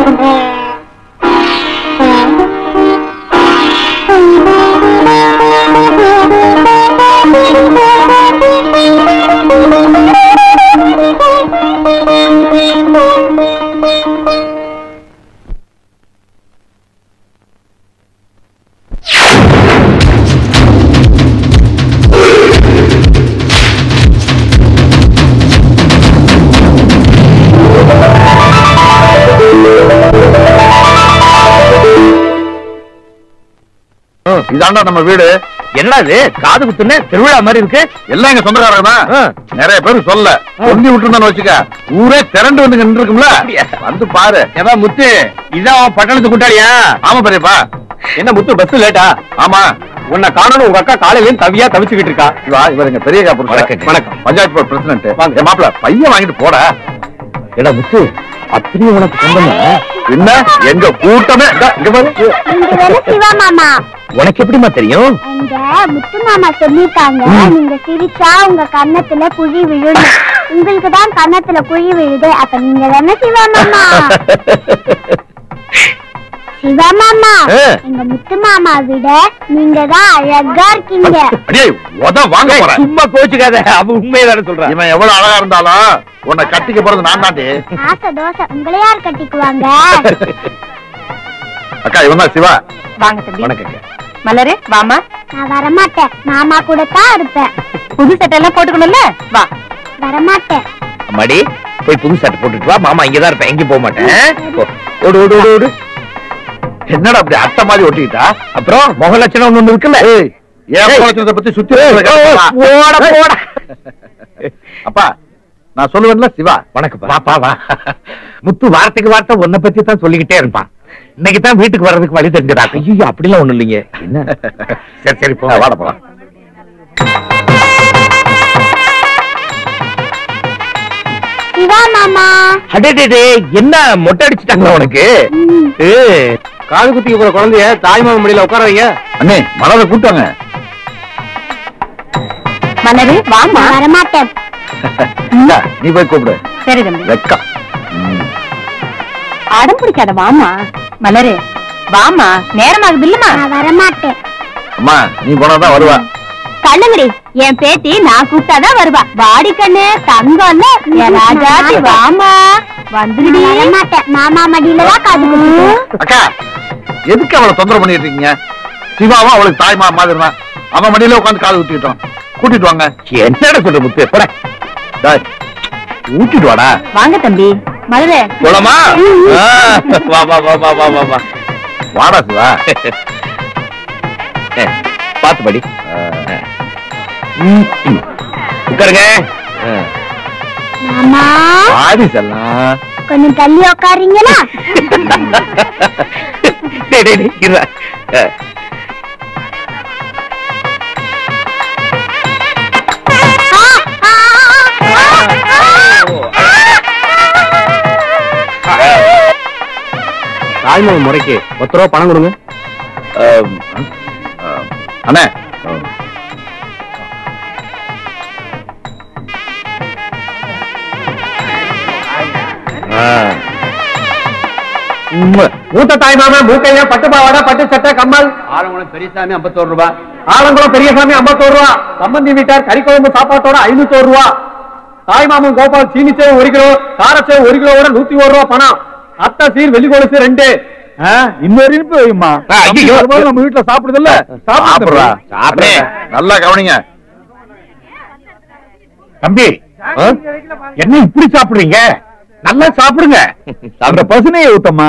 இதாண்டா நம்ம வீடு என்னடா இது காது குத்துன்னு திருவிழா மாதிரி இருக்கு எல்லாம் எங்க சொந்தக்காரங்க தான் ஆ. நிறைய பேர் சொல்ல சொல்லி விட்டுருந்தான்னு வச்சுக்க ஊரே திரண்டு வந்து நின்று இருக்கும்ல அப்படியா? வந்து பாரு ஏதா முத்து இதான் அவன் பட்டணத்து கூட்டாளியா ஆமா பெரியப்பா என்ன முத்து பஸ் லேட்டா ஆமா உன்னை காணணும் உங்க அக்கா காலையில தவியா தவிச்சுக்கிட்டு இருக்கா இவா இவர் எங்க பெரிய காப்பு வணக்கம். வணக்கம். பஞ்சாயத்து போர்டு பிரசிடண்ட் வாங்க. என் மாப்பிள பையன் வாங்கிட்டு போட ஏடா முத்து அப்படி உனக்கு சொந்தமா என்ன எங்க கூட்டமே இந்தா, இங்க பாரு நீங்க தானே சிவா மாமா உனக்கு எப்படிமா தெரியும் எங்க முத்து மாமா சொல்லிட்டாங்க நீங்க சிரிச்சா உங்க கன்னத்துல குழி விழும் உங்களுக்கு தான் கன்னத்துல குழி விழுது அப்ப நீங்க தானே சிவா மாமா சிவா மாமா ஆ. எங்க முத்து மாமா விட நீங்க தான் அழகா இருக்கீங்க அடியே உத வாங்க போறேன் சும்மா கோச்சுக்காத அவ உண்மையதானே சொல்றான் இவன் எவ்வளவு அழகா இருந்தாலும் உன்னை கட்டிக்க போறது நான் தாண்டி ஆசை தோசை உங்களை யார் கட்டிக்குவாங்க அக்கா இவன் தான் சிவா வாங்க தம்பி வணக்கங்க மலரு வாமா நான் வரமாட்டேன் மாமா கூட தான் இருப்பேன் புது சட்டை எல்லாம் போட்டுக்கணும்ல வா வரமாட்டேன் அம்மாடி போய் புது சட்டை போட்டுட்டு வா மாமா இங்கதான் இருப்பேன் எங்கேயும் போக மாட்டேன் போ. ஓடு ஓடு ஓடு ஓடு என்னடா அப்படி அட்டை மாதிரி ஒட்டிக்கிட்டா அப்புறம் முக லட்சணம் ஒண்ணு இருக்குல்ல ஏய் என் ஏய். குலச்சனத்தை பத்தி சுத்தி ஏய், வளைக்காத. போடா, போடா. அப்பா நான் சொல்லுவேன்ல சிவா வணக்கம் வாப்பா வா முத்து வார்த்தைக்கு வார்த்தை உன்னை பத்தி தான் சொல்லிக்கிட்டே இருப்பான் இன்னைக்கு தான் வீட்டுக்கு வர்றதுக்கு வழி தெரிஞ்சதா ஐயோ அப்படிலாம் ஒண்ணு இல்லைங்க என்ன சரி சரி போ வாட போலாம் சிவா மாமா அடே என்ன மொட்டை அடிச்சுட்டாங்களா உனக்கு ம். ஏய், காது குத்திக்க போற குழந்தைய தாய்மாமன் மடியில உட்கார வைங்க அண்ணே மலரை கூட்டாங்க மலரு வாமா நான் வரமாட்டேன் இந்தா, நீ போய் கூப்பிடு சரி தம்பி வெக்கம் ம். அடம் பிடிக்காத வாமா மலரு வாமா நேரமாகுது இல்லமா நான் வரமாட்டேன் அம்மா நீ போனாதான் வருவா கண்ணுங்கடி என் பேத்தி நான் கூப்பிட்டாதான் வருவா வாடி கண்ணு தங்கம்ல என் ராஜாத்தி வாமா வந்துடுடி நான் வரமாட்டேன் மாமா மடியில தான் காது குத்திக்குவேன். அக்கா எதுக்கு அவளை தொந்தரவு பண்ணிட்டு இருக்கீங்க சிவாவும் அவளுக்கு தாய்மா மாதிரி தான் அவன் மடியில உட்காந்து காது ஊட்டிட்டோம் கூட்டிட்டு வாங்க என்னடா சொல்ற முத்து போட டேய், ஊட்டிட்டு வாடா வாங்க தம்பி மலரு போலாமா ஆ, வா வா வா வா வா வா வா வாடா சிவா ஏ, பாத்து படி ம், ம். உட்காருங்க ஆ. மாமா ஆடி செல்லாம் கொஞ்சம் தள்ளி உட்காருங்களா டேய், டேய், டேய், இருடா. ஆ. தாய்மாமன் முறைக்கு பத்து ரூபா பணம் கொடுங்க ஆம், அண்ணே ஆ. மூத்த தாய்மாமன் மூக்கையா பட்டு பாவாடா பட்டு சட்டை கம்மல் ஆலங்குளம் பெரியசாமி ஐம்பத்தோரு ரூபா ஆலங்குளம் பெரியசாமி ஐம்பத்தோரு ரூபா சம்பந்தி வீட்டார் கறிக்குழம்பு சாப்பாட்டோட ஐநூத்தோரு ரூபா தாய்மாமன் கோபால் சீனிச்சேவு ஒரு கிலோ காரச்சேவு ஒரு கிலோவோட நூத்தி ஒரு ரூபா பணம் அத்தை சீர் வெள்ளி கொலுசு ரெண்டு இன்னொரு இனிப்பு வைமா ஆ, ஐயையோ. நம்ம வீட்டுல சாப்பிடுது இல்ல சாப்பிடுறா சாப்பிடு. அண்ணே, நல்லா கவனிங்க தம்பி ஆ? என்ன இப்படி சாப்பிடுறீங்க நல்லா சாப்பிடுங்க அந்த பசுனையை ஊத்தம்மா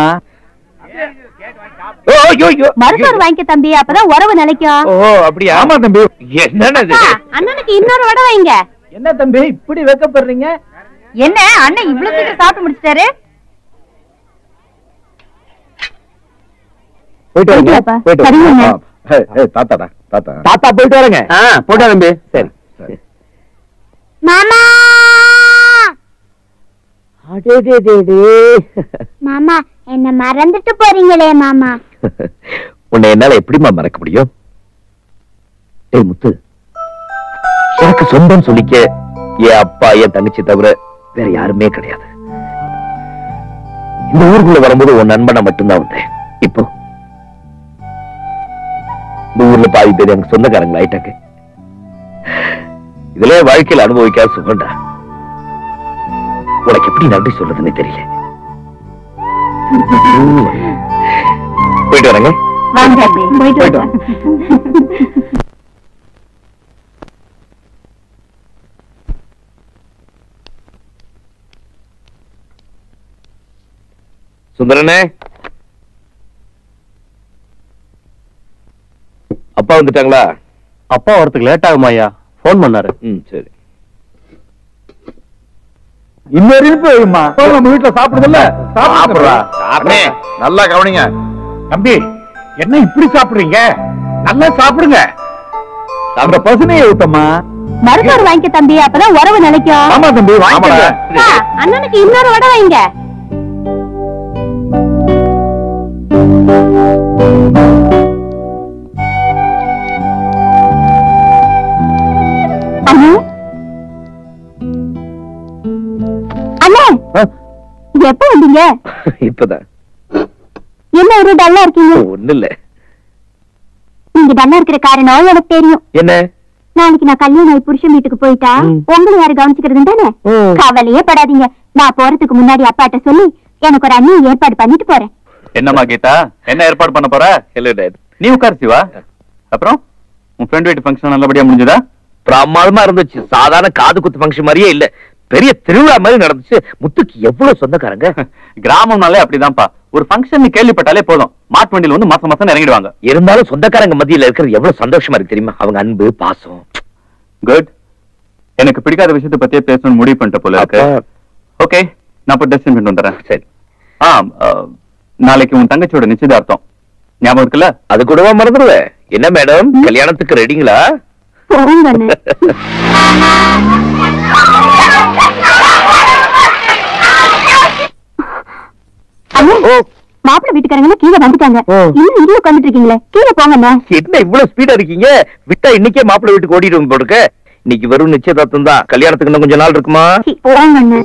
ஓ, ஐயோ, ஐயோ. மருத்துவர் வாங்கிக்க தம்பி அப்பதான் உறவு நிலைக்கும் ஓ அப்படியா ஆமா தம்பி என்னது அக்கா, அண்ணனுக்கு இன்னொரு வடை வைங்க என்ன தம்பி இப்படி வைக்கப்படுறீங்க என்ன அண்ணன் இவ்வளவு சீக்கிரம் சாப்பிட்டு முடிச்சிட்டாரு போயிட்டு வரேங்க போயிட்டு வாப்பா. போயிட்டு வரேங்க. சரிங்க. ஆ. ஏய், ஏய், தாத்தாடா தாத்தா தாத்தா போயிட்டு வரேங்க ஆ போயிட்டு தம்பி சரி சரி. மாமா மாமா என்ன மறந்துட்டு போறீங்களே மாமா உன்னை என்னால எப்படிம்மா மறக்க முடியும் ஏய் முத்து எனக்கு சொந்தம் சொல்லிக்க என் அப்பா என் தங்கச்சி தவிர வேற யாருமே கிடையாது இந்த ஊருக்குள்ள வரும்போது உன் நண்பனா மட்டும்தான் வந்தேன் இப்போ இந்த ஊர்ல பாதி பேர் எனக்கு சொந்தக்காரங்களா ஆயிட்டாங்க இதுல வாழ்க்கையில அனுபவிக்காத சுகண்டா உனக்கு எப்படி நன்றி சொல்றதுன்னு தெரியல ம். போயிட்டு வரேங்க வாங்க போயிட்டு போயிட்டு வாங்க சுந்தரனே அப்பா வந்துட்டாங்களா அப்பா வரதுக்கு லேட் ஆகுமா ஐயா போன் பண்ணாரு ம் சரி இன்னொரு இனிப்பு வைம்மா நம்ம வீட்டுல சாப்பிடுதுல்ல சாப்பிடுறா அண்ணே நல்லா கவனிங்க தம்பி என்ன இப்படி சாப்பிடுறீங்க நல்லா சாப்பிடுங்க அந்த பசுமையை ஊத்தம்மா மறுசோறு வாங்கிக்க தம்பி அப்பதான் உறவு நிலைக்கும் ஆமா தம்பி வாங்கிக்கல அப்பா, அண்ணனுக்கு இன்னொரு வடை வைங்க அண்ணே அண்ணே எப்ப வந்தீங்க இப்பதான் என்ன ஒரு டல்லா இருக்கீங்க ஒண்ணு இல்ல நீங்க டல்லா இருக்கிற காரணம் எனக்கு தெரியும் என்ன நாளைக்கு நான் கல்யாணம் ஆகி புருஷன் வீட்டுக்கு போயிட்டா ம். உங்களை யாரு கவனிச்சுக்கிறது தானே ம். கவலையே படாதீங்க நான் போறதுக்கு முன்னாடி அப்பாட்ட சொல்லி எனக்கு ஒரு அண்ணி ஏற்பாடு பண்ணிட்டு போறேன் என்னம்மா கீதா என்ன ஏற்பாடு பண்ண போற ஹலோ டேட் நீ உட்கார் சிவா அப்புறம் உன் ஃப்ரெண்ட் வீட்டு ஃபங்க்ஷன் நல்லபடியா முடிஞ்சதா பிரமாதமா இருந்துச்சு சாதாரண காது குத்து ஃபங்க்ஷன் மாதிரியே இல்ல பெரிய திருவிழா மாதிரி நடந்துச்சு முத்துக்கு எவ்வளவு சொந்தக்காரங்க கிராமம்னாலே அப்படிதான்ப்பா ஒரு ஃபங்க்ஷன் கேள்விப்பட்டாலே போதும் மாட்டு வண்டியில வந்து மாசம் மாசம் இறங்கிடுவாங்க இருந்தாலும் சொந்தக்காரங்க மத்தியில இருக்கிறது எவ்வளவு சந்தோஷமா இருக்கு தெரியுமா அவங்க அன்பு பாசம் குட் எனக்கு பிடிக்காத விஷயத்தை பத்தியே பேசணும்னு முடிவு பண்ணிட்ட போல இருக்கு அப்பா. ஓகே நான் இப்போ டெஸ்டின் பண்ணிட்டு வந்துடுறேன் சரி ஆ ஆ, நாளைக்கு உன் தங்கச்சியோட நிச்சயதார்த்தம் ஞாபகம் இருக்குல்ல அது கூடவா மறந்துடுவேன் என்ன மேடம் கல்யாணத்துக்கு ரெடிங்களா போங்க அண்ணே. அண்ணே, மாப்பிள்ளை வீட்டுக்காரங்க கீழே வந்துட்டாங்க ஓ. இன்னும் இங்கே உட்காந்துட்டு இருக்கீங்களே கீழே போங்க அண்ணே. என்ன இவ்வளவு ஸ்பீடா இருக்கீங்க விட்டா இன்னைக்கே மாப்பிள்ளை வீட்டுக்கு ஓடிடுவோம் போடுக்க இன்னைக்கு வெறும் நிச்சயதார்த்தம் தான் கல்யாணத்துக்கு இன்னும் கொஞ்ச நாள் இருக்குமா சீ, போங்க அண்ணே.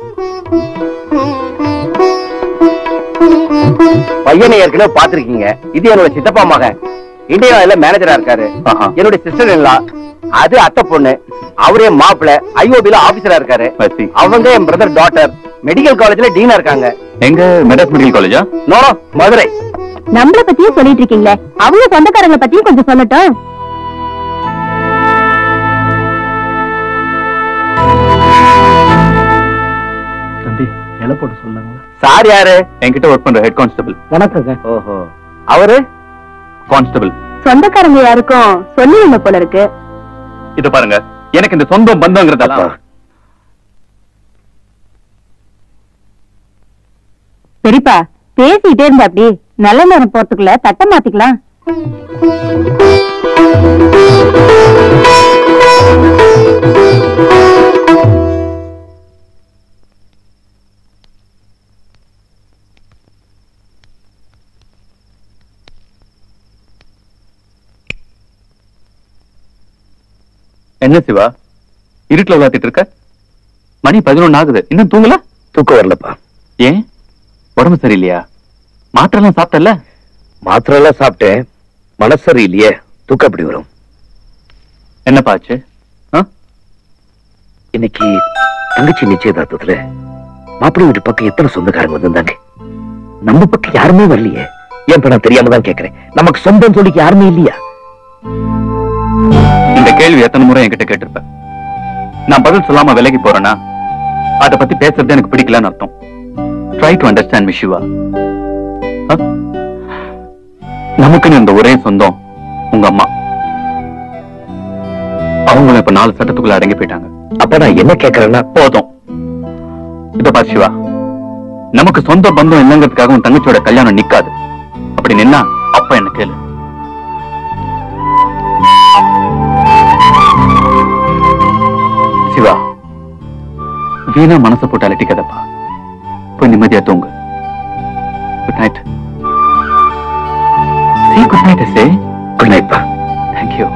பையனை ஏற்கனவே பாத்திருக்கீங்க இது என்னோட சித்தப்பா மகன் இந்தியாவில மேனேஜரா இருக்காரு ஆஹா. என்னுடைய சிஸ்டர் இல்லா அது அத்தை பொண்ணு அவரே மாப்பிள்ள ஐஓபில ஆபீசரா இருக்காரு I see. அவங்க என் பிரதர் டாட்டர் மெடிக்கல் காலேஜ்ல டீனா இருக்காங்க எங்க மெட்ராஸ் மெடிக்கல் காலேஜா நோனோ மதுரை நம்மள பத்தியும் சொல்லிட்டு இருக்கீங்களே அவங்க சொந்தக்காரங்களை பத்தியும் கொஞ்சம் சொல்லட்டும் தம்பி இலை போட்டு சொல்லுங்க சார் யாரு என்கிட்ட ஒர்க் பண்ற ஹெட் கான்ஸ்டபிள் வணக்கங்க ஓஹோ அவரு கான்ஸ்டபிள் சொந்தக்காரங்க யாருக்கும் சொல்லுவீங்க போல இருக்கு இத பாருங்க எனக்கு இந்த சொந்தம் பந்தங்கிறதெல்லாம் பெரியப்பா பேசிட்டே இருந்தா அப்படி நல்ல நேரம் போறதுக்குள்ள தட்ட மாத்திக்கலாம் என்ன சிவா இருட்டுல விளையாடிட்டு இருக்க மணி பதினொன்னு ஆகுது இன்னும் தூங்கல தூக்கம் வரலப்பா ஏன் உடம்பு சரியில்லையா மாத்திரெல்லாம் சாப்பிட்டல மாத்திரை எல்லாம் சாப்பிட்டேன் மனசரி இல்லையே தூக்கம் அப்படி வரும் என்னப்பா ஆச்சு ஆ? இன்னைக்கு தங்கச்சி நிச்சயதார்த்தத்துல மாப்பிள்ளை வீட்டு பக்கம் எத்தனை சொந்தக்காரங்க வந்திருந்தாங்க நம்ம பக்கம் யாருமே வரலையே ஏன் இப்ப நான் தெரியாம தான் கேக்குறேன் நமக்கு சொந்தம் சொல்லிக்க யாருமே இல்லையா இந்த கேள்வி எத்தனை முறை என்கிட்ட கேட்டிருப்ப நான் பதில் சொல்லாம விலகி போறேன்னா அத பத்தி பேசுறது எனக்கு பிடிக்கலன்னு அர்த்தம் ட்ரை டு அண்டர்ஸ்டாண்ட் விஷுவா நமக்குன்னு இந்த ஒரே சொந்தம் உங்க அம்மா அவங்களும் இப்ப நாலு சட்டத்துக்குள்ள அடங்கி போயிட்டாங்க அப்ப நான் என்ன கேக்குறேன்னா போதும் இத பாரு சிவா நமக்கு சொந்த பந்தம் இல்லைங்கிறதுக்காக உன் தங்கச்சியோட கல்யாணம் நிக்காது அப்படி நின்னா அப்ப என்ன கேளு சிவா வீணா மனசை போட்டு அலட்டிக்காதப்பா போய் நிம்மதியா தூங்கு good night say good night say good night பா தேங்க்யூ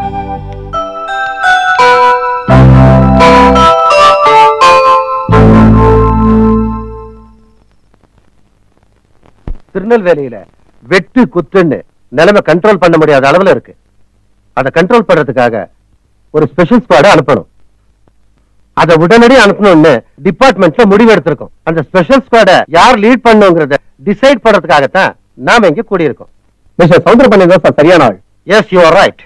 திருநெல்வேலியில வெட்டு குத்துன்னு நிலைமை கண்ட்ரோல் பண்ண முடியாத அளவுல இருக்கு அதை கண்ட்ரோல் பண்றதுக்காக ஒரு ஸ்பெஷல் ஸ்குவாட அனுப்பணும் அதை உடனடி அனுப்பணும்னு டிபார்ட்மெண்ட்ல முடிவு எடுத்திருக்கோம் அந்த ஸ்பெஷல் ஸ்குவாட யார் லீட் பண்ணுங்கிறத டிசைட் பண்றதுக்காகத்தான் நாம இங்க கூடியிருக்கோம் மிஸ்டர் சவுந்தரபாண்டியன் தான் சார் சரியான ஆள் yes you are right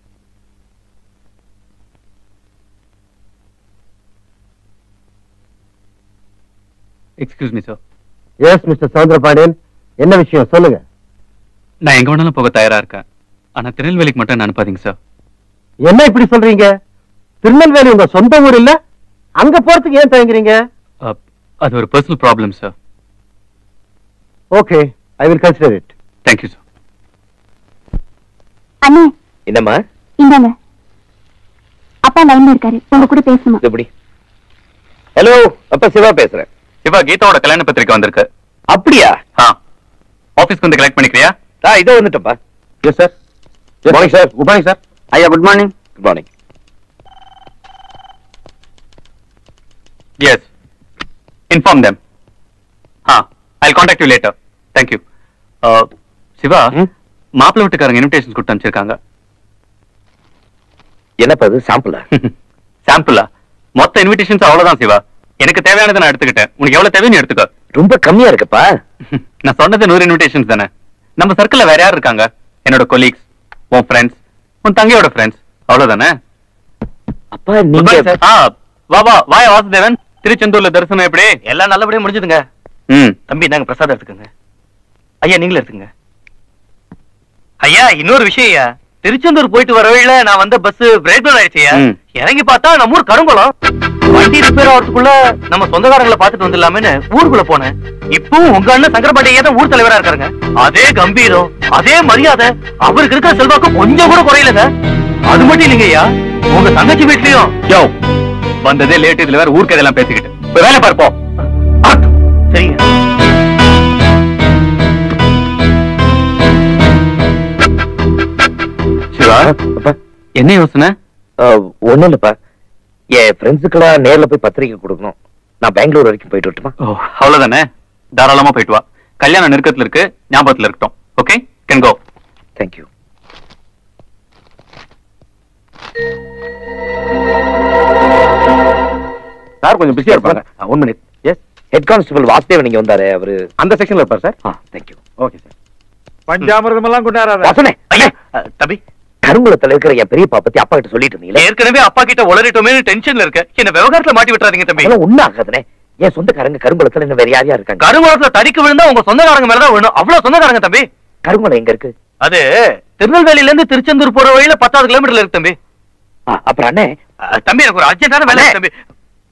excuse me sir yes mister Soundarapandian என்ன விஷயம் சொல்லுங்க நான் எங்க வேணாலும் போக தயாரா இருக்கேன் ஆனா திருநெல்வேலிக்கு மட்டும் என்ன அனுப்பாதீங்க சார் என்ன இப்படி சொல்றீங்க திருநெல்வேலி உங்க சொந்த ஊர் இல்ல அங்க போறதுக்கு ஏன் தயங்குறீங்க அப், அது ஒரு personal problem sir okay I will consider it thank you sir அண்ணே என்னம்மா இந்தாங்க அப்பா லைன்ல இருக்காரு உங்க கூட பேசணுமா இது எப்படி ஹலோ அப்பா சிவா பேசுறேன் சிவா கீதாவோட கல்யாண பத்திரிக்கை வந்திருக்கு அப்படியா ஆ ஆபீஸ்க்கு வந்து கலெக்ட் பண்ணிக்கிறியா ஆ இதோ வந்துட்டப்பா yes sir good morning sir good morning sir ஐயா good morning good morning yes inform them ah I contact you later thank you Siva ம்? மாப்பிள்ளை வீட்டுக்காரங்க இன்விடேஷன் கொடுத்து அனுப்பிச்சிருக்காங்க என்னப்பா அது சாம்பிளா சாம்பிளா மொத்த இன்விடேஷன்ஸ் அவ்வளவுதான் சிவா எனக்கு தேவையானதை நான் எடுத்துக்கிட்டேன் உனக்கு எவ்வளவு தேவை நீ எடுத்துக்கோ ரொம்ப கம்மியா இருக்குப்பா நான் சொன்னது நூறு இன்விடேஷன்ஸ் தானே நம்ம சர்க்கிள்ல வேற யார் இருக்காங்க என்னோட கொலீக்ஸ் உன் ஃப்ரெண்ட்ஸ் உன் தங்கையோட ஃப்ரெண்ட்ஸ் அவ்வளவுதானே அப்பா Good நீங்க morning, sir. ஆ, வா வா வாய வாசுதேவன் திருச்செந்தூர்ல தரிசனம் எப்படி எல்லாம் நல்லபடியா முடிஞ்சதுங்க ம் தம்பி நாங்க பிரசாதம் எடுத்துக்கோங்க ஐயா நீங்களும் எடுத்துங்க ஐயா இன்னொரு விஷயம் ஐயா திருச்செந்தூர் போயிட்டு வர வழியில நான் வந்த பஸ் பிரேக் டவுன் ஆயிடுச்சு ஐயா ம். இறங்கி பார்த்தா நம்ம ஊர் கருங்குளம் வண்டி ரிப்பேர் ஆகிறதுக்குள்ள நம்ம சொந்தக்காரங்களை பார்த்துட்டு வந்துடலாமேன்னு ஊருக்குள்ள போனேன் இப்பவும் உங்க அண்ணன் சங்கரபாண்டியா தான் ஊர் தலைவரா இருக்காருங்க அதே கம்பீரம் அதே மரியாதை அவருக்கு இருக்கிற செல்வாக்கு கொஞ்சம் கூட குறையலங்க அது மட்டும் இல்லைங்க ஐயா உங்க தங்கச்சி வீட்லயும் யோ வந்ததே லேட் இதுல வேற ஊருக்கு இதெல்லாம் பேசிக்கிட்டு இப்ப வேலை பார்ப்போம் சரிங்க சிவா அப்பா என்ன யோசனை ஒண்ணும் இல்லப்பா என் ஃப்ரெண்ட்ஸுக்கெல்லாம் நேர்ல போய் பத்திரிக்கை கொடுக்கணும் நான் பெங்களூர் வரைக்கும் போயிட்டு வரட்டுமா ஓ அவ்வளவுதானே தாராளமா போயிட்டு வா கல்யாணம் நெருக்கத்துல இருக்கு ஞாபகத்துல இருக்கட்டும் okay can go thank you sir கொஞ்சம் பிஸியா இருப்பாங்க one minute yes head constable Vasudevan நீங்க வந்தாரு அவரு அந்த செக்ஷன்ல இருப்பார் sir ah thank you okay sir பஞ்சாமிரதம் எல்லாம் கொண்டாடாத வாசனே ஐயா தம்பி கருங்குளத்துல இருக்கிற என் பெரியப்பா பத்தி அப்பா கிட்ட சொல்லிட்டு இருந்தீங்களே ஏற்கனவே அப்பா கிட்ட உளறிட்டோமே டென்ஷன்ல இருக்க என்ன விவகாரத்துல மாட்டி விட்டுறாதீங்க தம்பி அதெல்லாம் ஒண்ணு ஆகாதுனே என் சொந்தக்காரங்க கருங்குளத்துல இன்னும் வேற யார் யார் இருக்காங்க கருங்குளத்துல தடிக்கு விழுந்தா உங்க சொந்தக்காரங்க மேலதான் விழுணும் அவ்வளவு சொந்தக்காரங்க தம்பி கருங்குளம் எங்க இருக்கு அது திருநெல்வேலியில இருந்து திருச்செந்தூர் போற வழியில பத்தாவது கிலோமீட்டர்ல இருக்கு தம்பி ஆ, அப்புறம் அண்ணே அஹ், தம்பி எனக்கு ஒரு அர்ஜென்டான வேலை இருக்கு தம்பி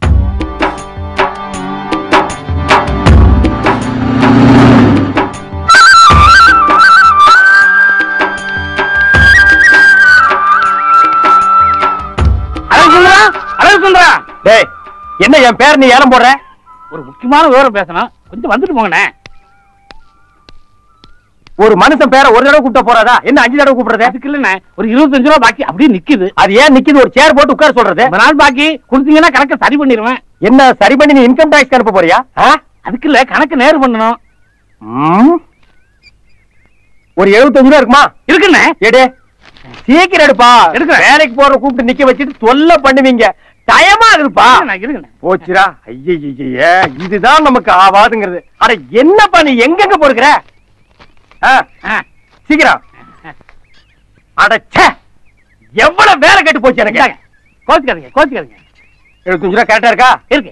அழகு சுந்தரா அழகு சுந்தரா டேய் என்ன என் பேர் நீ ஏலம் போடுற ஒரு முக்கியமான விவரம் பேசணும் கொஞ்சம் வந்துட்டு போங்கண்ணே ஒரு மனுஷன் பேரை ஒரு தடவை கூப்பிட்ட போறாதா என்ன அஞ்சு தடவை கூப்பிடுறது அதுக்கு இல்லண்ணே ஒரு இருபத்தஞ்சு ரூபா பாக்கி அப்படியே நிக்குது அது ஏன் நிக்குது ஒரு சேர் போட்டு உட்கார சொல்றது ரொம்ப நாள் பாக்கி கொடுத்தீங்கன்னா கணக்கை சரி பண்ணிடுவேன் என்ன சரி பண்ணி நீ இன்கம் டாக்ஸ் அனுப்ப போறியா ஆ? அதுக்கு இல்ல கணக்கு நேர் பண்ணணும் ம். ஒரு எழுபத்தஞ்சு ரூபா இருக்குமா இருக்குண்ணே எடு சீக்கிரம் எடுப்பா எடுக்கிறேன். வேலைக்கு போற கூப்பிட்டு நிக்க வச்சுட்டு தொல்லை பண்ணுவீங்க டயமா இருக்குப்பா இருக்குண்ணே, இருக்குண்ணே போச்சுரா ஐயே இதுதான் நமக்கு ஆவாதுங்கிறது அட என்னப்பா நீ எங்கெங்க போடுகிற ஆ, ஆ, சீக்கிரம் அட ச்சே எவ்வளவு வேலை கெட்டு போச்சு எனக்கு இந்தாங்க. கோச்சுக்காதீங்க கோச்சுக்காதீங்க எழுபத்தஞ்சு ரூபா கரெக்டா இருக்கா இருக்கு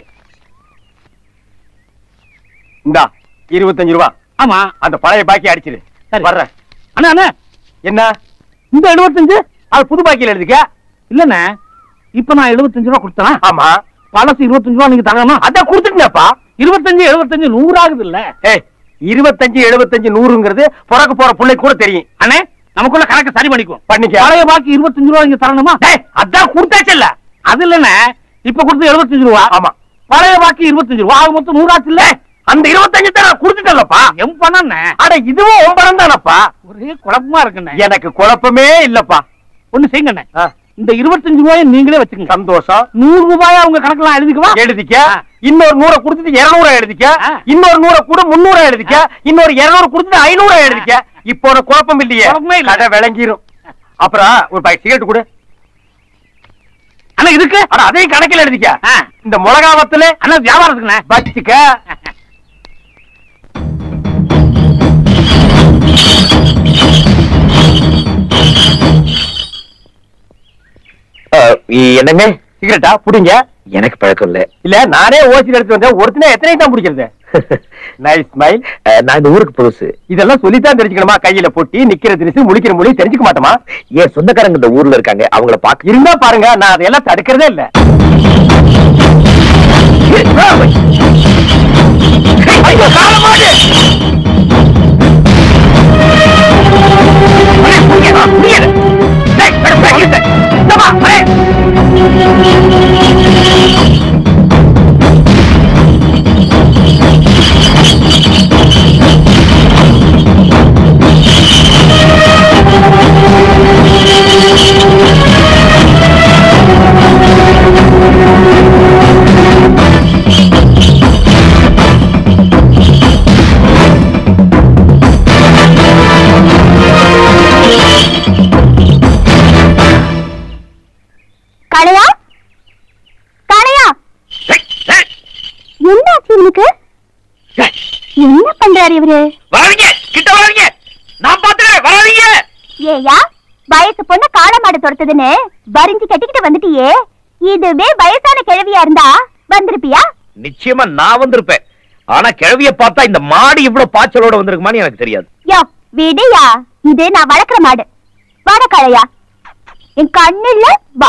இந்தா இருபத்தஞ்சு ரூபா ஆமா அந்த பழைய பாக்கி அடிச்சிரு சரி. வர்றேன் அண்ணா அண்ணா என்ன இந்த எழுபத்தஞ்சு அது புது பாக்கியில எழுதிக்க இல்லண்ணே இப்ப நான் எழுபத்தஞ்சு ரூபா கொடுத்தேனா ஆமா பழசு இருபத்தஞ்சு ரூபா நீங்க தரணும் அதான் கொடுத்துட்டேப்பா இருபத்தஞ்சு எழுபத்தஞ்சு நூறு ஆகுது இல்ல ஏய் இருபத்தஞ்சு எழுபத்தஞ்சு நூறுங்கிறது பிறக்க போற பிள்ளை கூட தெரியும் அண்ணே நமக்குள்ள கணக்கு சரி பண்ணிக்குவோம் பண்ணிக்க பழைய பாக்கி இருபத்தஞ்சு ரூபா நீங்க தரணுமா டேய், அதான் கொடுத்தாச்சல்ல அது இல்லண்ணே இப்ப கொடுத்து எழுபத்தஞ்சு ரூபா ஆமா பழைய பாக்கி இருபத்தஞ்சு ரூபா ஆக மொத்தம் நூறாச்சு இல்ல அந்த இருபத்தஞ்சு தான் நான் கொடுத்துட்டேன்லப்பா எம் பண்ணண்ணே அட இதுவும் ஒன்பரம் தானப்பா ஒரே குழப்பமா இருக்குண்ணே எனக்கு குழப்பமே இல்லப்பா ஒண்ணு செய்யுங்கண்ணே ஆ. இந்த இருபத்தஞ்சு ரூபாயை நீங்களே வச்சுக்கோங்க சந்தோஷம் நூறு ரூபாயா உங்க கணக்கெல்லாம் எழுதிக்குவா எழுதிக்க இன்னொரு நூறை கொடுத்துட்டு இருநூறு எழுதிக்க ஆ. இன்னொரு நூறை கூட முன்னூறு எழுதிக்க இன்னொரு இருநூறு கொடுத்துட்டு ஐநூறு எழுதிக்க இப்போ உனக்கு குழப்பம் இல்லையே குழப்பமே இல்ல. கடை விளங்கிரும் அப்புறம் ஒரு பாக்கெட் சிகரெட் கொடு அண்ணா இதுக்கு ஆனா அதையும் கணக்கில் எழுதிக்க ஆ. இந்த மிளகாவத்துல அண்ணா வியாபாரத்துக்குண்ணே வச்சுக்க அஹ், என்னங்க சிகரெட்டா புடிங்க எனக்கு பழக்கம் இல்ல இல்ல நானே ஓசி எடுத்து வந்தேன் ஒருத்தனே எத்தனை தான் பிடிக்கிறது நைஸ் ஸ்மைல் அஹ், நான் இந்த ஊருக்கு புதுசு இதெல்லாம் சொல்லித்தான் தெரிஞ்சுக்கணுமா கையில பொட்டி நிக்கிற திரிசு முழிக்கிற மொழி தெரிஞ்சுக்க மாட்டோமா என் சொந்தக்காரங்க இந்த ஊர்ல இருக்காங்க அவங்கள பாக்க இருந்தா பாருங்க நான் அதையெல்லாம் தடுக்கிறதே இல்ல ஐயோ, காலமாடு! அடே, புடிங்கடா, புடிங்கடா. டேய், மேடம், பிரேக் இல்ல. இந்தா வா, அடே. கலையா கலையா ஏய், ஏய், என்னாச்சு இவனுக்கு ஏய், என்ன பண்றாரு இவரு வராதீங்க கிட்ட வராதீங்க நான் பாத்துக்கிறேன் வராதீங்க ஏயா வயசு பொண்ணு காளமாடு துரத்துதுன்னு வரிஞ்சு கட்டிக்கிட்டு வந்துட்டியே இதுவே வயசான கிழவியா இருந்தா வந்திருப்பியா நிச்சயமா நான் வந்திருப்பேன் ஆனா கிழவிய பார்த்தா இந்த மாடு இவ்வளவு பாய்ச்சலோட வந்திருக்குமான்னு எனக்கு தெரியாது யோ விடுயா இது நான் வளர்க்குற மாடு வாட கலையா என் கண்ணுல வா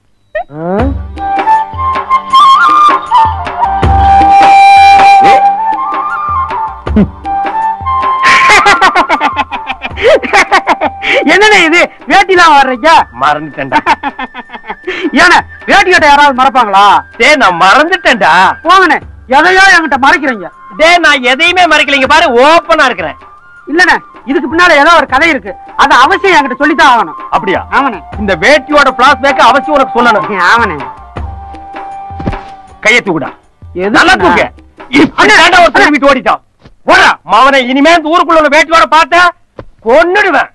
என்னண்ணே இது வேட்டிலாம் வர்றீங்க மறந்துட்டேன்டா ஏண்ணே வேட்டி கட்ட யாராவது மறப்பாங்களா டேய் நான் மறந்துட்டேன்டா போங்கண்ணே எதையோ என்கிட்ட மறைக்கிறீங்க டேய் நான் எதையுமே மறைக்கலைங்க பாரு ஓப்பனா இருக்கிறேன் இல்லண்ணே இதுக்கு பின்னால ஏதோ ஒரு கதை இருக்கு அது அவசியம் என்கிட்ட சொல்லித்தான் ஆகணும் அப்படியா ஆமாண்ணே இந்த வேட்டியோட பிளாஸ்பேக் அவசியம் உனக்கு சொல்லணும் ஆமாண்ணே கையை தூக்குடா எதுக்குண்ணா? நல்லா தூக்கு இப்படி ஒரு திரும்பிட்டு ஓடிட்டான் போடா மவனை இனிமே இந்த ஊருக்குள்ள உள்ள வேட்டியோட பார்த்த கொன்னுடுவேன்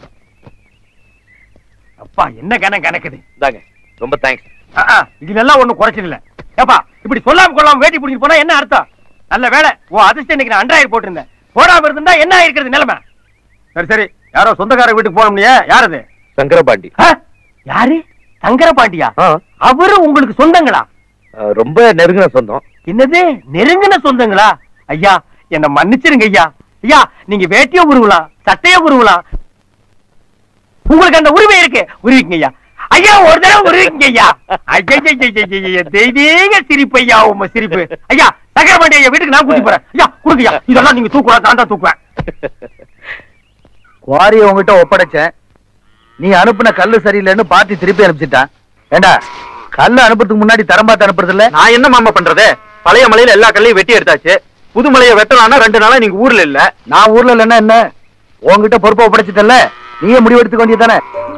அப்பா என்ன கணக்கு கணக்குது இந்தாங்க ரொம்ப தேங்க்ஸ் ஆ, ஆ, இதுல எல்லாம் ஒண்ணும் குறைச்சல் இல்ல ஏப்பா இப்படி சொல்லாம கொள்ளாம வேட்டி பிடிச்சிட்டு போனா என்ன அர்த்தம் நல்ல வேலை ஓ அதிர்ஷ்டம் இன்னைக்கு நான் அன்றாயிரம் போட்டிருந்தேன் போடாம இருந்தா என்ன ஆயிருக்கிறது நிலைமை சரி சரி யாரோ சொந்தக்கார வீட்டுக்கு போனோம்னியே யார் அது சங்கரபாண்டி ஆ? யாரு சங்கர பாண்டியா ஆ, அவரு உங்களுக்கு சொந்தங்களா அஹ், ரொம்ப நெருங்கின சொந்தம் என்னது நெருங்கின சொந்தங்களா ஐயா என்ன மன்னிச்சிருங்க ஐயா ஐயா நீங்க வேட்டிய உருவலாம் சட்டைய உருவலாம் உங்களுக்கு அந்த உரிமை இருக்கு உருவிக்குங்க ஐயா ஐயா ஒரு தடவை உருவிக்குங்க ஐயா ஐயா தெய்வீக சிரிப்பு ஐயா உங்க சிரிப்பு ஐயா சக்கரபாண்டி ஐயா வீட்டுக்கு நான் கூட்டி போறேன் ஐயா கொடுங்கய்யா இதெல்லாம் நீங்க தூக்குறா நான் தான் தூக்குவேன் குவாரியை உங்ககிட்ட ஒப்படைச்சேன் நீ அனுப்புன கல்லு சரியில்லைன்னு பார்ட்டி திருப்பி அனுப்பிச்சிட்டான் ஏண்டா கல்லு அனுப்புறதுக்கு முன்னாடி தரம் பார்த்து அனுப்புறது இல்ல நான் என்ன மாமா பண்றது பழைய மலையில எல்லா கல்லையும் வெட்டி எடுத்தாச்சு புது மலையை வெட்டலாம்னா ரெண்டு நாளா நீங்க ஊர்ல இல்ல நான் ஊர்ல இல்லைன்னா என்ன உன்கிட்ட பொறுப்பை ஒப்படைச்சிட்டல நீயே முடிவெடுத்துக்க வேண்டியதானே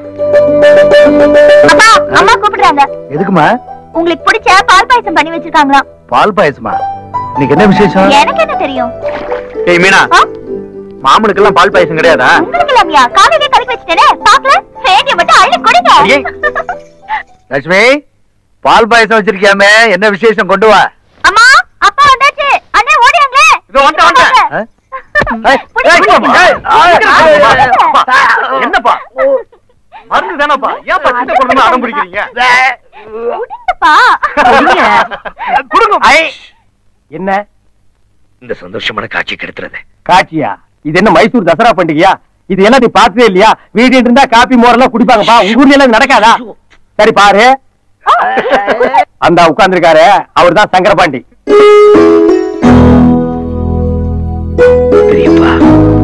அப்பா அம்மா கூப்பிடுறாங்க எதுக்குமா உங்களுக்கு பிடிச்ச பால் பாயசம் பண்ணி வச்சிருக்காங்களாம் பால் பாயசமா இன்னைக்கு என்ன விசேஷம் எனக்கு என்ன தெரியும் ஏய் மீனா ஆ? மாமனுக்கெல்லாம் பால் பாயசம் கிடையாதா உங்களுக்கு இல்லாமையா காலையிலே கலக்கி வச்சுட்டேனே பாக்கல வேண்டிய மட்டும் அள்ளி கொடுங்க ஏய். லட்சுமி பால் பாயசம் வச்சிருக்கியாமே என்ன விசேஷம் கொண்டு வா அம்மா அப்பா வந்தாச்சு அண்ணே ஓடியாங்களே இதோ வந்துட்டேன், வந்துட்டேன். ஆ? ஏய், புடி, ஏய், புடி, புடி. ஏய், ஏய், ஏய், ஏய், அப்பா, என்னப்பா மருந்து தானப்பா ஏன்ப்பா சின்ன குழந்தை அடம் பிடிக்கிறீங்க குடிங்கப்பா. கொடுங்க ஐ, என்ன இந்த சந்தோஷமான காட்சி கெடுத்துறது காட்சியா இது என்ன மைசூர் தசரா பண்டிகையா இது எல்லாம் நீ பார்த்ததே இல்லையா வீடு இருந்தா காப்பி மோரெல்லாம் குடிப்பாங்கப்பா உங்க ஊர்ல எல்லாம் இது நடக்காதா சரி பாரு அந்த உட்கார்ந்திருக்காரு அவர் தான் சங்கரபாண்டி பெரியப்பா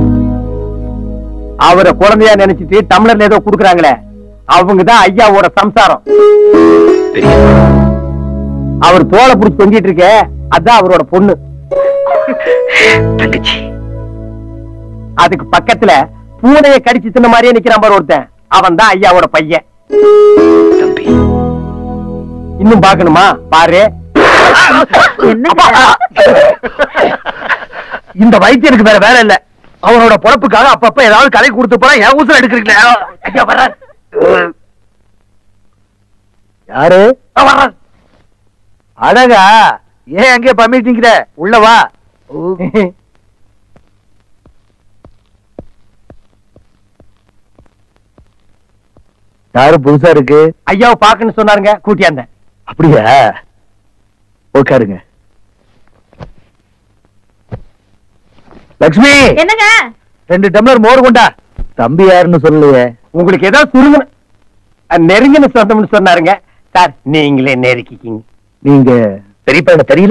அவரை குழந்தையா நினைச்சிட்டு டம்ளர்ல ஏதோ குடுக்குறாங்களே அவங்க தான் ஐயாவோட சம்சாரம் பெரியப்பா அவர் தோலை புடிச்சு தொங்கிட்டு இருக்க அதான் அவரோட பொண்ணு தங்கச்சி அதுக்கு பக்கத்துல பூனையை கடிச்சு தின்ன மாதிரியே நிக்கிறான் பாரு ஒருத்தன் அவன் தான் ஐயாவோட பையன் இன்னும் பாக்கணுமா பாரு இந்த வைத்தியனுக்கு வேற வேலை இல்ல அவனோட பொழப்புக்காக அப்பப்ப ஏதாவது கலை கொடுத்து போறா என் ஊசல் எடுக்கிறீங்களே ஐயா வர்றார் யாரு ஆ, வர்றார். அழகா ஏன் அங்கே பம்மிட்டு நிக்கிற உள்ள வா ஓ. யாரு புதுசா இருக்கு ஐயாவை பாக்கணும்னு சொன்னாருங்க கூட்டியாந்த அப்படியா உட்காருங்க லக்ஷ்மி என்னங்க ரெண்டு டம்ளர் மோர் கொண்டா தம்பி யாருன்னு சொல்லலையே உங்களுக்கு ஏதோ சுருங்க நெருங்கின சொந்தம்னு சொன்னாருங்க சார் நீங்களே நெருக்கிக்கிங்க நீங்க பெரியப்பா என்ன தெரியல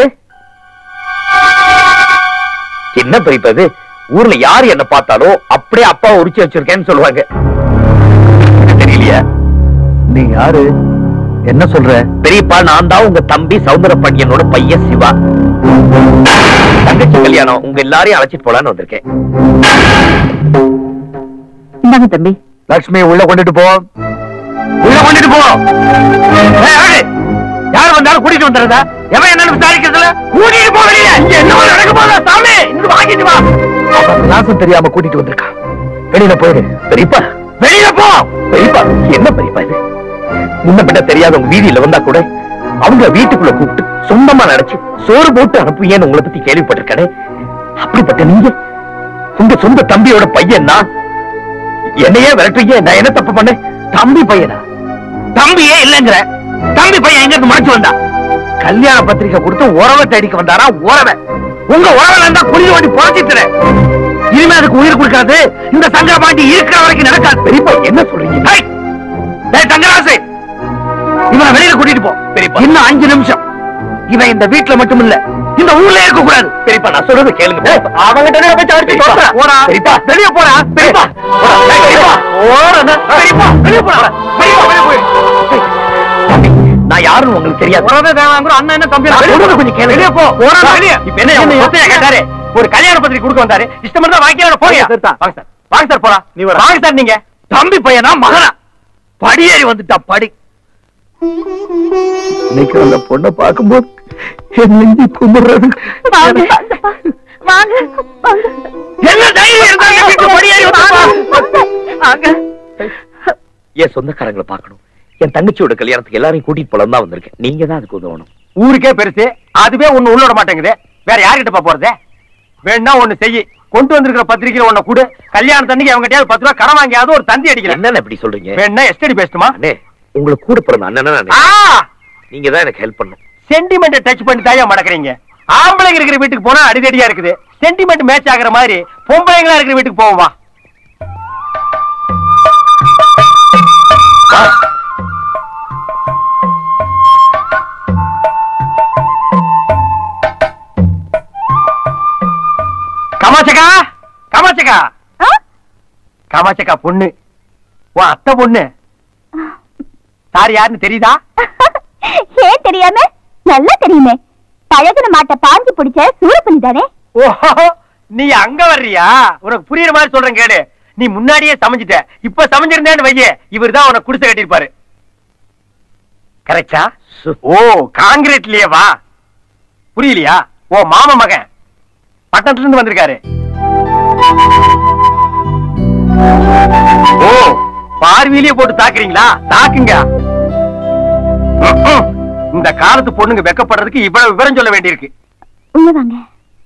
என்ன பெரியப்பா இது ஊர்ல யாரு என்ன பார்த்தாலும் அப்படியே அப்பா உரிச்சு வச்சிருக்கேன்னு சொல்லுவாங்க எனக்கு தெரியலையா நீ யாரு என்ன சொல்ற பெரியப்பா நான் தான் உங்க தம்பி சௌந்தர பாண்டியனோட பையன் சிவா தங்கச்சி கல்யாணம் உங்க எல்லாரையும் அழைச்சிட்டு போலான்னு வந்திருக்கேன் இந்தாங்க தம்பி லக்ஷ்மி உள்ள கொண்டுட்டு போ உள்ள கொண்டுட்டு போ ஏய், ஆளு! யார் வந்தாலும் கூட்டிட்டு வந்துடுறதா எவன் என்னன்னு விசாரிக்கிறதுல கூட்டிட்டு போ வெளியில இங்க என்ன நடக்க போதா சாமி இங்க வாங்கிட்டு வா அவன் விலாசம் தெரியாம கூட்டிட்டு வந்திருக்கான் வெளியில போயிடு பெரியப்பா வெளியில போ பெரியப்பா என்ன பெரியப்பா இது முன்ன பின்ன தெரியாதவங்க வீதியில வந்தா கூட அவங்க வீட்டுக்குள்ள கூப்பிட்டு சொந்தமா நினைச்சு சோறு போட்டு அனுப்புவியன்னு உங்களை பத்தி கேள்விப்பட்டிருக்கேனே அப்படிப்பட்ட நீங்க உங்க சொந்த தம்பியோட பையன் நான் என்னையே விரட்டுறீங்க நான் என்ன தப்பு பண்ணேன் தம்பி பையனா தம்பியே இல்லங்கிற தம்பி பையன் எங்க இருந்து முளைச்சு வந்தா கல்யாண பத்திரிக்கை கொடுத்து உறவை தேடிக்க வந்தாரா உறவை உங்க உறவுல இருந்தா குழி ஓடி புழைச்சிட்டு இனிமே அதுக்கு உயிர் கொடுக்காது இந்த சங்கர பாண்டி இருக்கிற வரைக்கும் நடக்காது பெரியப்பா என்ன சொல்றீங்க டேய், டேய் தங்கராசு இவனை வெளியில கூட்டிட்டு போ பெரியப்பா. இன்னும் அஞ்சு நிமிஷம் இவன் இந்த வீட்டுல மட்டும் இல்ல இந்த ஊர்ல இருக்க கூடாது பெரியப்பா நான் சொல்றது கேளுங்க அவங்கிட்ட போய் தவிர்த்து பெரியப்பா. போடா. போடா பெரியப்பா. வெளிய போடா பெரியப்பா. போடா. டேய், பெரியப்பா. ஓடுறேன்னு. பெரியப்பா, வெளிய போடா. பெரியப்பா, வெளிய போய். தம்பி, நான் யாருன்னு உங்களுக்கு தெரியாது உறவே வேணாங்கிற அண்ணன் என்ன தம்பி நான் சொல்றது கொஞ்சம் கேளுங்க. வெளிய போ போடா வெளிய இப்ப என்ன உங்க சொத்தையா கேட்டாரு ஒரு கல்யாண பத்திரிக்கை கொடுக்க வந்தாரு இஷ்டம் இருந்தா வாங்கிக்கலாம் போறியா வாங்க சார் வாங்க சார் போலாம் நீ வர. வாங்க சார் நீங்க தம்பி பையனா மகனா படியேறி வந்துட்டா படி இன்னைக்கு அந்த பொண்ணை பார்க்கும்போது என் நெஞ்சு கும்பிடுறது வாங்க வாங்க வாங்க என்ன தைரியம் இருந்தா என் வீட்டு படியேறி வந்துப்பா வாங்க என் சொந்தக்காரங்களை பார்க்கணும் என் தங்கச்சியோட கல்யாணத்துக்கு எல்லாரையும் கூட்டிட்டு போலாம் தான் வந்திருக்கேன் நீங்க தான் அதுக்கு உதவணும் ஊருக்கே பெருசு அதுவே ஒண்ணு உள்ள விட மாட்டேங்குது வேற யார்கிட்ட போறது வேணா ஒண்ணு செய்யி கொண்டு வந்திருக்கிற பத்திரிக்கையில ஒண்ணு கொடு கல்யாணத்தன்னைக்கு அவங்க பத்து ரூபா கடன் வாங்கியாவது ஒரு தந்தி அடிக்கிறேன் என்னன்னு இப்படி சொல்றீங்க வேணா எஸ்டடி பேசட்டுமா அண்ணே உங்களுக்கு கூட பிறந்த அண்ணனா ஆ நானு நீங்க தான் எனக்கு ஹெல்ப் பண்ணும் சென்டிமெண்ட் டச் பண்ணி தாயா மடக்குறீங்க ஆம்பளைங்க இருக்கிற வீட்டுக்கு போனா அடிதடியா இருக்குது சென்டிமெண்ட் மேட்ச் ஆகுற மாதிரி பொம்பளைங்களா இருக்கிற வீட்டுக்கு போவோம் வா காமாட்சக்கா காமாட்சக்கா காமாட்சக்கா பொண்ணு உன் அத்தை பொண்ணு சார் யாருன்னு தெரியுதா ஏன் தெரியாம நல்லா தெரியுமே பழகுன மாட்டை பாஞ்சு பிடிச்ச சூரப்பனி தானே ஓஹோ நீ அங்க வர்றியா உனக்கு புரியுற மாதிரி சொல்றேன் கேடு நீ முன்னாடியே சமைஞ்சிட்ட இப்ப சமைஞ்சிருந்தேன்னு வையே இவர் தான் உனக்கு குடிசை கட்டியிருப்பாரு கரெக்டா ஓ காங்கிரீட்லயே வா புரியலையா ஓ மாமா மகன் பட்டணத்துல இருந்து வந்திருக்காரு ஓ பார்வையிலேயே போட்டு தாக்குறீங்களா தாக்குங்க ம்ம். இந்த காலத்து பொண்ணுங்க வெக்கப்படுறதுக்கு இவ்வளவு விவரம் சொல்ல வேண்டியிருக்கு உள்ள வாங்க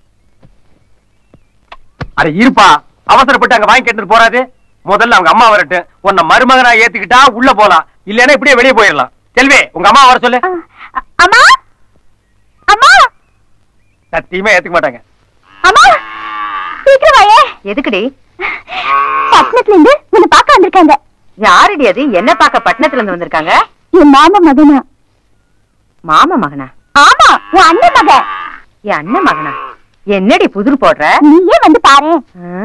அட இருப்பா அவசரப்பட்டு அங்க வாங்கி கேட்டு போறாது முதல்ல அவங்க அம்மா வரட்டும் உன்னை மருமகனா ஏத்துக்கிட்டா உள்ள போலாம் இல்லைன்னா இப்படியே வெளியே போயிடலாம் செல்வி உங்க அம்மா வர சொல்லு அ, அ- அம்மா அம்மா சத்தியமா ஏத்துக்க மாட்டாங்க அம்மா சீக்கிரம் வாயே எதுக்குடி பட்டணத்துல இருந்து உன்னை பார்க்க வந்திருக்காங்க யாருடி அது என்ன பார்க்க பட்டணத்துல இருந்து வந்திருக்காங்க என் மாமா மகனா மாமா மகனா ஆமா உன் அண்ணன் மகன் என் அண்ணன் மகனா என்னடி புதிர் போடுற நீயே வந்து பாரு ஆ?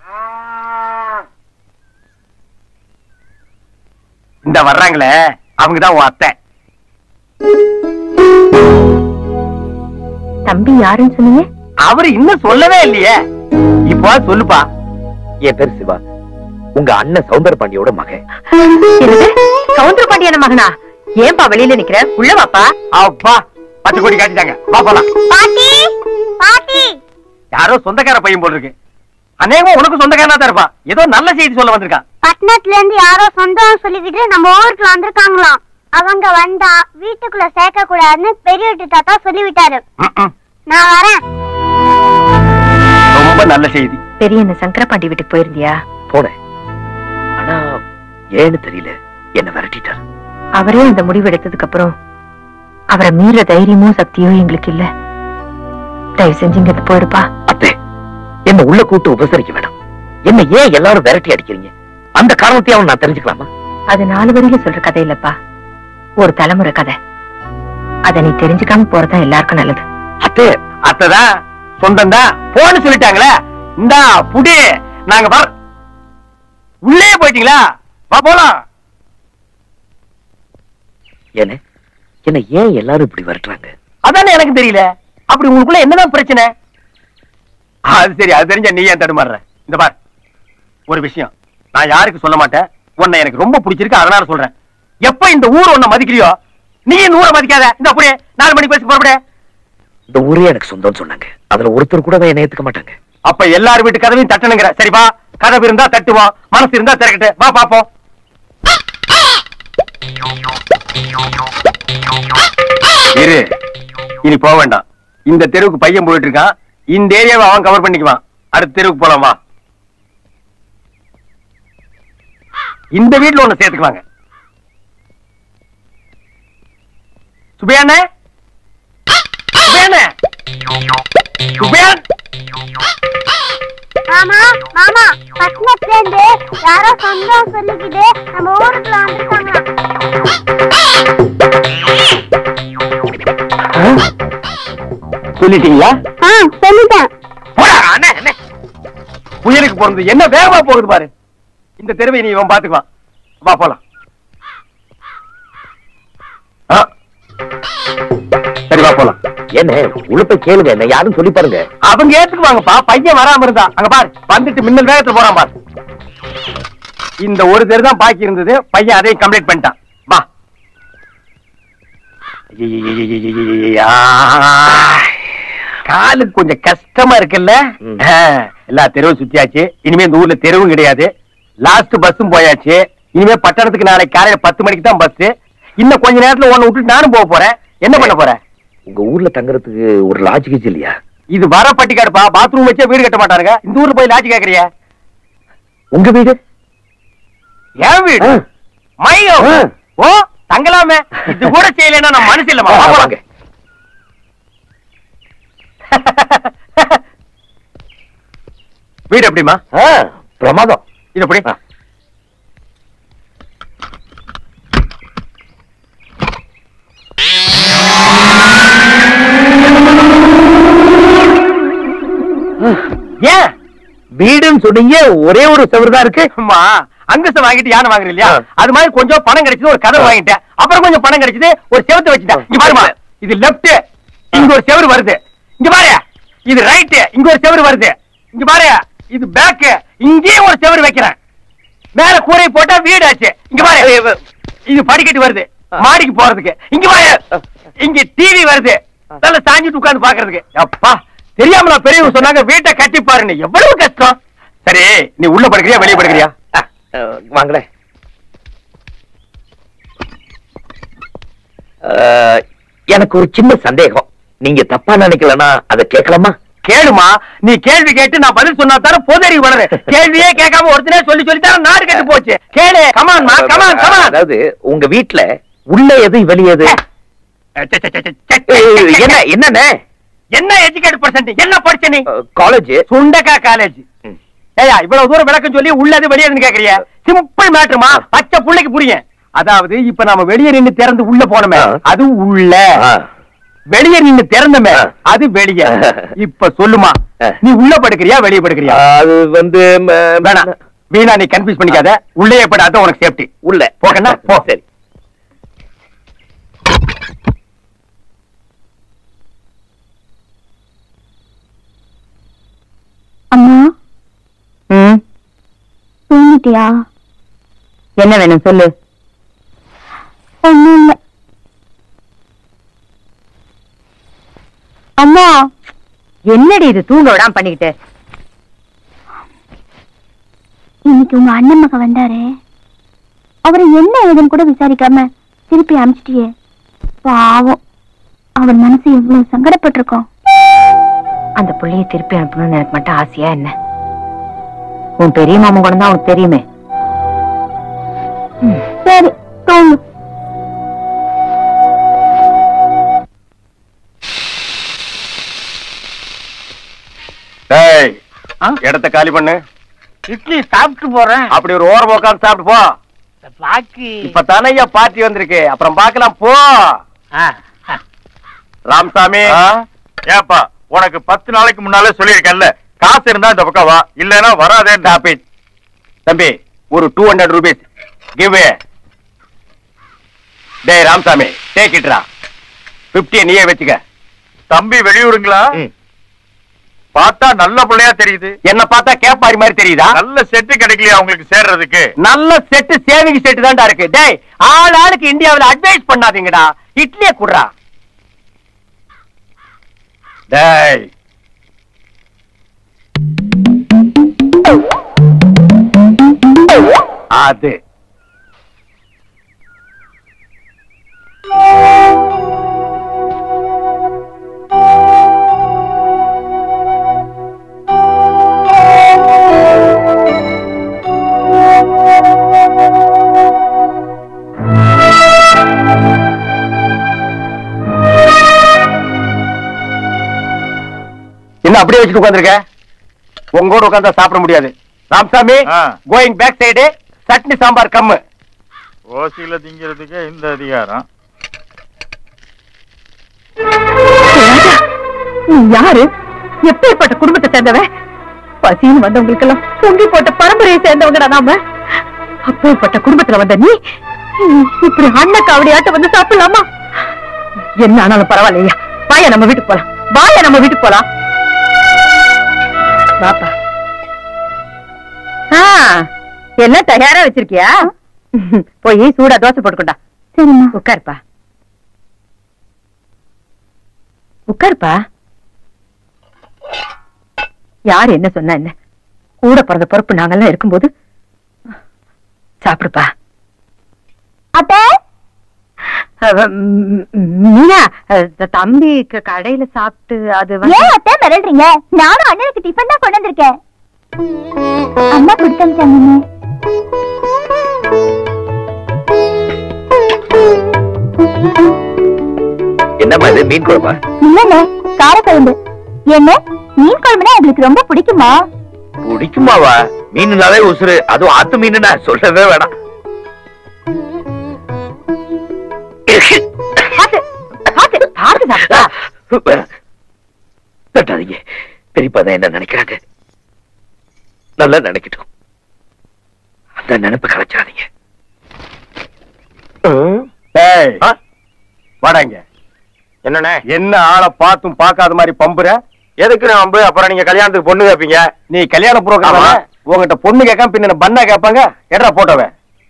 இந்த வர்றாங்களே அவங்கதான் உன் அத்தை தம்பி யாருன்னு சொன்னீங்க அவரு இன்னும் சொல்லவே இல்லையே இப்போ சொல்லுப்பா என் பேர் சிவா உங்க அண்ணன் சௌந்தர பாண்டியோட மகன் என்னது சவுந்தர பாண்டியன மகனா ஏன்பா வெளியில நிக்கிற உள்ள வாப்பா அப்பா பச்சை கொடி காட்டிட்டாங்க வா போலாம் பாட்டி பாட்டி யாரோ சொந்தக்கார பையன் போல் இருக்கு அநேகமா உனக்கு சொந்தக்காரனா தான் இருப்பான் ஏதோ நல்ல செய்தி சொல்ல வந்திருக்கான் பட்டணத்துல இருந்து யாரோ சொந்தம் சொல்லிக்கிட்டு நம்ம ஊருக்கு வந்திருக்காங்களாம் அவங்க வந்தா வீட்டுக்குள்ள சேர்க்க கூடாதுன்னு பெரிய வீட்டு தாத்தா சொல்லிவிட்டாரு ம்ம். நான் வரேன் ரொம்ப நல்ல செய்தி பெரிய என்ன சங்கரபாண்டி வீட்டுக்கு போயிருந்தியா போனேன் ஆனா ஏன்னு தெரியல என்ன விரட்டிட்டார் அவரே அந்த முடிவு எடுத்ததுக்கு அப்புறம் அவரை மீற தைரியமும் சக்தியும் எங்களுக்கு இல்ல தயவு செஞ்சு இங்க இருந்து போயிருப்பா அத்தே என்ன உள்ள கூட்டு உபசரிக்க வேண்டாம் என்ன ஏன் எல்லாரும் விரட்டி அடிக்கிறீங்க அந்த காரணத்தையாவும் நான் தெரிஞ்சுக்கலாமா அது நாலு வரியில சொல்ற கதை இல்லப்பா ஒரு தலைமுறை கதை அத நீ தெரிஞ்சுக்காம போறதா எல்லாருக்கும் நல்லது அத்தே அத்ததான் சொந்தம் தான் போன்னு சொல்லிட்டாங்களே இந்தா புடி நாங்க வர உள்ளே போயிட்டீங்களா வா போலாம் என்ன என்ன ஏன் எல்லாரும் இப்படி விரட்டுறாங்க அதானே எனக்கு தெரியல அப்படி உங்களுக்குள்ள என்னதான் பிரச்சனை அது சரி அது தெரிஞ்ச நீ ஏன் தடுமாறுற இந்த பார் ஒரு விஷயம் நான் யாருக்கு சொல்ல மாட்டேன் உன்னை எனக்கு ரொம்ப பிடிச்சிருக்கு அதனால சொல்றேன் எப்ப இந்த ஊர் உன்னை மதிக்கலையோ நீ இந்த ஊரை மதிக்காத இந்த அப்படியே நாலு மணி பேசி புறப்படு இந்த ஊரே எனக்கு சொந்தம்னு சொன்னாங்க அதுல ஒருத்தர் கூட என்ன ஏத்துக்க மாட்டாங்க அப்ப எல்லார் வீட்டு கதவையும் தட்டணுங்கிற சரி வா கதவு இருந்தா தட்டுவோம் மனசு இருந்தா திறக்கட்டு வா பாப்போம் இரு இனி போக வேண்டாம் இந்த தெருவுக்கு பையன் போயிட்டு இருக்கான் இந்த ஏரியாவை அவன் கவர் பண்ணிக்குவான் அடுத்த தெருவுக்கு போலாம் வா இந்த வீட்டுல ஒண்ணு சேர்த்துக்குவாங்க சுபையாண்ணே சுபையாண்ணே சுபையான் மாமா மாமா பட்டணத்துல இருந்து யாரோ சொந்தம் சொல்லிக்கிட்டு நம்ம ஊருக்குள்ள வந்திருக்காங்களாம் சொல்லிட்டீங்களா ஆ சொல்லிட்டேன் போடா, அண்ணே, அண்ணே. புயலுக்கு பிறந்து என்ன வேகமா போகுது பாரு இந்த தெருவை நீ இவன் பாத்துக்குவான் வா போலாம் ஆ. சரி வா போலாம் என்ன உள்ள போய் கேளுங்க என்ன யாரும் சொல்லி பாருங்க அவங்க ஏத்துக்குவாங்கப்பா பையன் வராம இருந்தா அங்க பாரு வந்துட்டு மின்னல் வேகத்துல போறான் பாரு இந்த ஒரு தெரு தான் பாக்கி இருந்தது பையன் அதையும் கம்ப்ளீட் பண்ணிட்டான் வா ஐயையையையையையையா. காலுக்கு கொஞ்சம் கஷ்டமா இருக்குல்ல ம். ஆ, எல்லா தெருவும் சுத்தியாச்சு இனிமே இந்த ஊர்ல தெருவும் கிடையாது லாஸ்ட் பஸ்ஸும் போயாச்சு இனிமே பட்டணத்துக்கு நாளைக்கு காலையில பத்து மணிக்கு தான் பஸ் இன்னும் கொஞ்ச நேரத்துல உன்னை விட்டுட்டு நானும் போக போறேன் என்ன பண்ண போற உங்க ஊர்ல தங்குறதுக்கு ஒரு லாட்ஜ் கீஜ் இல்லையா இது வர பட்டிக்காடுப்பா பாத்ரூம் வச்சே வீடு கட்ட மாட்டாருங்க இந்த ஊர்ல போய் லாட்ஜ் கேக்குறிய உங்க வீடு என் வீடு ஆ. மையோ ஆ. ஓ தங்கலாமே இது கூட செய்யலைன்னா நான் மனசு இல்ல ஆ, வாங்க வீடு எப்படிமா ஆ, பிரமாதம் இது எப்படி ஆ. ஏன் வீடுன்னு சொன்னீங்க ஒரே ஒரு செவரு தான் இருக்கு அம்மா அங்கசம் வாங்கிட்டு யானை வாங்குற இல்லையா ஆ. அது மாதிரி கொஞ்சம் பணம் கிடைச்சது ஒரு கதவு ஆ. வாங்கிட்டேன் அப்புறம் கொஞ்சம் பணம் கிடைச்சது ஒரு செவத்தை வச்சுட்டேன் இங்க பாருமா இது லெப்ட் இங்க ஒரு செவரு வருது இங்க பாரு இது ரைட் இங்க ஒரு செவரு வருது இங்க பாரு இது பேக் இங்கேயும் ஒரு செவரு வைக்கிறேன் மேல கூரை போட்டா வீடு ஆச்சு இங்க பாரு இது படிக்கட்டு வருது மாடிக்கு போறதுக்கு இங்க பாரு இங்க டிவி வருது நல்ல சாஞ்சிட்டு உட்கார்ந்து பாக்குறதுக்கு அப்பா தெரியாமல பெரியவங்க சொன்னாங்க வீட்டை கட்டி பாருன்னு எவ்வளவு கஷ்டம் சரி நீ உள்ள படுக்கிறியா வெளிய படுக்கிறியா ஆ, வாங்களேன் ஆ, எனக்கு ஒரு சின்ன சந்தேகம் நீங்க தப்பா நினைக்கலன்னா அதை கேட்கலாமா கேளுமா நீ கேள்வி கேட்டு நான் பதில் சொன்னா தானே பொதறி வளரு கேள்வியே கேட்காம ஒருத்தனே சொல்லி சொல்லி தானே நாடு கெட்டு போச்சு கேளு கமான்மா கமான் கமான் அதாவது உங்க வீட்ல உள்ள எது வெளிய எது ஏய், என்ன என்னண்ணே என்ன எஜுகேட் பர்சன்ட் என்ன படிச்ச நீ காலேஜ் சுண்டக்கா காலேஜ் ம். ஏயா இவ்வளவு தூரம் விளக்கம் சொல்லி உள்ளது வெளியேன்னு கேக்குறிய சிம்பிள் மேட்டர்மா பச்சை புள்ளைக்கு புரியும் அதாவது இப்ப நாம வெளியே நின்னு திறந்து உள்ள போனோமே ஆ. அது உள்ள வெளியே நின்னு திறந்தமே ஆ. அது வெளிய இப்ப சொல்லுமா ஆ. நீ உள்ள படுக்கிறியா வெளிய படுக்கிறியா அது வந்து ம, வேணாம் வீணா நீ கன்ஃபியூஸ் பண்ணிக்காத உள்ளே படு அதான் உனக்கு சேஃப்டி உள்ள போகண்ணா, போ. சரி அம்மா ம் தூங்கிட்டியா என்ன வேணும் சொல்லு ஒண்ணும் இல்ல அம்மா என்னடி இது தூங்க விடாம பண்ணிக்கிட்டு இன்னைக்கு உங்க அண்ணன் மகன் வந்தாரு அவரை என்ன ஏதுன்னு கூட விசாரிக்காம திருப்பி அனுப்பிச்சிட்டியே பாவம் அவர் மனசு எவ்வளவு சங்கடப்பட்டிருக்கோம் அந்த புள்ளைய திருப்பி அனுப்பணும்னு எனக்கு மட்டும் ஆசையா என்ன உன் பெரிய மாமன் கூட தான் உனக்கு தெரியுமே சரி தூங்கு டேய் இடத்த காலி பண்ணு இட்லி சாப்பிட்டு போறேன் அப்படி ஒரு ஓரம் உட்காந்து சாப்பிட்டு போ பாக்கி இப்ப தானையா பார்ட்டி வந்திருக்கு அப்புறம் பார்க்கலாம் போ ராமசாமி ஏப்பா உனக்கு பத்து நாளைக்கு முன்னாலே சொல்லியிருக்கேன்ல காசு இருந்தா இந்த பக்கம் வா இல்லைன்னா வராதே Stop it. தம்பி ஒரு டூ ஹண்ட்ரட் ருபீஸ் கிவ் டேய் ராமசாமி டேக் இட்ரா பிப்டிய நீயே வச்சுக்க தம்பி வெளியூருங்களா பார்த்தா நல்ல பிள்ளையா தெரியுது என்ன பார்த்தா கேப்பாரி மாதிரி தெரியுதா நல்ல செட்டு கிடைக்கலையா உங்களுக்கு சேர்றதுக்கு நல்ல செட்டு சேவிங் செட்டு தான்டா இருக்கு டேய் ஆள் ஆளுக்கு இந்தியாவுல அட்வைஸ் பண்ணாதீங்கடா இட்லியே குடுறா டேய் அது என்ன அப்படியே வச்சுட்டு உட்காந்துருக்க உங்களோட உட்கார்ந்தா சாப்பிட முடியாது ராமசாமி ஆ. Going back side chutney sambar கம்மு ஓசியில திங்கிறதுக்கே இந்த அதிகாரம் நீ யாரு எப்பேற்பட்ட குடும்பத்தை சேர்ந்தவன் பசின்னு வந்தவங்களுக்கெல்லாம் பொங்கி போட்ட பரம்பரையை சேர்ந்தவங்கடா நாம அப்பேற்பட்ட குடும்பத்துல வந்த நீ இப்படி அண்ண காவடியாட்ட வந்து சாப்பிடலாமா என்ன ஆனாலும் பரவாயில்லையா வாயா நம்ம வீட்டுக்கு போலாம் வாயா நம்ம வீட்டுக்கு போலாம் பாப்பா ஆ எல்லாம் தயாரா வச்சிருக்கியா போய் சூடா தோசை போட்டுக்கொண்டா சரிம்மா உட்காருப்பா உட்காருப்பா யார் என்ன சொன்னா என்ன கூட பிறந்த பொறுப்பு நாங்கெல்லாம் இருக்கும்போது சாப்பிடுப்பா அத்தை அவ, ம், ம், மீனா அஹ், தம்பி க- கடையில சாப்பிட்டு அது வந்து ஏன் அத்தை மிரள்றீங்க நானும் அண்ணனுக்கு டிஃபன் தான் கொண்டு வந்திருக்கேன் அம்மா கொடுத்தமிச்சாங்க என்னம்மா இது மீன் குழம்பா இல்லண்ணே காரக்குழம்பு என்ன மீன் குழம்புனா உங்களுக்கு ரொம்ப பிடிக்குமா பிடிக்குமாவா மீனுனாலே உசுறு அதுவும் ஆத்து மீனுனா சொல்லவே வேணாம் பாத்து பாத்து பாத்து சாப்பிட்டா தட்டாதீங்க பெரியப்பா தான் என்ன நினைக்கிறாங்க நல்லா நினைக்கட்டும் அந்த நினைப்பு கலைச்சாதீங்க டேய் ஆ? வாடாங்க என்னண்ணே என்ன ஆளை பார்த்தும் பார்க்காத மாதிரி பம்புற எதுக்கு நான் வந்து அப்புறம் நீங்க கல்யாணத்துக்கு பொண்ணு கேப்பீங்க நீ கல்யாண புரோகிராம் ஆமா. உங்ககிட்ட பொண்ணு கேட்காம பின்ன என்ன பண்ணா கேட்பாங்க எட்ரா போட்டவன்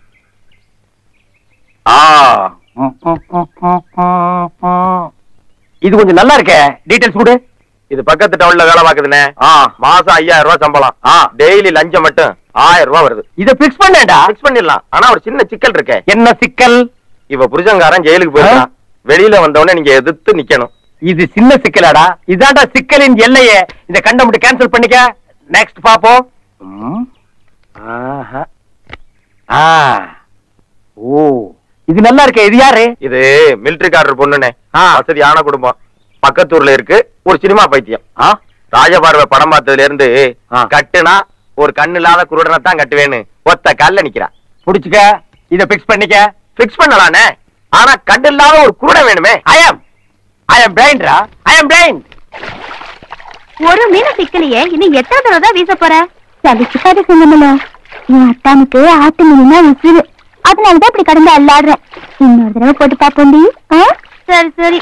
ஆ ம், ம், ம், ம், ம், ம். இது கொஞ்சம் நல்லா இருக்கே டீடைல்ஸ் கொடு இது பக்கத்து டவுன்ல வேலை பாக்குதுண்ணே ஆ மாசம் ஐயாயிரம் ரூபாய் சம்பளம் ஆ டெய்லி லஞ்சம் மட்டும் ஆயிரம் ரூபாய் வருது இத பிக்ஸ் பண்ணேன்டா ஃபிக்ஸ் பண்ணிடலாம் ஆனா ஒரு சின்ன சிக்கல் இருக்கே என்ன சிக்கல் இவ புருஷங்காரன் ஜெயிலுக்கு போயிருக்கான் வெளியில வந்தவொடனே நீங்க எதிர்த்து நிக்கணும் இது சின்ன சிக்கலாடா இதான்டா சிக்கலின் எல்லையே இந்த கண்ட மட்டும் கேன்சல் பண்ணிக்க நெக்ஸ்ட் பாப்போம் ம். ஆஹா. ஆ ஓ இது நல்லா இருக்கே இது யாரு இது மிலிட்டரிக்காரர் பொண்ணுனே ஆ. வசதியான குடும்பம் பக்கத்தூர்ல இருக்கு ஒரு சினிமா பைத்தியம் ஆ ராஜபார்வை படம் பார்த்ததுல இருந்து ஆ. கட்டுனா ஒரு கண்ணு இல்லாத குருடனை தான் கட்டுவேன்னு ஒத்த கால்ல நிக்கிறா புடிச்சுக்க இத பிக்ஸ் பண்ணிக்க பிக்ஸ் பண்ணலானே ஆனா கண்ணு இல்லாத ஒரு குருடன் வேணுமே ஐ அம் ஐ அம் பிளைண்ட்ரா ஐ அம் பிளைண்ட் ஒரு மீன் சிக்கலையே இன்னும் எத்தனை தடவை தான் வீச போற சலிச்சுக்காத சொன்னமல என் அத்தானுக்கு ஆட்டு மீனா உசுறு அதனாலதான் இப்படி கடந்து அல்லாடுறேன் இன்னொரு தடவை போட்டு பாப்போண்டி சரி சரி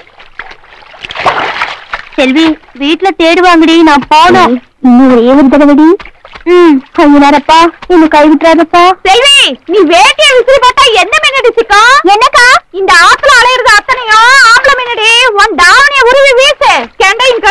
செல்வி வீட்டுல தேடுவாங்கடி நான் போனோம் இன்னும் ஒரே ஒரு தடவைடி ம் கொஞ்ச நேரப்பா என்ன கை விட்டுறாதப்பா செல்வி நீ வேட்டிய விசிறி பார்த்தா என்ன மீனடி சிக்கா என்னக்கா இந்த ஆத்துல அலையிறது அத்தனையும் ஆம்பளை மீனடி உன் தாவணிய உருவி வீசு கெண்டையும்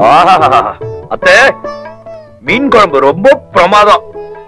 ஆஹா அத்தை மீன் குழம்பு ரொம்ப பிரமாதம்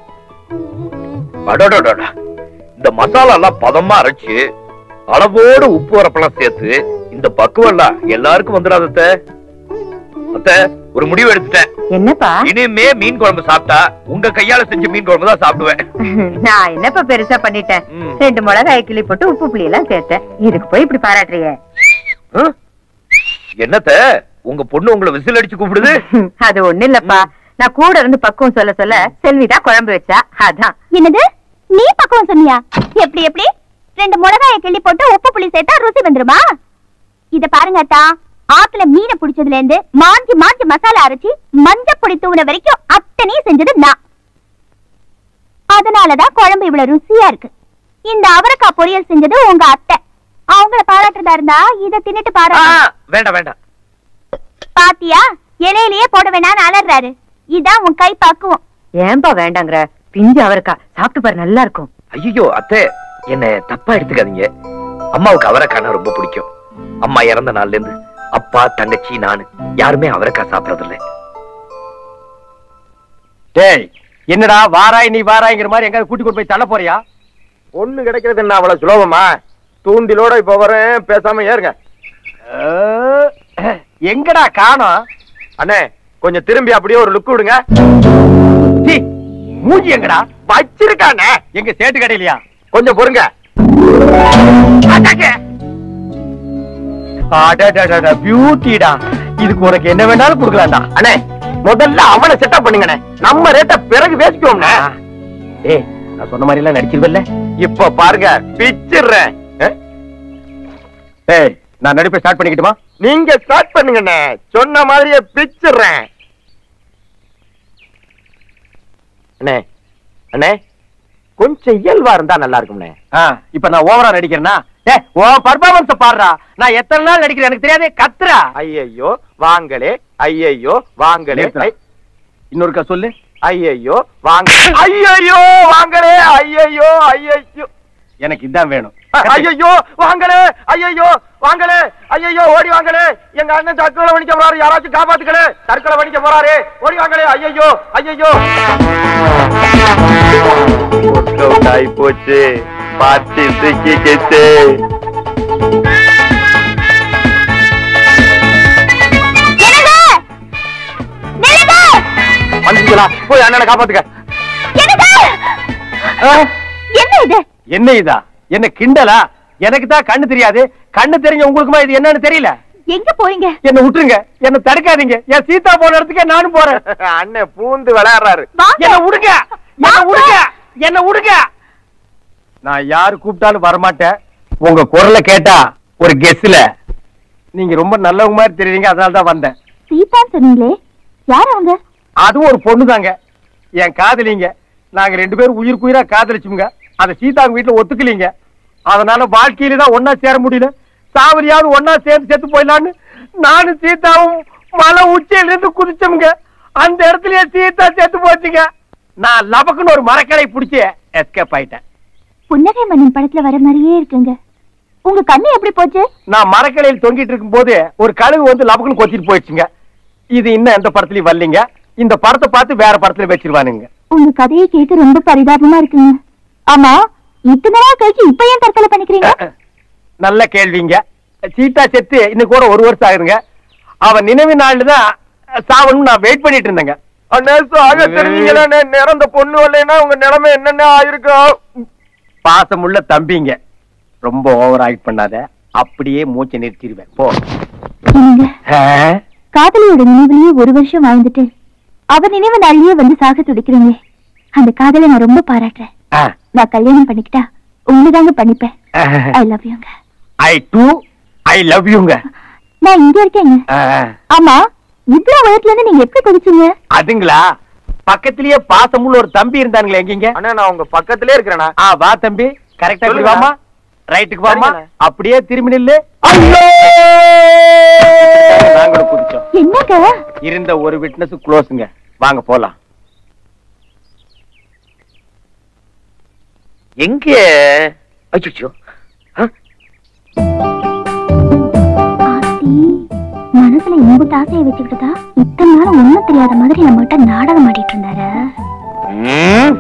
அடடடடா. இந்த மசாலா எல்லாம் பதமா அரைச்சு அளவோடு உப்பு வரப்பெல்லாம் சேர்த்து இந்த பக்குவம் எல்லாம் எல்லாருக்கும் வந்துடாது அத்தை அத்தை ஒரு முடிவு எடுத்துட்டேன் என்னப்பா இனிமே மீன் குழம்பு சாப்பிட்டா உங்க கையால செஞ்ச மீன் குழம்பு தான் சாப்பிடுவேன் நான் என்னப்பா பெருசா பண்ணிட்டேன் ம். ரெண்டு மிளகாய் கிள்ளி போட்டு உப்பு புளி எல்லாம் சேர்த்தேன் இதுக்கு போய் இப்படி பாராட்டுறிய ஆ? என்னத்த உங்க பொண்ணு உங்களை விசில் அடிச்சு கூப்பிடுது அது ஒண்ணு இல்லப்பா நான் கூட இருந்து பக்குவம் சொல்ல சொல்ல செல்விதான் குழம்பு வச்சா அதான் என்னது நீ பக்குவம் சொன்னியா எப்படி எப்படி ரெண்டு மிளகாய கிள்ளி போட்டு உப்பு புளி சேர்த்தா ருசி வந்துருமா இத பாருங்க அத்தா ஆத்துல மீனை புடிச்சதுல இருந்து மாஞ்சி மாஞ்சி மசாலா அரைச்சி மஞ்சள் பொடி தூவுன வரைக்கும் அத்தனையும் செஞ்சது நான் அதனாலதான் குழம்பு இவ்வளவு ருசியா இருக்கு இந்த அவரைக்காய் பொரியல் செஞ்சது உங்க அத்தை அவங்கள பாராட்டுறதா இருந்தா இத தின்னுட்டு ஆ, பாரு வேண்டாம் வேண்டாம் பாத்தியா இலையிலேயே போட வேணாம்னு அலறாரு இதான் உன் கை பக்குவம் ஏன்பா வேண்டாங்கிற பிஞ்சு அவருக்கா சாப்பிட்டு பாரு நல்லா இருக்கும் ஐயோ அத்தை என்ன தப்பா எடுத்துக்காதீங்க அம்மாவுக்கு அவரைக்காய்னா ரொம்ப பிடிக்கும் அம்மா இறந்த நாள்ல இருந்து அப்பா தங்கச்சி நானு யாருமே அவரைக்காய் சாப்பிடறது இல்ல டேய் என்னடா வாராய் நீ வாராய்ங்கிற மாதிரி எங்க கூட்டி கொண்டு போய் தள்ள போறியா ஒண்ணு கிடைக்கிறது என்ன அவ்வளவு சுலபமா தூண்டிலோட இப்ப வரேன் பேசாம ஏறுங்க அஹ், எங்கடா காணோம் அண்ணே கொஞ்சம் திரும்பி அப்படியே ஒரு லுக் விடுங்க சீ, மூஞ்சி எங்கடா வச்சிருக்கானே எங்க சேட்டு கடையிலயா கொஞ்சம் பொறுங்க பியூட்டிடா இதுக்கு உனக்கு என்ன வேணாலும் கொடுக்கலாம்டா அண்ணே முதல்ல அவனை செட்டப் பண்ணுங்கண்ணே நம்ம ரேட்ட பிறகு பேசிக்குவோம்ண்ணே ஏய் நான் சொன்ன மாதிரி எல்லாம் நடிச்சிருவல்ல இப்ப பாருங்க பிச்சிடுறேன் அஹ், ஏய் நான் நடிப்பை ஸ்டார்ட் பண்ணிக்கிட்டுமா நீங்க ஸ்டார்ட் பண்ணுங்கண்ணே சொன்ன மாதிரியே பிச்சிடுறேன் அண்ணே அண்ணே கொஞ்சம் இயல்பா இருந்தா நல்லா இருக்கும்ண்ணே ஆ, இப்ப நான் ஓவரா நடிக்கிறேன்னா ஏ உன் பர்ஃபார்மன்ஸ் பாடுறா நான் எத்தனை நாள் நடிக்கிறேன் எனக்கு தெரியாதே கத்துறா ஐயையோ வாங்களே ஐயையோ வாங்களே நிறுத்துடா. இன்னொருக்கா சொல்லு ஐயையோ வாங்க ஐயையோ வாங்களே ஐயையோ ஐயையோ எனக்கு இதான் வேணும் ஐயையோ வாங்களே ஐயையோ வாங்களே ஐயையோ ஓடி வாங்களே எங்க அண்ணன் தற்கொலை பண்ணிக்க போறாரு யாராச்சும் காப்பாத்துக்கலே தற்கொலை பண்ணிக்க போறாரு ஓடி வாங்களே ஐயையோ ஐயையோ ஆகி போச்சு பாத்தி சிக்கிக்கிச்சு வந்துங்களா போய் அண்ணனை காப்பாத்துக்க என்ன இது என்ன இதா என்ன கிண்டலா எனக்கு தான் கண்ணு தெரியாது கண்ணு தெரிஞ்ச உங்களுக்குமா இது என்னன்னு தெரியல எங்க போறீங்க என்ன விட்டுருங்க என்ன தடுக்காதீங்க என் சீதா போன இடத்துக்கே நானும் போறேன் அண்ணன் பூந்து விளையாடுறாரு வாங்க. என்ன விடுங்க என்ன வாங்க. விடுங்க என்ன விடுங்க நான் யாரு கூப்பிட்டாலும் வரமாட்டேன் உங்க குரலை கேட்டா ஒரு கெஸ்ல நீங்க ரொம்ப நல்லவங்க மாதிரி தெரியுறீங்க அதனால தான் வந்தேன் சீதான் சொன்னீங்களே யார் அவங்க அதுவும் ஒரு பொண்ணு தாங்க என் காதலிங்க நாங்க ரெண்டு பேரும் உயிருக்குயிரா காதலிச்சுங்க அதை சீதாங்க வீட்டுல ஒத்துக்கலீங்க அதனால வாழ்க்கையில தான் ஒன்னா சேர முடியல சாவரியாவது ஒன்னா சேர்ந்து செத்து போயிடலான்னு நானும் சீதாவும் மலை உச்சியில இருந்து குதிச்சோம்ங்க அந்த இடத்துலயே சீதா செத்து போச்சுங்க நான் லபக்குன்னு ஒரு மரக்கடை பிடிச்சி எஸ்கேப் ஆயிட்டேன் புன்னகை மன்னன் படத்துல வர மாதிரியே இருக்குங்க உங்க கண்ணு எப்படி போச்சு நான் மரக்கடையில் தொங்கிட்டு இருக்கும்போது ஒரு கழுகு வந்து லபக்குன்னு கொத்திட்டு போயிடுச்சுங்க இது இன்னும் எந்த படத்துலயும் வரலீங்க இந்த படத்தை பார்த்து வேற படத்துல வச்சிருவானுங்க உங்க கதையை கேட்க ரொம்ப பரிதாபமா இருக்குங்க ஆமா இத்தனை நாள் கழிச்சு இப்ப ஏன் தற்கொலை பண்ணிக்கிறீங்க நல்ல கேள்விங்க சீதா செத்து இன்னும் கூட ஒரு வருஷம் ஆகுதுங்க அவன் நினைவு நாள் தான் சாவணும் நான் வெயிட் பண்ணிட்டு இருந்தேங்க அண்ணே சாக தெரிஞ்சீங்களே நிறந்த பொண்ணு வரலைன்னா உங்க நிலைமை என்னென்ன ஆயிருக்கும் பாசமுள்ள தம்பிங்க ரொம்ப ஓவர் ஆக்ட் பண்ணாத அப்படியே மூச்சை நிறுத்திடுவேன் போ என்னங்க ஆ? காதலியோட நினைவுலயே ஒரு வருஷம் வாழ்ந்துட்டு அவர் நினைவு நாள்லயே வந்து சாக துடிக்கிறீங்களே அந்த காதலை நான் ரொம்ப பாராட்டுறேன் ஆ. நான் கல்யாணம் பண்ணிக்கிட்டா உண்மைதாங்க பண்ணிப்பேன் ஐ லவ் யூங்க ஐ டூ ஐ லவ் யூங்க நான் இங்க இருக்கேங்க ஆ. ஆமா இவ்வளவு உயரத்துல இருந்து நீங்க எப்படி குதிச்சீங்க அதுங்களா பக்கத்திலேயே பாசமுள்ள ஒரு தம்பி இருந்தானுங்களே எங்கீங்க அண்ணா நான் உங்க பக்கத்திலே இருக்கிறேண்ணா ஆ வா தம்பி கரெக்டா இப்படி சொல்லுங்க. வாமா ரைட்டுக்கு வாமா சரிங்கண்ணே. அப்படியே திரும்பி நில்லு ஐயோ நாங்களும் குதிச்சோம் என்னங்க இருந்த ஒரு விட்னஸ் க்ளோஸ்ங்க வாங்க போலாம் எங்க அச்சோ ஆத்தி மனசுல இம்புட்டு ஆசையை வச்சுக்கிட்டுதா இத்தனை நாள் ஒண்ணும் தெரியாத மாதிரி நம்ம கிட்ட நாடகம் ஆடிட்டு இருந்தாரு ம்.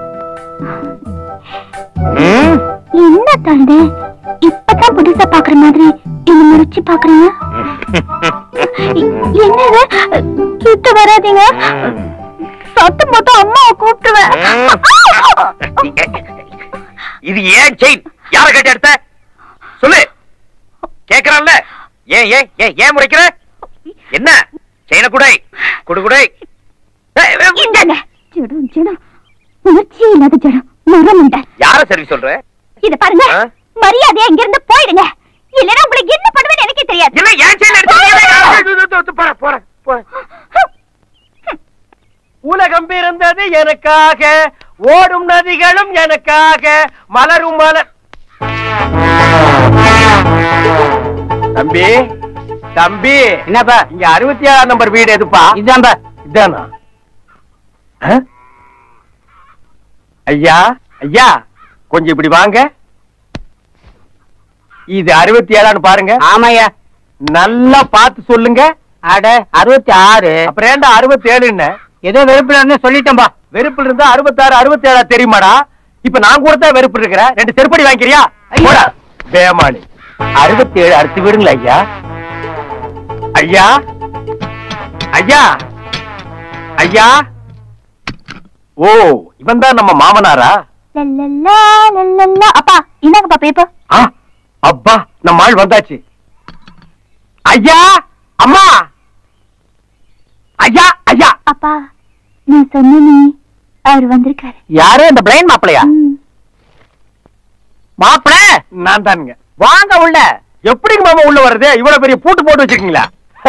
ம். என்ன தண்டு இப்பதான் புதுசா பாக்குற மாதிரி என்ன முடிச்சு பாக்குறீங்க இ- என்னது கிட்ட வராதீங்க சத்தம் போட்டு அம்மாவை கூப்பிட்டுவேன் இது ஏன் செயின் யார கட்டி எடுத்த சொல்லு கேக்குறான்ல ஏன் ஏன் ஏன் ஏன் முறைக்கிற என்ன செயின குடை குடு குடை ஏய், ஏய், இந்தாங்க ஜடம் ஜடம் உணர்ச்சியே இல்லாத ஜடம் மரமுண்ட யார சர்வீஸ் சொல்ற இத பாருங்க ஆ? மரியாதையா இங்க இருந்து போயிடுங்க இல்லைன்னா உங்களுக்கு என்ன பண்ணுவேன்னு எனக்கே தெரியாது என்ன ஏன் செயின் எடுத்து போற போற போற உலகம் பிறந்தது எனக்காக ஓடும் நதிகளும் எனக்காக மலரும் மலர் தம்பி தம்பி என்னப்பா இங்க அறுபத்தி ஏழாம் நம்பர் வீடு எதுப்பா இதான்பா இதானா ஆ? ஐயா ஐயா கொஞ்சம் இப்படி வாங்க இது அறுபத்தி ஏழான்னு பாருங்க ஆமாய்யா நல்லா பார்த்து சொல்லுங்க அட அறுபத்தி ஆறு அப்புறம் ஏன்டா அறுபத்தி ஏழுன்னு ஏதோ வெறுப்புல இருந்து சொல்லிட்டேன்பா வெறுப்புல இருந்தா அறுபத்தாறு அறுபத்தி ஏழா தெரியுமாடா இப்ப நான் கூட தான் வெறுப்பு இருக்கிறேன் ரெண்டு செருப்படி வாங்கிக்கிறியா போடா பேமானி அறுபத்தி ஏழு அறுத்து விடுங்களா ஐயா ஐயா ஐயா ஐயா ஓ இவன் தான் நம்ம மாமனாரா லல்லல்லா, லல்லல்லா. அப்பா இந்தாங்கப்பா பேப்பர் ஆ, அப்பா நம்ம ஆள் வந்தாச்சு ஐயா அம்மா ஐயா ஐயா அப்பா நான் சொன்னேனே அவர் வந்திருக்காரு யாரு இந்த பிளைன் மாப்பிளையா ம். மாப்பிள நான் தானுங்க வாங்க உள்ள எப்படிங்க மாமா உள்ள வருது இவ்வளவு பெரிய பூட்டு போட்டு வச்சிருக்கீங்களா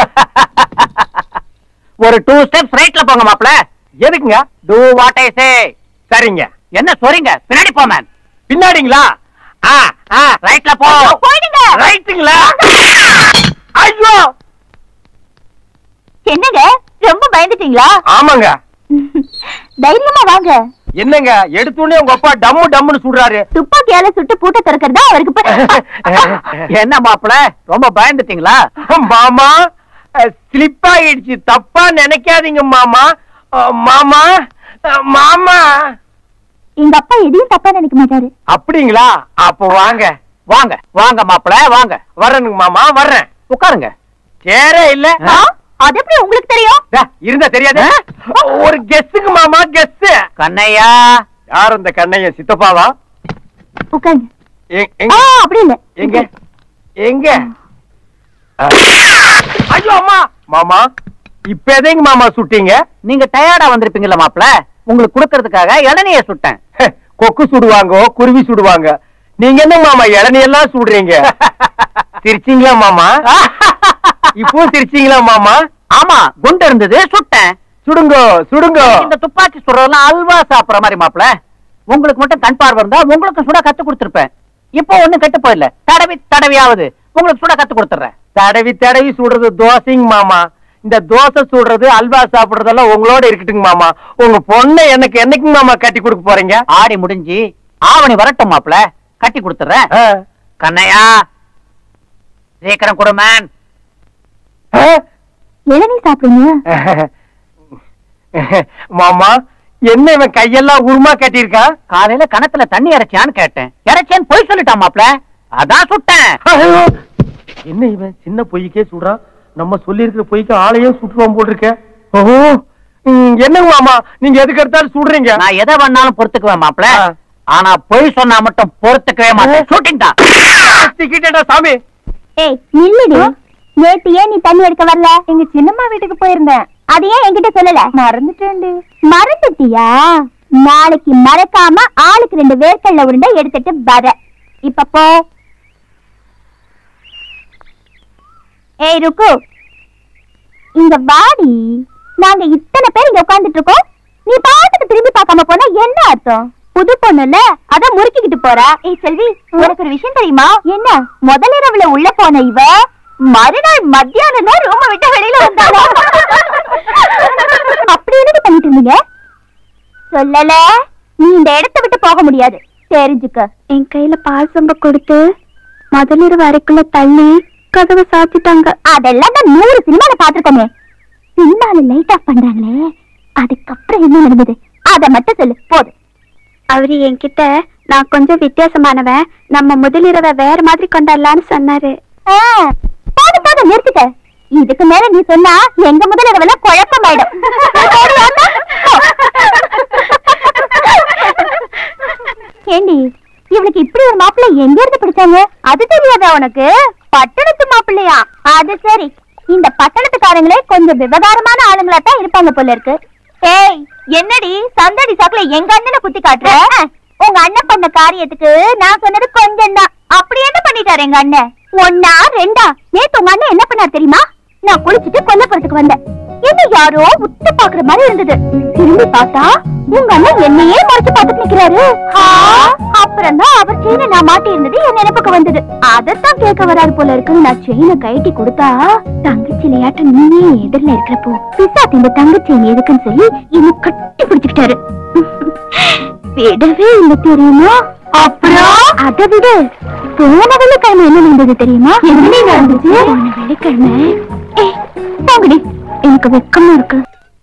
ஒரு டூ ஸ்டெப்ஸ் ரைட்ல போங்க மாப்பிள எதுக்குங்க டூ வாட் ஐ சே சரிங்க என்ன சொல்றீங்க பின்னாடி போ மேன் பின்னாடிங்களா ஆ ஆ ரைட்ல போ போயிடுங்க ரைட்டுங்களா ஐயோ என்னங்க ரொம்ப பயந்துட்டீங்களா ஆமாங்க தைரியமா வாங்க என்னங்க எடுத்தோடனே உங்க அப்பா டம்மு டம்முன்னு சுடுறாரு துப்பாக்கியால சுட்டு பூட்ட திறக்கிறதா அவருக்கு ப- என்ன மாப்பிள ரொம்ப பயந்துட்டீங்களா மாமா ஸ்லிப் ஆயிடுச்சு தப்பா நினைக்காதீங்க மாமா அஹ், மாமா அஹ், மாமா எங்க அப்பா எதையும் தப்பா நினைக்க மாட்டாரு அப்படிங்களா அப்போ வாங்க வாங்க வாங்க மாப்பிள வாங்க வர்றேனுங்க மாமா வர்றேன் உட்காருங்க சேரே இல்ல ஆ? அது எப்படி உங்களுக்கு தெரியும் டா, இருந்தா தெரியாது ஒரு கெஸ்ஸுக்கு மாமா கெஸ் கண்ணையா யார் அந்த கண்ணையன் சித்தப்பாவா உட்காருங்க எ- ஆ, எங்க அப்படி இல்ல எங்க எங்க ஆ. ஐயோ அம்மா மாமா இப்ப எதைங்க மாமா சுட்டீங்க நீங்க டயர்டா வந்திருப்பீங்கல்ல மாப்பிள உங்களுக்கு கொடுக்கறதுக்காக இளநிய சுட்டேன் ஹே, கொக்கு சுடுவாங்க குருவி சுடுவாங்க நீங்க என்ன மாமா இளநியெல்லாம் சுடுறீங்க சிரிச்சீங்களா மாமா இப்போ சிரிச்சீங்களா மாமா ஆமா குண்டு இருந்தது சுட்டேன் சுடுங்க சுடுங்க இந்த துப்பாக்கி சுடுறதெல்லாம் அல்வா சாப்பிடுற மாதிரி மாப்பிள உங்களுக்கு மட்டும் கண் பார்வை இருந்தா உங்களுக்கு சுட கத்து கொடுத்திருப்பேன் இப்போ ஒண்ணும் கெட்டு போயிடல தடவி தடவியாவது உங்களுக்கு சுட கத்து கொடுத்துறேன் தடவி தடவி சுடுறது தோசைங்க மாமா இந்த தோசை சுடுறது அல்வா சாப்பிடுறதெல்லாம் உங்களோட இருக்கட்டுங்க மாமா உங்க பொண்ணை எனக்கு என்னைக்கு மாமா கட்டி கொடுக்க போறீங்க ஆடி முடிஞ்சு ஆவணி வரட்டும் மாப்பிள கட்டி கொடுத்துறேன் ஆ. கண்ணையா சீக்கிரம் கொடு மேன் ஆ? இளநீ சாப்பிடுங்க மாமா என்ன இவன் கையெல்லாம் உருமா கட்டியிருக்கான் காலையில கணத்துல தண்ணி இறைச்சியான்னு கேட்டேன் இறைச்சேன்னு பொய் சொல்லிட்டான் மாப்பிள அதான் சுட்டேன் ஐயோ! என்ன இவன் சின்ன பொய்க்கே சுடுறான் நம்ம சொல்லி இருக்கிற பொய்க்கு ஆளையே சுட்டுவான் போல் இருக்க ஓஹோ ம், என்னங்க மாமா நீங்க எதுக்கு எடுத்தாலும் சுடுறீங்க நான் எதை வேணாலும் பொறுத்துக்குவேன் மாப்பிள ஆ. ஆனா பொய் சொன்னா மட்டும் பொறுத்துக்கவே மாட்டேன் ஷூட்டிங் தான் சிக்கிட்டேன்டா சாமி ஏய் நில்லுடி நேத்து ஏன் நீ தண்ணி எடுக்க வரல எங்க சின்னம்மா வீட்டுக்கு போயிருந்தேன் அது ஏன் என்கிட்ட சொல்லல மறந்துட்டேன்டி மறந்துட்டியா நாளைக்கு மறக்காம ஆளுக்கு ரெண்டு வேர்க்கல்ல உருண்டை எடுத்துட்டு வர இப்ப போ ஏய் ருக்கு இங்க வாடி நாங்க இத்தனை பேர் இங்க உட்கார்ந்துட்டு இருக்கோம் நீ பாட்டுக்கு திரும்பி பார்க்காம போனா என்ன அர்த்தம் புது பொண்ணுல அத முறுக்கிக்கிட்டு போறா ஏய் செல்வி உனக்கு ஒரு விஷயம் தெரியுமா என்ன முதல் இரவுல உள்ள போன இவ மறுநாள் மத்தியானம் தான் ரூம விட்டு வெளியில வந்தாளா அப்படி என்னடி பண்ணிட்டு இருந்தீங்க சொல்லல நீ இந்த இடத்தை விட்டு போக முடியாது தெரிஞ்சுக்க என் கையில பால் சம்ப கொடுத்து முதலிரவு வரைக்குள்ள தள்ளி கதவை சாத்திட்டாங்க அதெல்லாம் தான் நூறு சினிமால பாத்துருக்கோமே சினிமால லைட் ஆஃப் பண்றாங்களே அதுக்கப்புறம் என்ன நடந்தது அத மட்டும் சொல்லு போதும் அவரு என்கிட்ட நான் கொஞ்சம் வித்தியாசமானவன் நம்ம முதலிரவை வேற மாதிரி கொண்டாடலாம்னு சொன்னாரு போதும் போதும் நிறுத்திட்ட இதுக்கு மேல நீ சொன்னா எங்க முதலிரவெல்லாம் குழப்பமாயிடும் ஏண்டி இவளுக்கு இப்படி ஒரு மாப்பிள்ளை எங்க இருந்து பிடிச்சாங்க அது தெரியாதா உனக்கு பட்டணத்து மாப்பிள்ளையா அது சரி இந்த பட்டணத்துக்காரங்களே கொஞ்சம் விவகாரமான ஆளுங்களா தான் இருப்பாங்க போல இருக்கு ஏய் என்னடி சந்தடி சாக்குல எங்க அண்ணனை குத்தி காட்டுற உங்க அண்ணன் பண்ண காரியத்துக்கு நான் சொன்னது கொஞ்சம் தான் அப்படி என்ன பண்ணிட்டாரு எங்க அண்ணன் ஒன்னா ரெண்டா நேத்து உங்க அண்ணன் என்ன பண்ணார் தெரியுமா நான் குளிச்சுட்டு கொல்லப்புறத்துக்கு வந்தேன் என்ன யாரோ உத்து பாக்குற மாதிரி இருந்தது திரும்பி பார்த்தா உங்க அண்ணன் என்னையே மறைச்சு பார்த்துட்டு நிக்கிறாரு அப்புறம் தான் அவர் செயினை நான் மாட்டி இருந்தது என் நினைப்புக்கு வந்தது அதைத்தான் கேட்க வராது போல இருக்குன்னு நான் செயினை கழட்டி கொடுத்தா தங்கச்சி விளையாட்டு நீயே எதிரில இருக்கிறப்போ பிசாத் இந்த தங்கச்சி எதுக்குன்னு சொல்லி என்ன கட்டி பிடிச்சுக்கிட்டாரு விடவே இல்ல தெரியுமா அப்புறம் அதை விட போன வெள்ளிக்கிழமை என்ன நடந்தது தெரியுமா என்ன நடந்துச்சு போன வெள்ளிக்கிழமை ஏய் போங்கடி எனக்கு வெக்கமா இருக்கு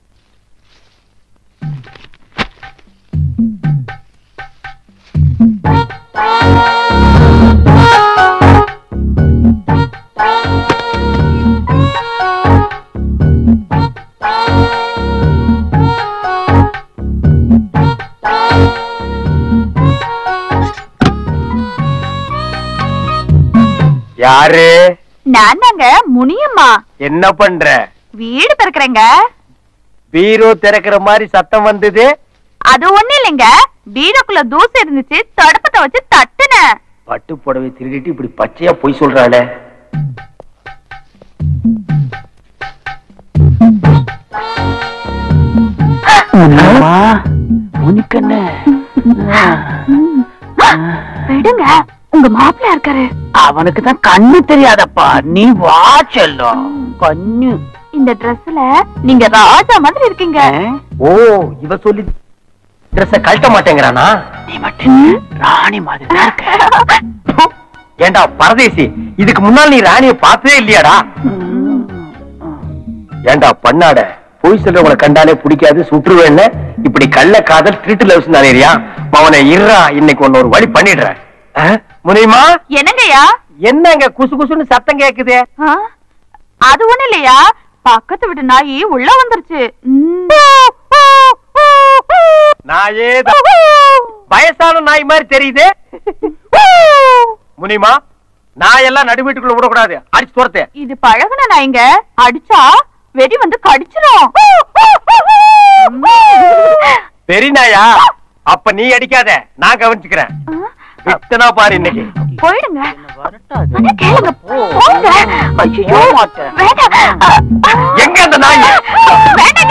யாரு நான் தாங்க முனியம்மா என்ன பண்ற வீடு திறக்கிறேங்க பீரோ திறக்கிற மாதிரி சத்தம் வந்தது அது ஒண்ணு இல்லைங்க பீரோக்குள்ள தூசு இருந்துச்சு தடுப்பத்தை வச்சு தட்டுனேன் பட்டு புடவை திருடிட்டு இப்படி பச்சையா பொய் சொல்றாளே விடுங்க உங்க மாப்பிள்ள இருக்காரு அவனுக்கு தான் கண்ணு தெரியாதப்பா நீ வா செல்லம் கண்ணு இந்த ட்ரெஸ்ல நீங்க ராஜா மாதிரி இருக்கீங்க ஓ இவ சொல்லி ட்ரெஸ்ஸ கழட்ட மாட்டேங்கிறானா நீ மட்டும் ராணி மாதிரி தான் இருக்க ஏண்டா பரதேசி இதுக்கு முன்னால் நீ ராணிய பார்த்ததே இல்லையாடா ஏண்டா பண்ணாட பொய் சொல்றவங்களை கண்டாலே பிடிக்காது சுற்றுவேன்னு இப்படி கள்ள காதல் திருட்டு லவ்ஸ் தானேரியா அவனை இருறா இன்னைக்கு ஒன்னு ஒரு வழி பண்ணிடுறேன் ஆ? முனியுமா என்னங்கய்யா என்னங்க குசு குசுன்னு சத்தம் கேக்குதே ஆ? அது ஒண்ணு இல்லையா பக்கத்து வீட்டு நாயி உள்ள வந்துருச்சு ம். நாயே வயசான நாய் மாதிரி தெரியுது முனிமா நாயெல்லாம் நடு வீட்டுக்குள்ள விடக்கூடாது அடிச்சு துரத்து இது பழகுன நாய்ங்க அடிச்சா வெடி வந்து கடிச்சிரும் பெரிய நாயா அப்ப நீ அடிக்காத நான் கவனிச்சுக்கிறேன் வித்தனா பாரு இன்னைக்கு போயிடுங்க அண்ணா, கேளுங்க போங்க ஐயோ வேண்டாம் எங்க அந்த நாய் வேண்டாங்க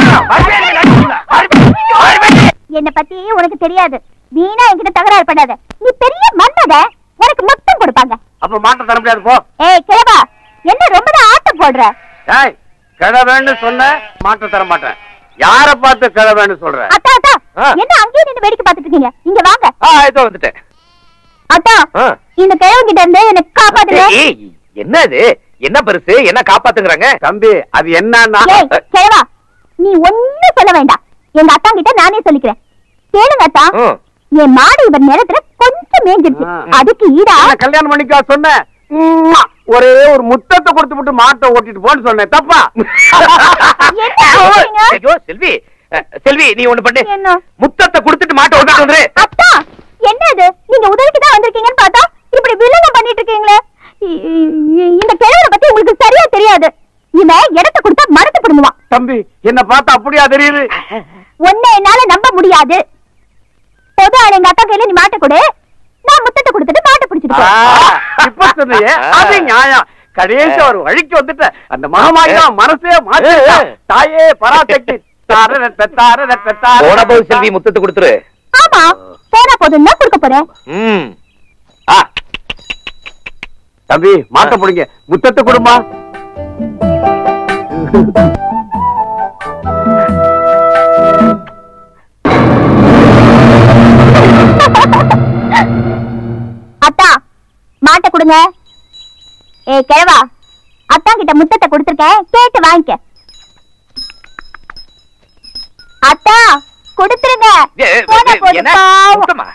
என்ன பத்தி உனக்கு தெரியாது வீணா என்கிட்ட தகராறு பண்ணாத நீ பெரிய மன்மத உனக்கு மொத்தம் கொடுப்பாங்க அப்ப மாட்ட தர முடியாது போ ஏய் கிழவா என்ன ரொம்ப தான் ஆட்டம் போடுற ஏய் கிழவேன்னு சொன்ன மாட்ட தர மாட்டேன் யார பார்த்து கிழவேன்னு சொல்ற அத்தா அத்தா ஆ. என்ன அங்கேயே நின்று வேடிக்கை பார்த்துட்டு இருக்கீங்க இங்க வாங்க ஆ இதோ வந்துட்டேன் அத்தா ஆ. இந்த கிழவன் கிட்ட இருந்து எனக்கு காப்பாத்துங்க ஏய், என்ன இது என்ன பெருசு என்ன காப்பாத்துங்கறாங்க தம்பி அது என்னன்னா ஏய் கிழவா நீ ஒண்ணும் சொல்ல வேண்டாம் எங்க அத்தா கிட்ட நானே சொல்லிக்கிறேன் கேளுங்க அத்தா ம். என் மாடு இவர் நேரத்துல கொஞ்சம் மேஞ்சிருச்சு ஆ. அதுக்கு ஈடா என்ன கல்யாணம் பண்ணிக்கா சொன்ன உம்மா, ஒரே ஒரு முத்தத்தை கொடுத்து விட்டு மாட்டை ஓட்டிட்டு போன்னு சொன்னேன் தப்பா என்ன சொல்றீங்க? ஐயோ செல்வி அஹ், செல்வி நீ ஒண்ணு பண்ணு என்ன? முத்தத்தை கொடுத்துட்டு மாட்ட ஓட்டிட்டு வந்துரு அத்தா என்ன இது நீங்க உதவிக்கு தான் வந்திருக்கீங்கன்னு பார்த்தா இப்படி வில்லங்கம் பண்ணிட்டு இருக்கீங்களே இ- இ- இந்த கிழவரை பத்தி உங்களுக்கு சரியா தெரியாது இவன் இடத்த கொடுத்தா மரத்தை பிடுங்குவான் தம்பி என்ன பார்த்தா அப்படியா தெரியுது உன்னை என்னால நம்ப முடியாது பொது ஆள் எங்க அக்கா கையில நீ மாட்ட கொடு நான் முத்தத்தை கொடுத்துட்டு மாட்டை பிடிச்சிட்டு ஆ, போ. இப்ப சொன்னியே அது நியாயம் கடைசி ஒரு வழிக்கு வந்துட்ட அந்த மகமாயி தான் மனசே மாத்தி தாயே பராசக்தி தார ரத்த தார ரத்த தார போன போது செல்வி முத்தத்தை கொடுத்துரு ஆமா போனா போதும் தான் கொடுக்க போறேன் ம் ஆ. தம்பி மாட்ட பிடிங்க முத்தத்தை கொடுமா அத்தா மாட்டை கொடுங்க ஏ கிழவா அத்தான் கிட்ட முத்தத்தை கொடுத்துருக்கேன் கேட்டு வாங்கிக்க அத்தா கொடுத்துருங்க போன போது பாவம்.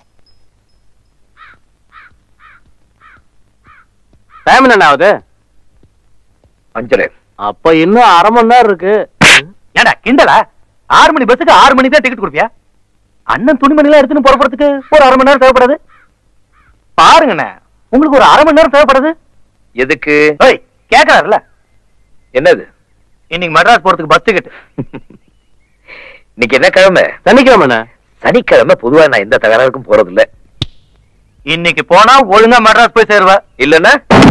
டைம் என்ன ஆகுது அஞ்சலே அப்ப இன்னும் அரை மணி நேரம் இருக்கு ஏடா கிண்டலா ஆறு மணி பஸ்ஸுக்கு ஆறு மணி தான் டிக்கெட் கொடுப்பியா அண்ணன் துணிமணி எல்லாம் எடுத்துன்னு புறப்படுறதுக்கு ஒரு அரை மணி நேரம் தேவைப்படுது பாருங்கண்ணே உங்களுக்கு ஒரு அரை மணி நேரம் தேவைப்படுது எதுக்கு ஓய் கேட்கறாருல என்னது இன்னைக்கு மெட்ராஸ் போறதுக்கு பஸ் டிக்கெட் இன்னைக்கு என்ன கிழமை சனிக்கிழமை சனிக்கிழமை பொதுவா நான் எந்த தகராறுக்கும் போறது இல்ல இன்னைக்கு போனா ஒழுங்கா மெட்ராஸ் போய் சேருவ இல்லன்னா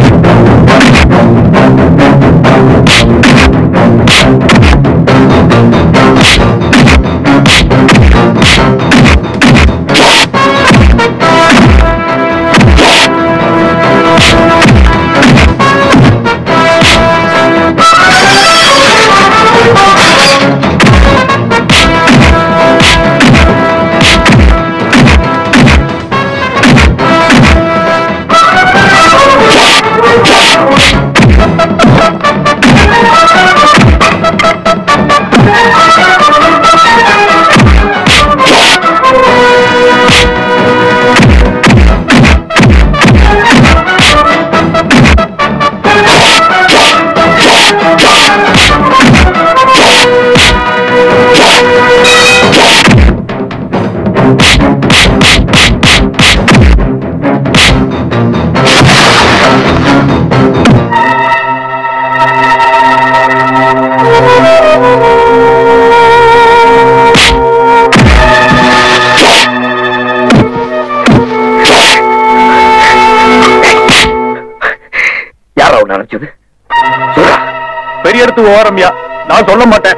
யாரா உன்னை அனுப்பிச்சது சொல்றா பெரிய இடத்து ஓரம்யா நான் சொல்ல மாட்டேன்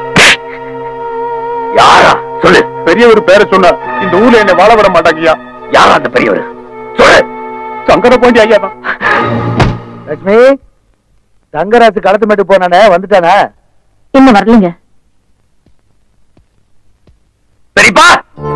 யாரா சொல்லு பெரியவர் பேரை சொன்னா இந்த ஊர்ல என்னை வாழ விட மாட்டாங்கய்யா யாரா அந்த பெரியவர் சொல்லு சங்கர பாண்டி ஐயா தான் லட்சுமி தங்கராசு களத்து மேட்டு போனானே வந்துட்டானா இன்னும் வரலைங்க பெரியப்பா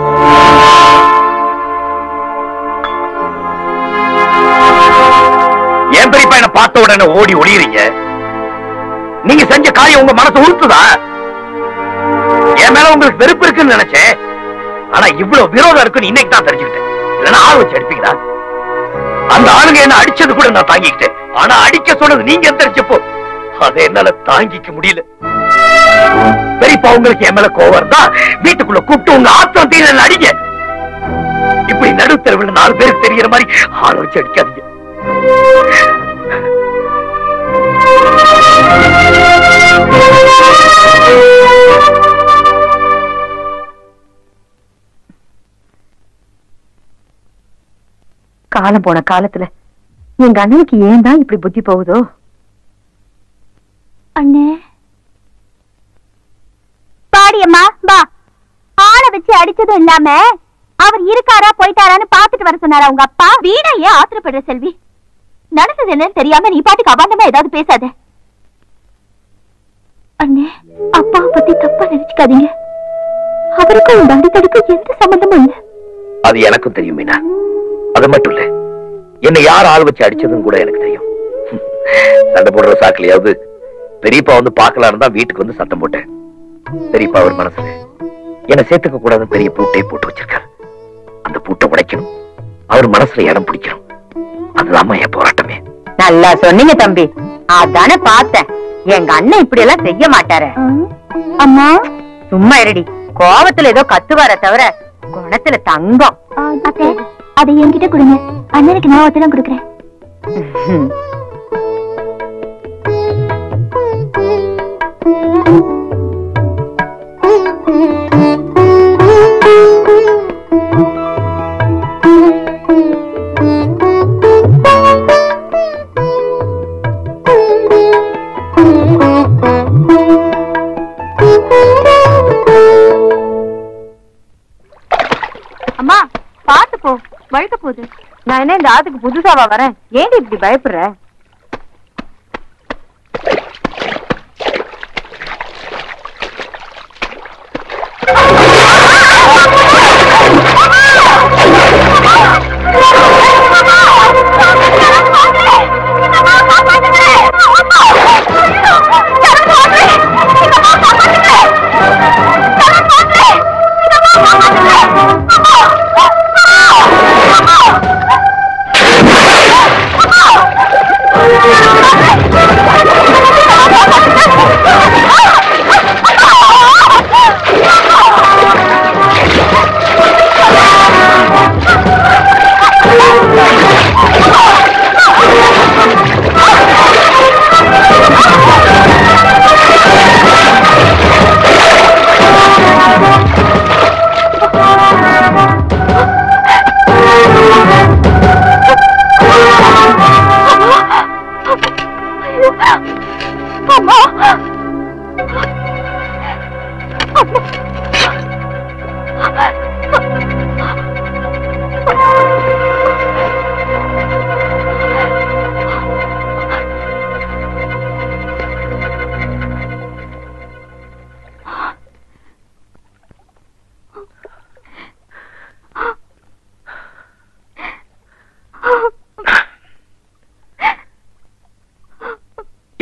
ஏன் பெரியப்பா என்ன பார்த்த உடனே ஓடி ஒளியறீங்க நீங்க செஞ்ச காரியம் உங்க மனசு உறுத்துதா என் மேல உங்களுக்கு வெறுப்பு இருக்குன்னு நினைச்சேன் ஆனா இவ்வளவு விரோதம் இருக்குன்னு இன்னைக்கு தான் தெரிஞ்சுக்கிட்டேன் இல்லைன்னா ஆள் வச்சு அடிப்பீங்களா அந்த ஆளுங்க என்ன அடிச்சது கூட நான் தாங்கிக்கிட்டேன் ஆனா அடிக்க சொன்னது நீங்க தெரிஞ்சப்போ அதை என்னால தாங்கிக்க முடியல பெரியப்பா உங்களுக்கு என் மேல கோவம் தான் வீட்டுக்குள்ள கூப்பிட்டு உங்க ஆத்திரம் தீர அடிங்க இப்படி நடுத்தரவில் நாலு பேருக்கு தெரியற மாதிரி ஆள வச்சு அடிக்காதீங்க காலம் போன காலத்துல எங்க அண்ணனுக்கு ஏன் தான் இப்படி புத்தி போகுதோ அண்ணே பாடியம்மா வா ஆளை வச்சு அடிச்சதும் இல்லாம அவர் இருக்காரா போயிட்டாரான்னு பாத்துட்டு வர சொன்னாரா உங்க அப்பா வீணா ஏன் ஆத்திரப்படுற செல்வி நடந்தது என்னன்னு தெரியாம நீ பாட்டுக்கு அபாண்டமா ஏதாவது பேசாத அண்ணே அப்பாவை பத்தி தப்பா நினைச்சுக்காதீங்க அவருக்கும் இந்த அடித்தடுக்கும் எந்த சம்பந்தமும் இல்ல அது எனக்கும் தெரியும் மீனா அது மட்டும் இல்ல என்னை யார் ஆள் வச்சு அடிச்சதுன்னு கூட எனக்கு தெரியும் சண்டை போடுற சாக்கிலையாவது பெரியப்பா வந்து பார்க்கலான்னு தான் வீட்டுக்கு வந்து சத்தம் போட்டேன் பெரியப்பா அவர் மனசுல என்னை சேர்த்துக்க கூடாதுன்னு பெரிய பூட்டை போட்டு வச்சிருக்காரு அந்த பூட்டை உடைக்கணும் அவர் மனசுல இடம் பிடிக்கணும் அதுதான் என் போராட்டமே நல்லா சொன்னீங்க தம்பி அதானே பார்த்தேன் எங்க அண்ணன் இப்படி எல்லாம் செய்ய மாட்டாரு அம்மா சும்மா இருடி கோவத்துல ஏதோ கத்துவார தவிர குணத்துல தங்கம் அத்தை அதை என்கிட்ட கொடுங்க அண்ணனுக்கு நான் ஒத்தடம் கொடுக்குறேன் அம்மா பாத்து போ வழுக்க போகுது நான் என்ன இந்த ஆத்துக்கு புதுசாவா வரேன் ஏன்டி இப்படி பயப்படுற அம்மா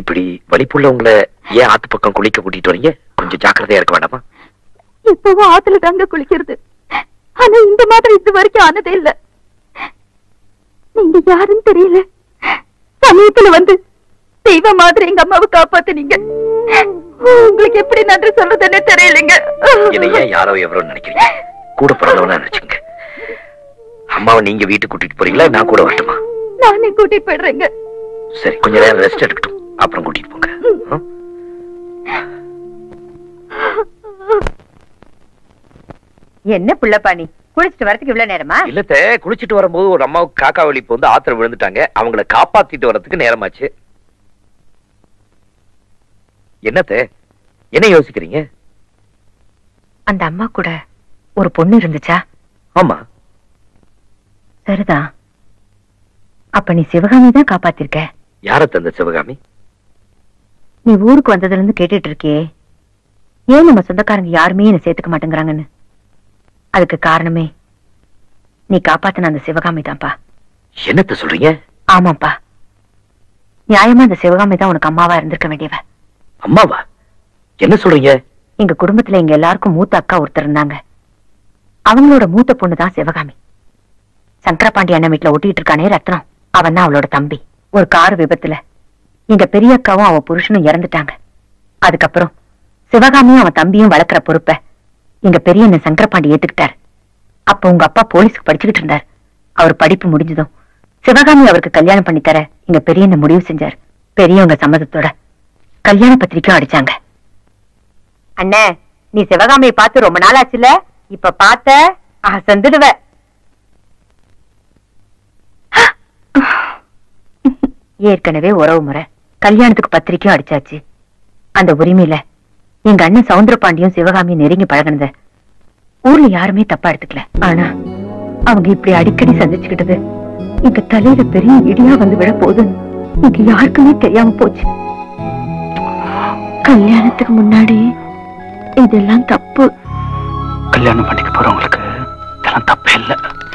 இப்படி வலிப்புள்ளவங்கள ஏன் ஆத்து பக்கம் குளிக்க கூட்டிட்டு வரீங்க கொஞ்சம் ஜாக்கிரதையா இருக்க வேண்டாமா இப்பவும் ஆத்துல தாங்க குளிக்கிறது ஆனா இந்த மாதிரி இது வரைக்கும் ஆனதே இல்ல நீங்க யாருன்னு தெரியல சமயத்துல வந்து தெய்வ மாதிரி எங்க அம்மாவை காப்பாத்துனீங்க உங்களுக்கு எப்படி நன்றி சொல்றதுன்னே தெரியலைங்க என்னை ஏன் யாரோ எவரோ நினைக்கிறீங்க கூட பிறந்தவனா நினைச்சுங்க அம்மாவை நீங்க வீட்டுக்கு கூட்டிட்டு போறீங்களா நான் கூட வரட்டுமா நானே கூட்டிட்டு போயிடுறேங்க சரி கொஞ்ச நேரம் ரெஸ்ட் எடுக்கட்டும் அப்புறம் கூட்டிட்டு போங்க ம்? என்ன புள்ளப்பாணி குளிச்சிட்டு வரதுக்கு இவ்வளவு நேரமா இல்லத்த குளிச்சிட்டு வரும்போது ஒரு அம்மாவுக்கு காக்கா வலிப்பு வந்து ஆத்திர விழுந்துட்டாங்க அவங்கள காப்பாத்திட்டு வர்றதுக்கு நேரமாச்சு என்னத்த என்ன யோசிக்கிறீங்க அந்த அம்மா கூட ஒரு பொண்ணு இருந்துச்சா ஆமா சரிதான் அப்ப நீ சிவகாமி தான் காப்பாத்திருக்க யார தந்த சிவகாமி நீ ஊருக்கு வந்ததுல இருந்து கேட்டுட்டு இருக்கியே ஏன் நம்ம சொந்தக்காரங்க யாருமே என்ன சேர்த்துக்க மாட்டேங்கிறாங்கன்னு அதுக்கு காரணமே நீ காப்பாத்தின அந்த சிவகாமி தான்ப்பா என்னத்த சொல்றீங்க ஆமாப்பா நியாயமா அந்த சிவகாமி தான் உனக்கு அம்மாவா இருந்திருக்க வேண்டியவ அம்மாவா என்ன சொல்றீங்க எங்க குடும்பத்துல எங்க எல்லாருக்கும் மூத்த அக்கா ஒருத்தர் இருந்தாங்க அவங்களோட மூத்த பொண்ணு தான் சிவகாமி சங்கரபாண்டி அண்ணன் வீட்டுல ஒட்டிட்டு இருக்கானே ரத்னம் அவன் தான் அவளோட தம்பி ஒரு கார் விபத்துல எங்க பெரிய அக்காவும் அவ புருஷனும் இறந்துட்டாங்க அதுக்கப்புறம் சிவகாமியும் அவன் தம்பியும் வளர்க்குற பொறுப்ப எங்க பெரிய அண்ணன் சங்கரபாண்டி ஏத்துக்கிட்டாரு அப்ப உங்க அப்பா போலீஸ்க்கு படிச்சுக்கிட்டு இருந்தார் அவர் படிப்பு முடிஞ்சதும் சிவகாமி அவருக்கு கல்யாணம் பண்ணி தர எங்க பெரிய அண்ணன் முடிவு செஞ்சார் பெரியவங்க சம்மதத்தோட கல்யாண பத்திரிக்கையும் அடிச்சாங்க அண்ணே நீ சிவகாமியை பார்த்து ரொம்ப நாள் ஆச்சுல இப்ப பார்த்த அசந்துடுவ ஏற்கனவே உறவு முறை கல்யாணத்துக்கு பத்திரிக்கையும் அடிச்சாச்சு அந்த உரிமையில எங்க அண்ணன் சவுந்தரபாண்டியும் சிவகாமியும் நெருங்கி பழகினத ஊர்ல யாருமே தப்பா எடுத்துக்கல ஆனா அவங்க இப்படி அடிக்கடி சந்திச்சுக்கிட்டது எங்க தலையில பெரிய இடியா வந்து விழ போகுதுன்னு இங்க யாருக்குமே தெரியாம போச்சு கல்யாணத்துக்கு முன்னாடி இதெல்லாம் தப்பு கல்யாணம் பண்ணிக்க போறவங்களுக்கு இதெல்லாம் தப்பே இல்ல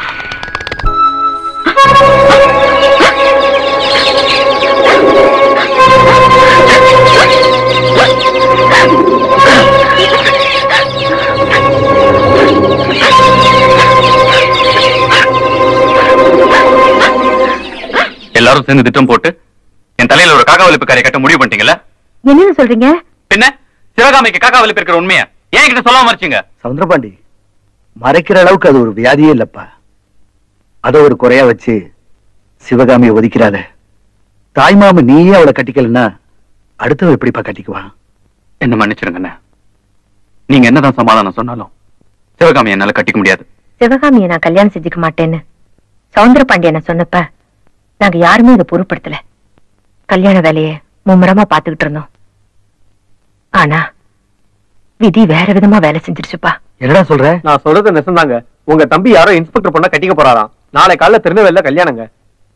எல்லாரும் சேர்ந்து திட்டம் போட்டு என் தலையில ஒரு காக்கா வலிப்பு கரையை கட்ட முடிவு பண்ணிட்டீங்கல்ல என்னன்னு சொல்றீங்க பின்ன சிவகாமிக்கு காக்கா வலிப்பு இருக்கிற உண்மையா ஏன் கிட்ட சொல்லாம மறைச்சீங்க சவுந்தரபாண்டி மறைக்கிற அளவுக்கு அது ஒரு வியாதியே இல்லப்பா அத ஒரு குறையா வச்சு சிவகாமியை ஒதுக்கிறாத தாய்மாம நீயே அவளை கட்டிக்கலன்னா அடுத்தவ எப்படிப்பா கட்டிக்குவான் என்ன மன்னிச்சிருங்கண்ணே நீங்க என்னதான் சமாதானம் சொன்னாலும் சிவகாமி என்னால கட்டிக்க முடியாது சிவகாமியை நான் கல்யாணம் செஞ்சுக்க மாட்டேன்னு சவுந்தர பாண்டியனை சொன்னப்ப நாங்க யாருமே இதை பொருட்படுத்தல கல்யாண வேலையை மும்முரமா பாத்துக்கிட்டு இருந்தோம் ஆனா விதி வேற விதமா வேலை செஞ்சிருச்சுப்பா என்னடா சொல்ற நான் சொல்றது நெசந்தாங்க உங்க தம்பி யாரோ இன்ஸ்பெக்டர் பொண்ண கட்டிக்க போறாராம் நாளை காலைல திருநெல்வேலியில கல்யாணங்க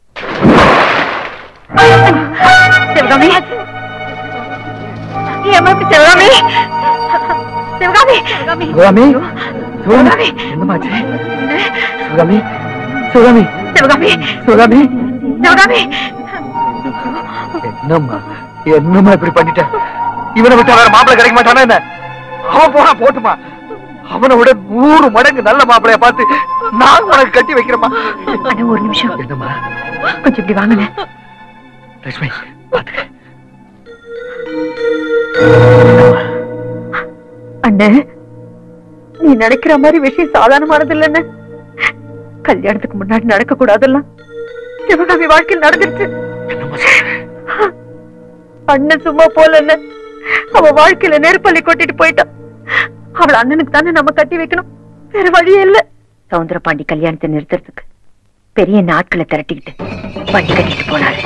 சிவகாமி ஏமாத்து சிவகாமி சிவகாமி சிவகாமி சிவகாமி என்னமாச்சு சிவகாமி சிவகாமி சிவகாமி சிவகாமி சிவகாமி என்னம்மா என்னம்மா இப்படி பண்ணிட்ட இவனை விட்டு வேற மாப்பிள்ளை கிடைக்க மாட்டானா என்ன அவன் போனா போட்டுமா அவனை விட நூறு மடங்கு நல்ல மாப்பிளைய பார்த்து நான் உனக்கு கட்டி வைக்கிறேம்மா ஆனா ஒரு நிமிஷம் என்னம்மா கொஞ்சம் இப்படி வாங்கினேன் லட்சுமி பாத்துக்க அண்ணே நீ நினைக்கிற மாதிரி விஷயம் சாதாரணமானது இல்லைன்னு கல்யாணத்துக்கு முன்னாடி நடக்க கூடாதெல்லாம் சிவகாமி வாழ்க்கையில் நடந்துருச்சு அண்ணன் சும்மா போலன்னு அவ வாழ்க்கையில நெருப்பள்ளி கொட்டிட்டு போயிட்டான் அவள் அண்ணனுக்கு தானே நம்ம கட்டி வைக்கணும் வேற வழியே இல்ல சவுந்தர பாண்டி கல்யாணத்தை நிறுத்துறதுக்கு பெரிய நாட்களை திரட்டிக்கிட்டு வண்டி கட்டிட்டு போனாரு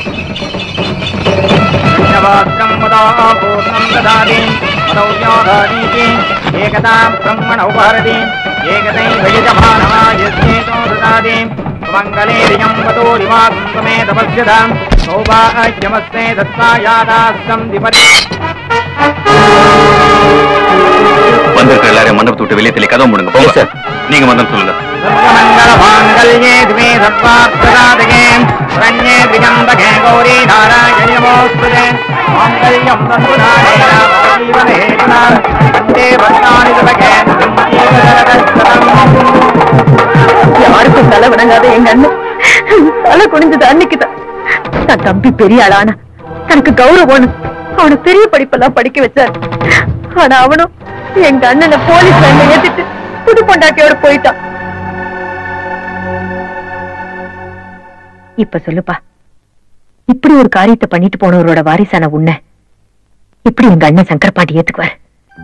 ஏகதா பிரம்மண உபஹரதி ஏகதை வழிஜமானமாயஸ்யேதோதாதி மங்களேரியம் வதோரிமா குங்குமே தபஸ்யதாம் சௌபாகியமஸ்மே தத்தாயாதாஸ்தம் திபரி வந்திருக்கிற எல்லாரையும் மண்டபத்தை விட்டு வெளியே தள்ளி கதவு முடுங்க போங்க சார் நீங்க மந்திரம் சொல்லுங்க மங்களமாங்கல்யே திவே சர்வார்த்ததாதகே பிரண்யே திரியம்பகே கௌரி நாராயணி நமோஸ்துதே இல்லாத எங்க அண்ணன் தலை குனிஞ்சது அன்னைக்குதான் தன் தம்பி பெரிய ஆளானா தனக்கு கௌரவம் அவனை பெரிய படிப்பெல்லாம் படிக்க வச்சார் ஆனா அவனும் எங்க அண்ணனை போலீஸ் வேண்ட ஏத்திட்டு புது பொண்டாட்டியோட போயிட்டான் இப்ப சொல்லுப்பா இப்படி ஒரு காரியத்தை பண்ணிட்டு போனவரோட வாரிசான உன்னை இப்படி எங்க அண்ணன் சங்கர் பாண்டி ஏத்துக்குவார்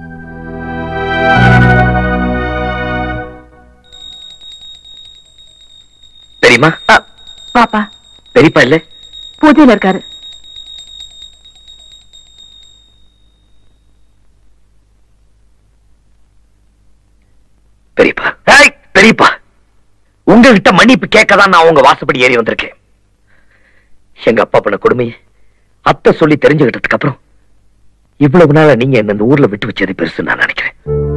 தெரியுமா பாப்பா பெரியப்பா இல்ல பூஜையில இருக்காரு பெரியப்பா ஏய், பெரியப்பா உங்ககிட்ட மன்னிப்பு கேட்கதான் நான் உங்க வாசப்படி ஏறி வந்திருக்கேன் எங்க அப்பா பண்ண கொடுமையை அத்தை சொல்லி தெரிஞ்சுக்கிட்டதுக்கு அப்புறம் இவ்வளவு நாளா நீங்க என்ன இந்த ஊர்ல விட்டு வச்சது பெருசு நான் நினைக்கிறேன்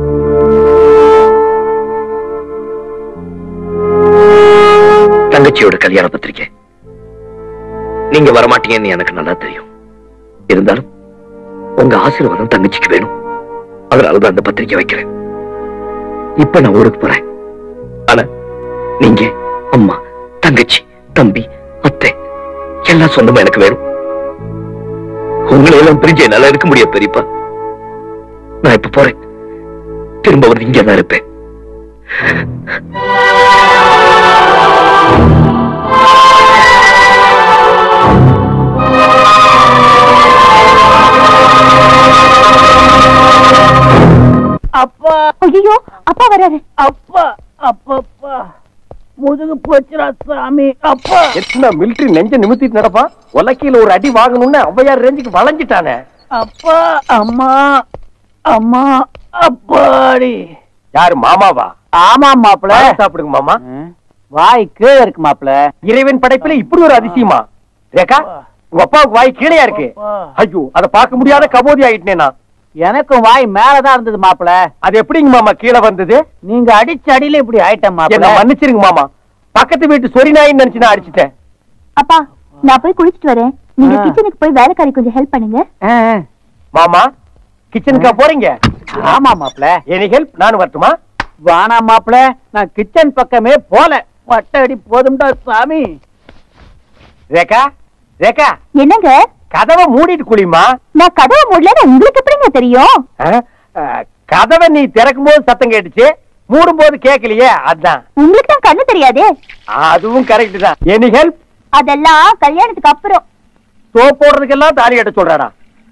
தங்கச்சியோட கல்யாண பத்திரிக்கை நீங்க வரமாட்டீங்கன்னு எனக்கு நல்லா தெரியும் இருந்தாலும் உங்க ஆசீர்வாதம் தங்கச்சிக்கு வேணும் அதனாலதான் அந்த பத்திரிக்கை வைக்கிறேன் இப்ப நான் ஊருக்கு போறேன் ஆனா நீங்க அம்மா தங்கச்சி தம்பி அத்தை எல்லாம் சொந்தமா எனக்கு வேணும் உங்களை எல்லாம் பிரிஞ்சு என்னால இருக்க முடியாது பெரியப்பா நான் இப்ப போறேன் திரும்ப வந்து இங்கே தான் இருப்பேன் அப்பா ஐயோ அப்பா வராரு அப்பா அப்பப்பா முதுகு போச்சுடா சாமி அப்பா எத்தனை மிலிட்டரி நெஞ்ச நிமித்திட்டு நடப்பான் உலக்கையில ஒரு அடி வாங்கணும்னு ஔவையார் ரேஞ்சுக்கு வளைஞ்சிட்டானே அப்பா அம்மா அம்மா அப்பாடி யாரு மாமாவா ஆமா மாப்பிள பழம் சாப்பிடுங்க மாமா வாய் கீழே இருக்கு மாப்பிள இறைவன் படைப்புல இப்படி ஒரு அதிசயமா ரேகா உங்க அப்பாவுக்கு வாய் கீழையா இருக்கு ஐயோ அத பார்க்க முடியாத கபோதி ஆயிட்டேனே நான் எனக்கும் வாய் மேலதான் இருந்தது மாப்பிள அது எப்படிங்க மாமா கீழே வந்தது நீங்க அடிச்ச அடியில இப்படி ஆயிட்டேன் என்ன மாப்பிள மன்னிச்சிருங்க மாமா பக்கத்து வீட்டு சொரி நாயின்னு நினைச்சு நான் அடிச்சிட்டேன் அப்பா நான் போய் குளிச்சிட்டு வரேன் நீங்க ஆ. கிச்சனுக்கு போய் வேலைக்காரி கொஞ்சம் ஹெல்ப் பண்ணுங்க ஆ, ஆ. மாமா கிச்சனுக்கா போறீங்க ஆமா மாப்பிள எனி ஹெல்ப் நானும் வரட்டுமா வானா மாப்பிள நான் கிச்சன் பக்கமே போல பட்ட அடி போதும்டா சாமி ரேகா ரேகா என்னங்க கதவை மூடிட்டு குளிமா நான் கதவை மூடலன்னு உங்களுக்கு எப்படிங்க தெரியும் கதவை நீ திறக்கும் போது சத்தம் கேட்டுச்சு மூடும் போது கேட்கலையே அதான் உங்களுக்கு தான் கண்ணு தெரியாதே அதுவும் கரெக்ட் தான் எனி ஹெல்ப் அதெல்லாம் கல்யாணத்துக்கு அப்புறம் சோப் போடுறதுக்கெல்லாம் தாலி கட்ட சொல்றானா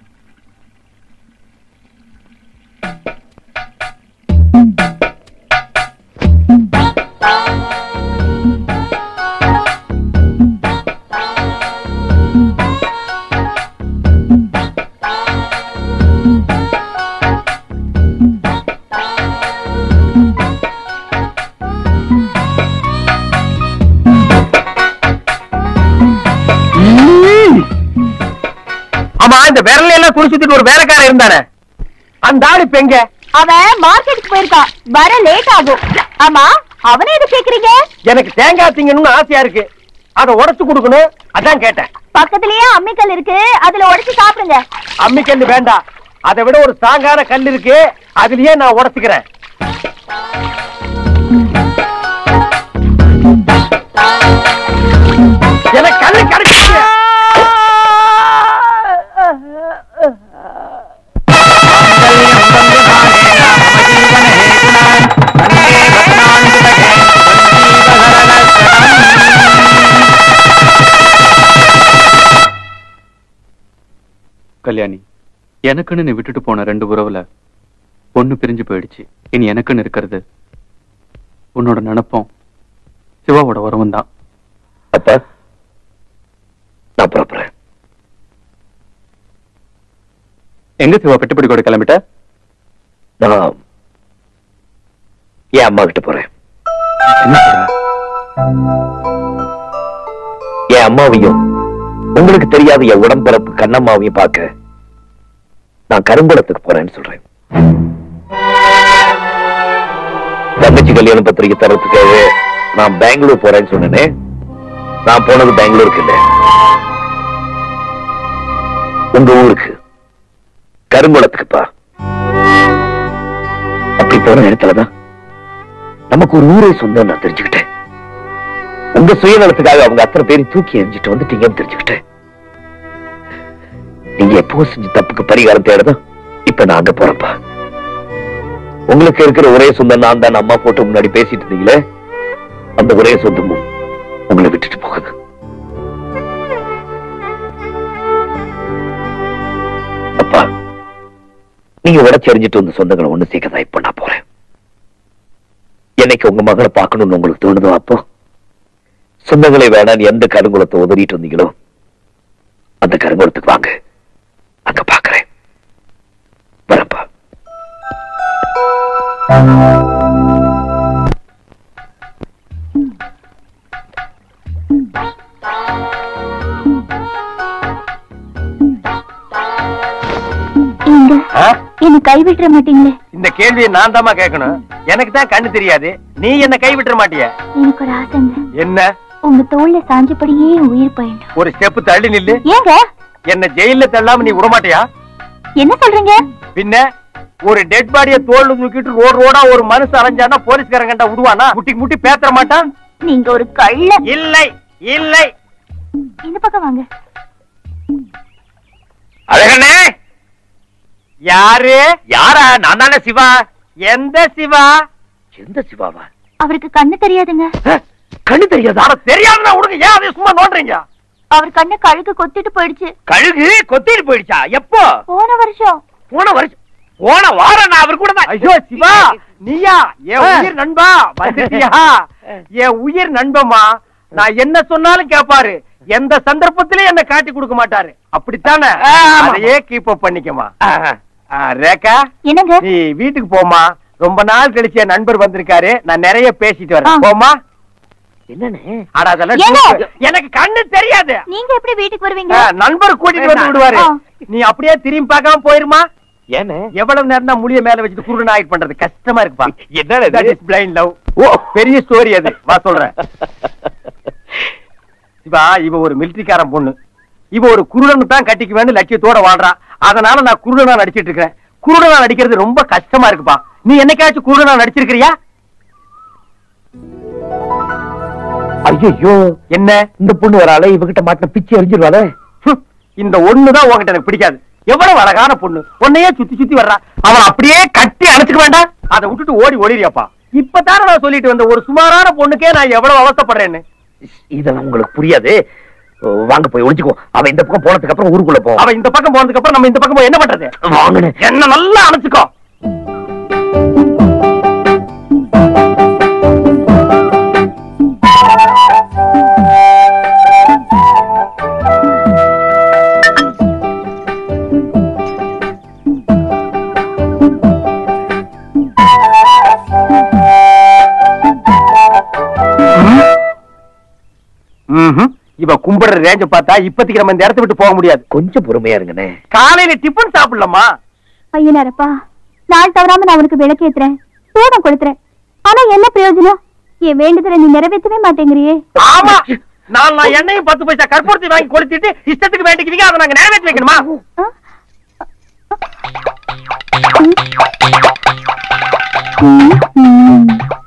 ஆமா இந்த விரல எல்லாம் குடிச்சுட்டு ஒரு வேலைக்காரன் இருந்தானே அந்த ஆளு இப்ப எங்க அவன் மார்க்கெட்டுக்கு போயிருக்கான் வர லேட் ஆகும் ஆமா அவனை எது கேக்குறீங்க எனக்கு தேங்காய் திங்கணும்னு ஆசையா இருக்கு அதை உடைச்சு கொடுக்கணும் அதான் கேட்டேன் பக்கத்துலயே அம்மிக்கல் இருக்கு அதுல உடைச்சு சாப்பிடுங்க அம்மி கல்லு வேண்டாம் அதை விட ஒரு ஸ்ட்ராங்கான கல் இருக்கு அதுலயே நான் உடைச்சுக்கிறேன் எனக்கு கல்லு கிடைச்சிருச்சு கல்யாணி எனக்குன்னு நீ விட்டுட்டு போன ரெண்டு உறவுல பொண்ணு பிரிஞ்சு போயிடுச்சு இனி எனக்குன்னு இருக்கிறது உன்னோட நினப்பும் சிவாவோட உறவும் தான் அப்பா நான் புறப்புறேன் எங்க சிவா பெட்டுப்படி கூட கிளம்பிட்ட நான் என் அம்மா கிட்ட போறேன் என்ன சொல்ற என் அம்மாவையும் உங்களுக்கு தெரியாத என் உடம்பிறப்பு கண்ணம்மாவையும் பார்க்க நான் கருங்குளத்துக்கு போறேன்னு சொல்றேன் தங்கச்சி கல்யாண பத்திரிக்கை தரத்துக்காக நான் பெங்களூர் போறேன்னு சொன்னேனே நான் போனது பெங்களூருக்கு இல்ல உங்க ஊருக்கு கருங்குளத்துக்குப்பா அப்படி போன இடத்துலதான் நமக்கு ஒரு ஊரே சொந்தம் நான் தெரிஞ்சுக்கிட்டேன் உங்க சுயநலத்துக்காக அவங்க அத்தனை பேரும் தூக்கி எரிஞ்சிட்டு வந்துட்டீங்கன்னு தெரிஞ்சுக்கிட்டேன் நீங்க எப்போ செஞ்ச தப்புக்கு பரிகாரம் தேடணும் இப்ப நான் அங்க போறப்பா உங்களுக்கு இருக்கிற ஒரே சொந்தம் நான் தான் அம்மா போட்டு முன்னாடி பேசிட்டு இருந்தீங்களே அந்த ஒரே சொந்தமும் உங்களை விட்டுட்டு போகுது அப்பா நீங்க உடச்செறிஞ்சிட்டு வந்த சொந்தங்களை ஒண்ணு சேர்க்க தான் இப்ப நான் போறேன் என்னைக்கு உங்க மகளை பார்க்கணும்னு உங்களுக்கு தோணுதோ அப்போ சொந்தங்களை வேணாம் எந்த கருங்குலத்தை உதறிட்டு வந்தீங்களோ அந்த கருங்குலத்துக்கு வாங்க அங்க பாக்குறேன் வரப்பா எங்க என்ன கைவிட்டுற மாட்டீங்களே இந்த கேள்வியை நான் தாமா கேட்கணும் எனக்கு தான் கண்ணு தெரியாது நீ என்ன கை விட்டுற மாட்டிய எனக்கு ஒரு ஆசைங்க என்ன உங்க தோல்ல சாஞ்சபடியே உயிர் பயண்டும் ஒரு ஸ்டெப் தள்ளி நில்லு ஏங்க என்ன ஜெயில தள்ளாம நீ விட மாட்டியா என்ன சொல்றீங்க பின்ன ஒரு டெட் பாடிய தோல்ல தூக்கிட்டு ரோடு ரோடா ஒரு மனுஷன் அலைஞ்சானா போலீஸ்காரன் கண்டா விடுவானா முட்டி முட்டி பேத்தற மாட்டான் நீங்க ஒரு கள்ள இல்லை இல்லை இந்த பக்கம் வாங்க அழகண்ணே யாரு யாரா நான் தானே சிவா எந்த சிவா எந்த சிவாவா அவருக்கு கண்ணு தெரியாதுங்க அஹ், கண்ணு தெரியாதா அட தெரியாதுன்னா உனக்கு ஏன் அதை சும்மா நோண்டுறீங்க அவர் கண்ணு கழுகு கொத்திட்டு போயிடுச்சு கழுகு கொத்திட்டு போயிடுச்சா எப்போ போன வருஷம் போன வருஷம் போன வாரம் நான் அவர் கூட தான் ஐயோ சிவா நீயா என் உயிர் நண்பா வந்துட்டியா என் உயிர் நண்பமா நான் என்ன சொன்னாலும் கேப்பாரு எந்த சந்தர்ப்பத்திலயும் என்ன காட்டி கொடுக்க மாட்டாரு அப்படித்தானே ஆமா. அதையே கீப் அப் பண்ணிக்கமா ஆஹ், ஆ, ரேகா என்னங்க நீ வீட்டுக்கு போமா ரொம்ப நாள் கழிச்சு என் நண்பர் வந்திருக்காரு நான் நிறைய பேசிட்டு வரேன் ஆ. போமா என்னண்ணே அட அதெல்லாம் ஏங்க? டூப்பு. எனக்கு கண்ணு தெரியாது நீங்க எப்படி வீட்டுக்கு வருவீங்க ஆ, நண்பர் கூட்டிட்டு வந்து விடுவாரு ஆ. நீ அப்படியே திரும்பி பார்க்காம போயிருமா ஏண்ணே எவ்வளவு நேரம் தான் முடிய மேல வச்சுட்டு குருடன் ஆயிட் பண்றது கஷ்டமா இருக்குப்பா என்னண்ணே That இது? is blind love. ஓ பெரிய ஸ்டோரி அது வா சொல்றேன் சிவா இவ ஒரு மிலிட்டரிக்காரன் பொண்ணு இவ ஒரு குருடன் தான் கட்டிக்குவேன்னு லட்சியத்தோட வாழ்றா அதனால நான் குருடனா நடிச்சிட்டு இருக்கிறேன் குருடனா நடிக்கிறது ரொம்ப கஷ்டமா இருக்குப்பா நீ என்னைக்காச்சும் குருடனா நடிச்சிருக்கிறியா ஐயோ என்ன இந்த பொண்ணு வராளே இவகிட்ட மாட்டின பிச்சு எரிஞ்சிருவாளே ஹம், இந்த ஒண்ணுதான் உன்கிட்ட எனக்கு பிடிக்காது எவ்வளவு அழகான பொண்ணு உன்னையே சுத்தி சுத்தி வர்றா அவன் அப்படியே கட்டி அணைச்சுக்க வேண்டாம் அதை விட்டுட்டு ஓடி ஓடிறியாப்பா இப்பதானே நான் சொல்லிட்டு வந்த ஒரு சுமாரான பொண்ணுக்கே நான் எவ்வளவு அவஸ்தைப்படுறேன்னு இதெல்லாம் உங்களுக்கு புரியாது வாங்க போய் ஒளிச்சுக்கோ அவ இந்த பக்கம் போனதுக்கு அப்புறம் ஊருக்குள்ள போ அவன் இந்த பக்கம் போனதுக்கு அப்புறம் நம்ம இந்த பக்கம் போய் என்ன பண்றது வாங்கண்ணே என்ன நல்லா அணைச்சுக்கோ ம்ஹும். இவ கும்பிடுற ரேஞ்ச பார்த்தா இப்போதைக்கு நம்ம இந்த இடத்த விட்டு போக முடியாது கொஞ்சம் பொறுமையா இருங்கண்ணே காலையில டிபன் சாப்பிடலாமா ஐயனாரப்பா நாள் தவறாம நான் உனக்கு விளக்கேத்துறேன் சூடம் கொடுத்துறேன் ஆனா என்ன பிரயோஜனம் என் வேண்டுதலை நீ நிறைவேற்றவே மாட்டேங்கிறியே ஆமா நான் நான் எண்ணெயும் பத்து பைசா கற்பூரத்தை வாங்கி கொளுத்திட்டு இஷ்டத்துக்கு வேண்டிக்குவீங்க அதை நாங்க நிறைவேற்றி வைக்கணுமா ஆ? ம், ம்.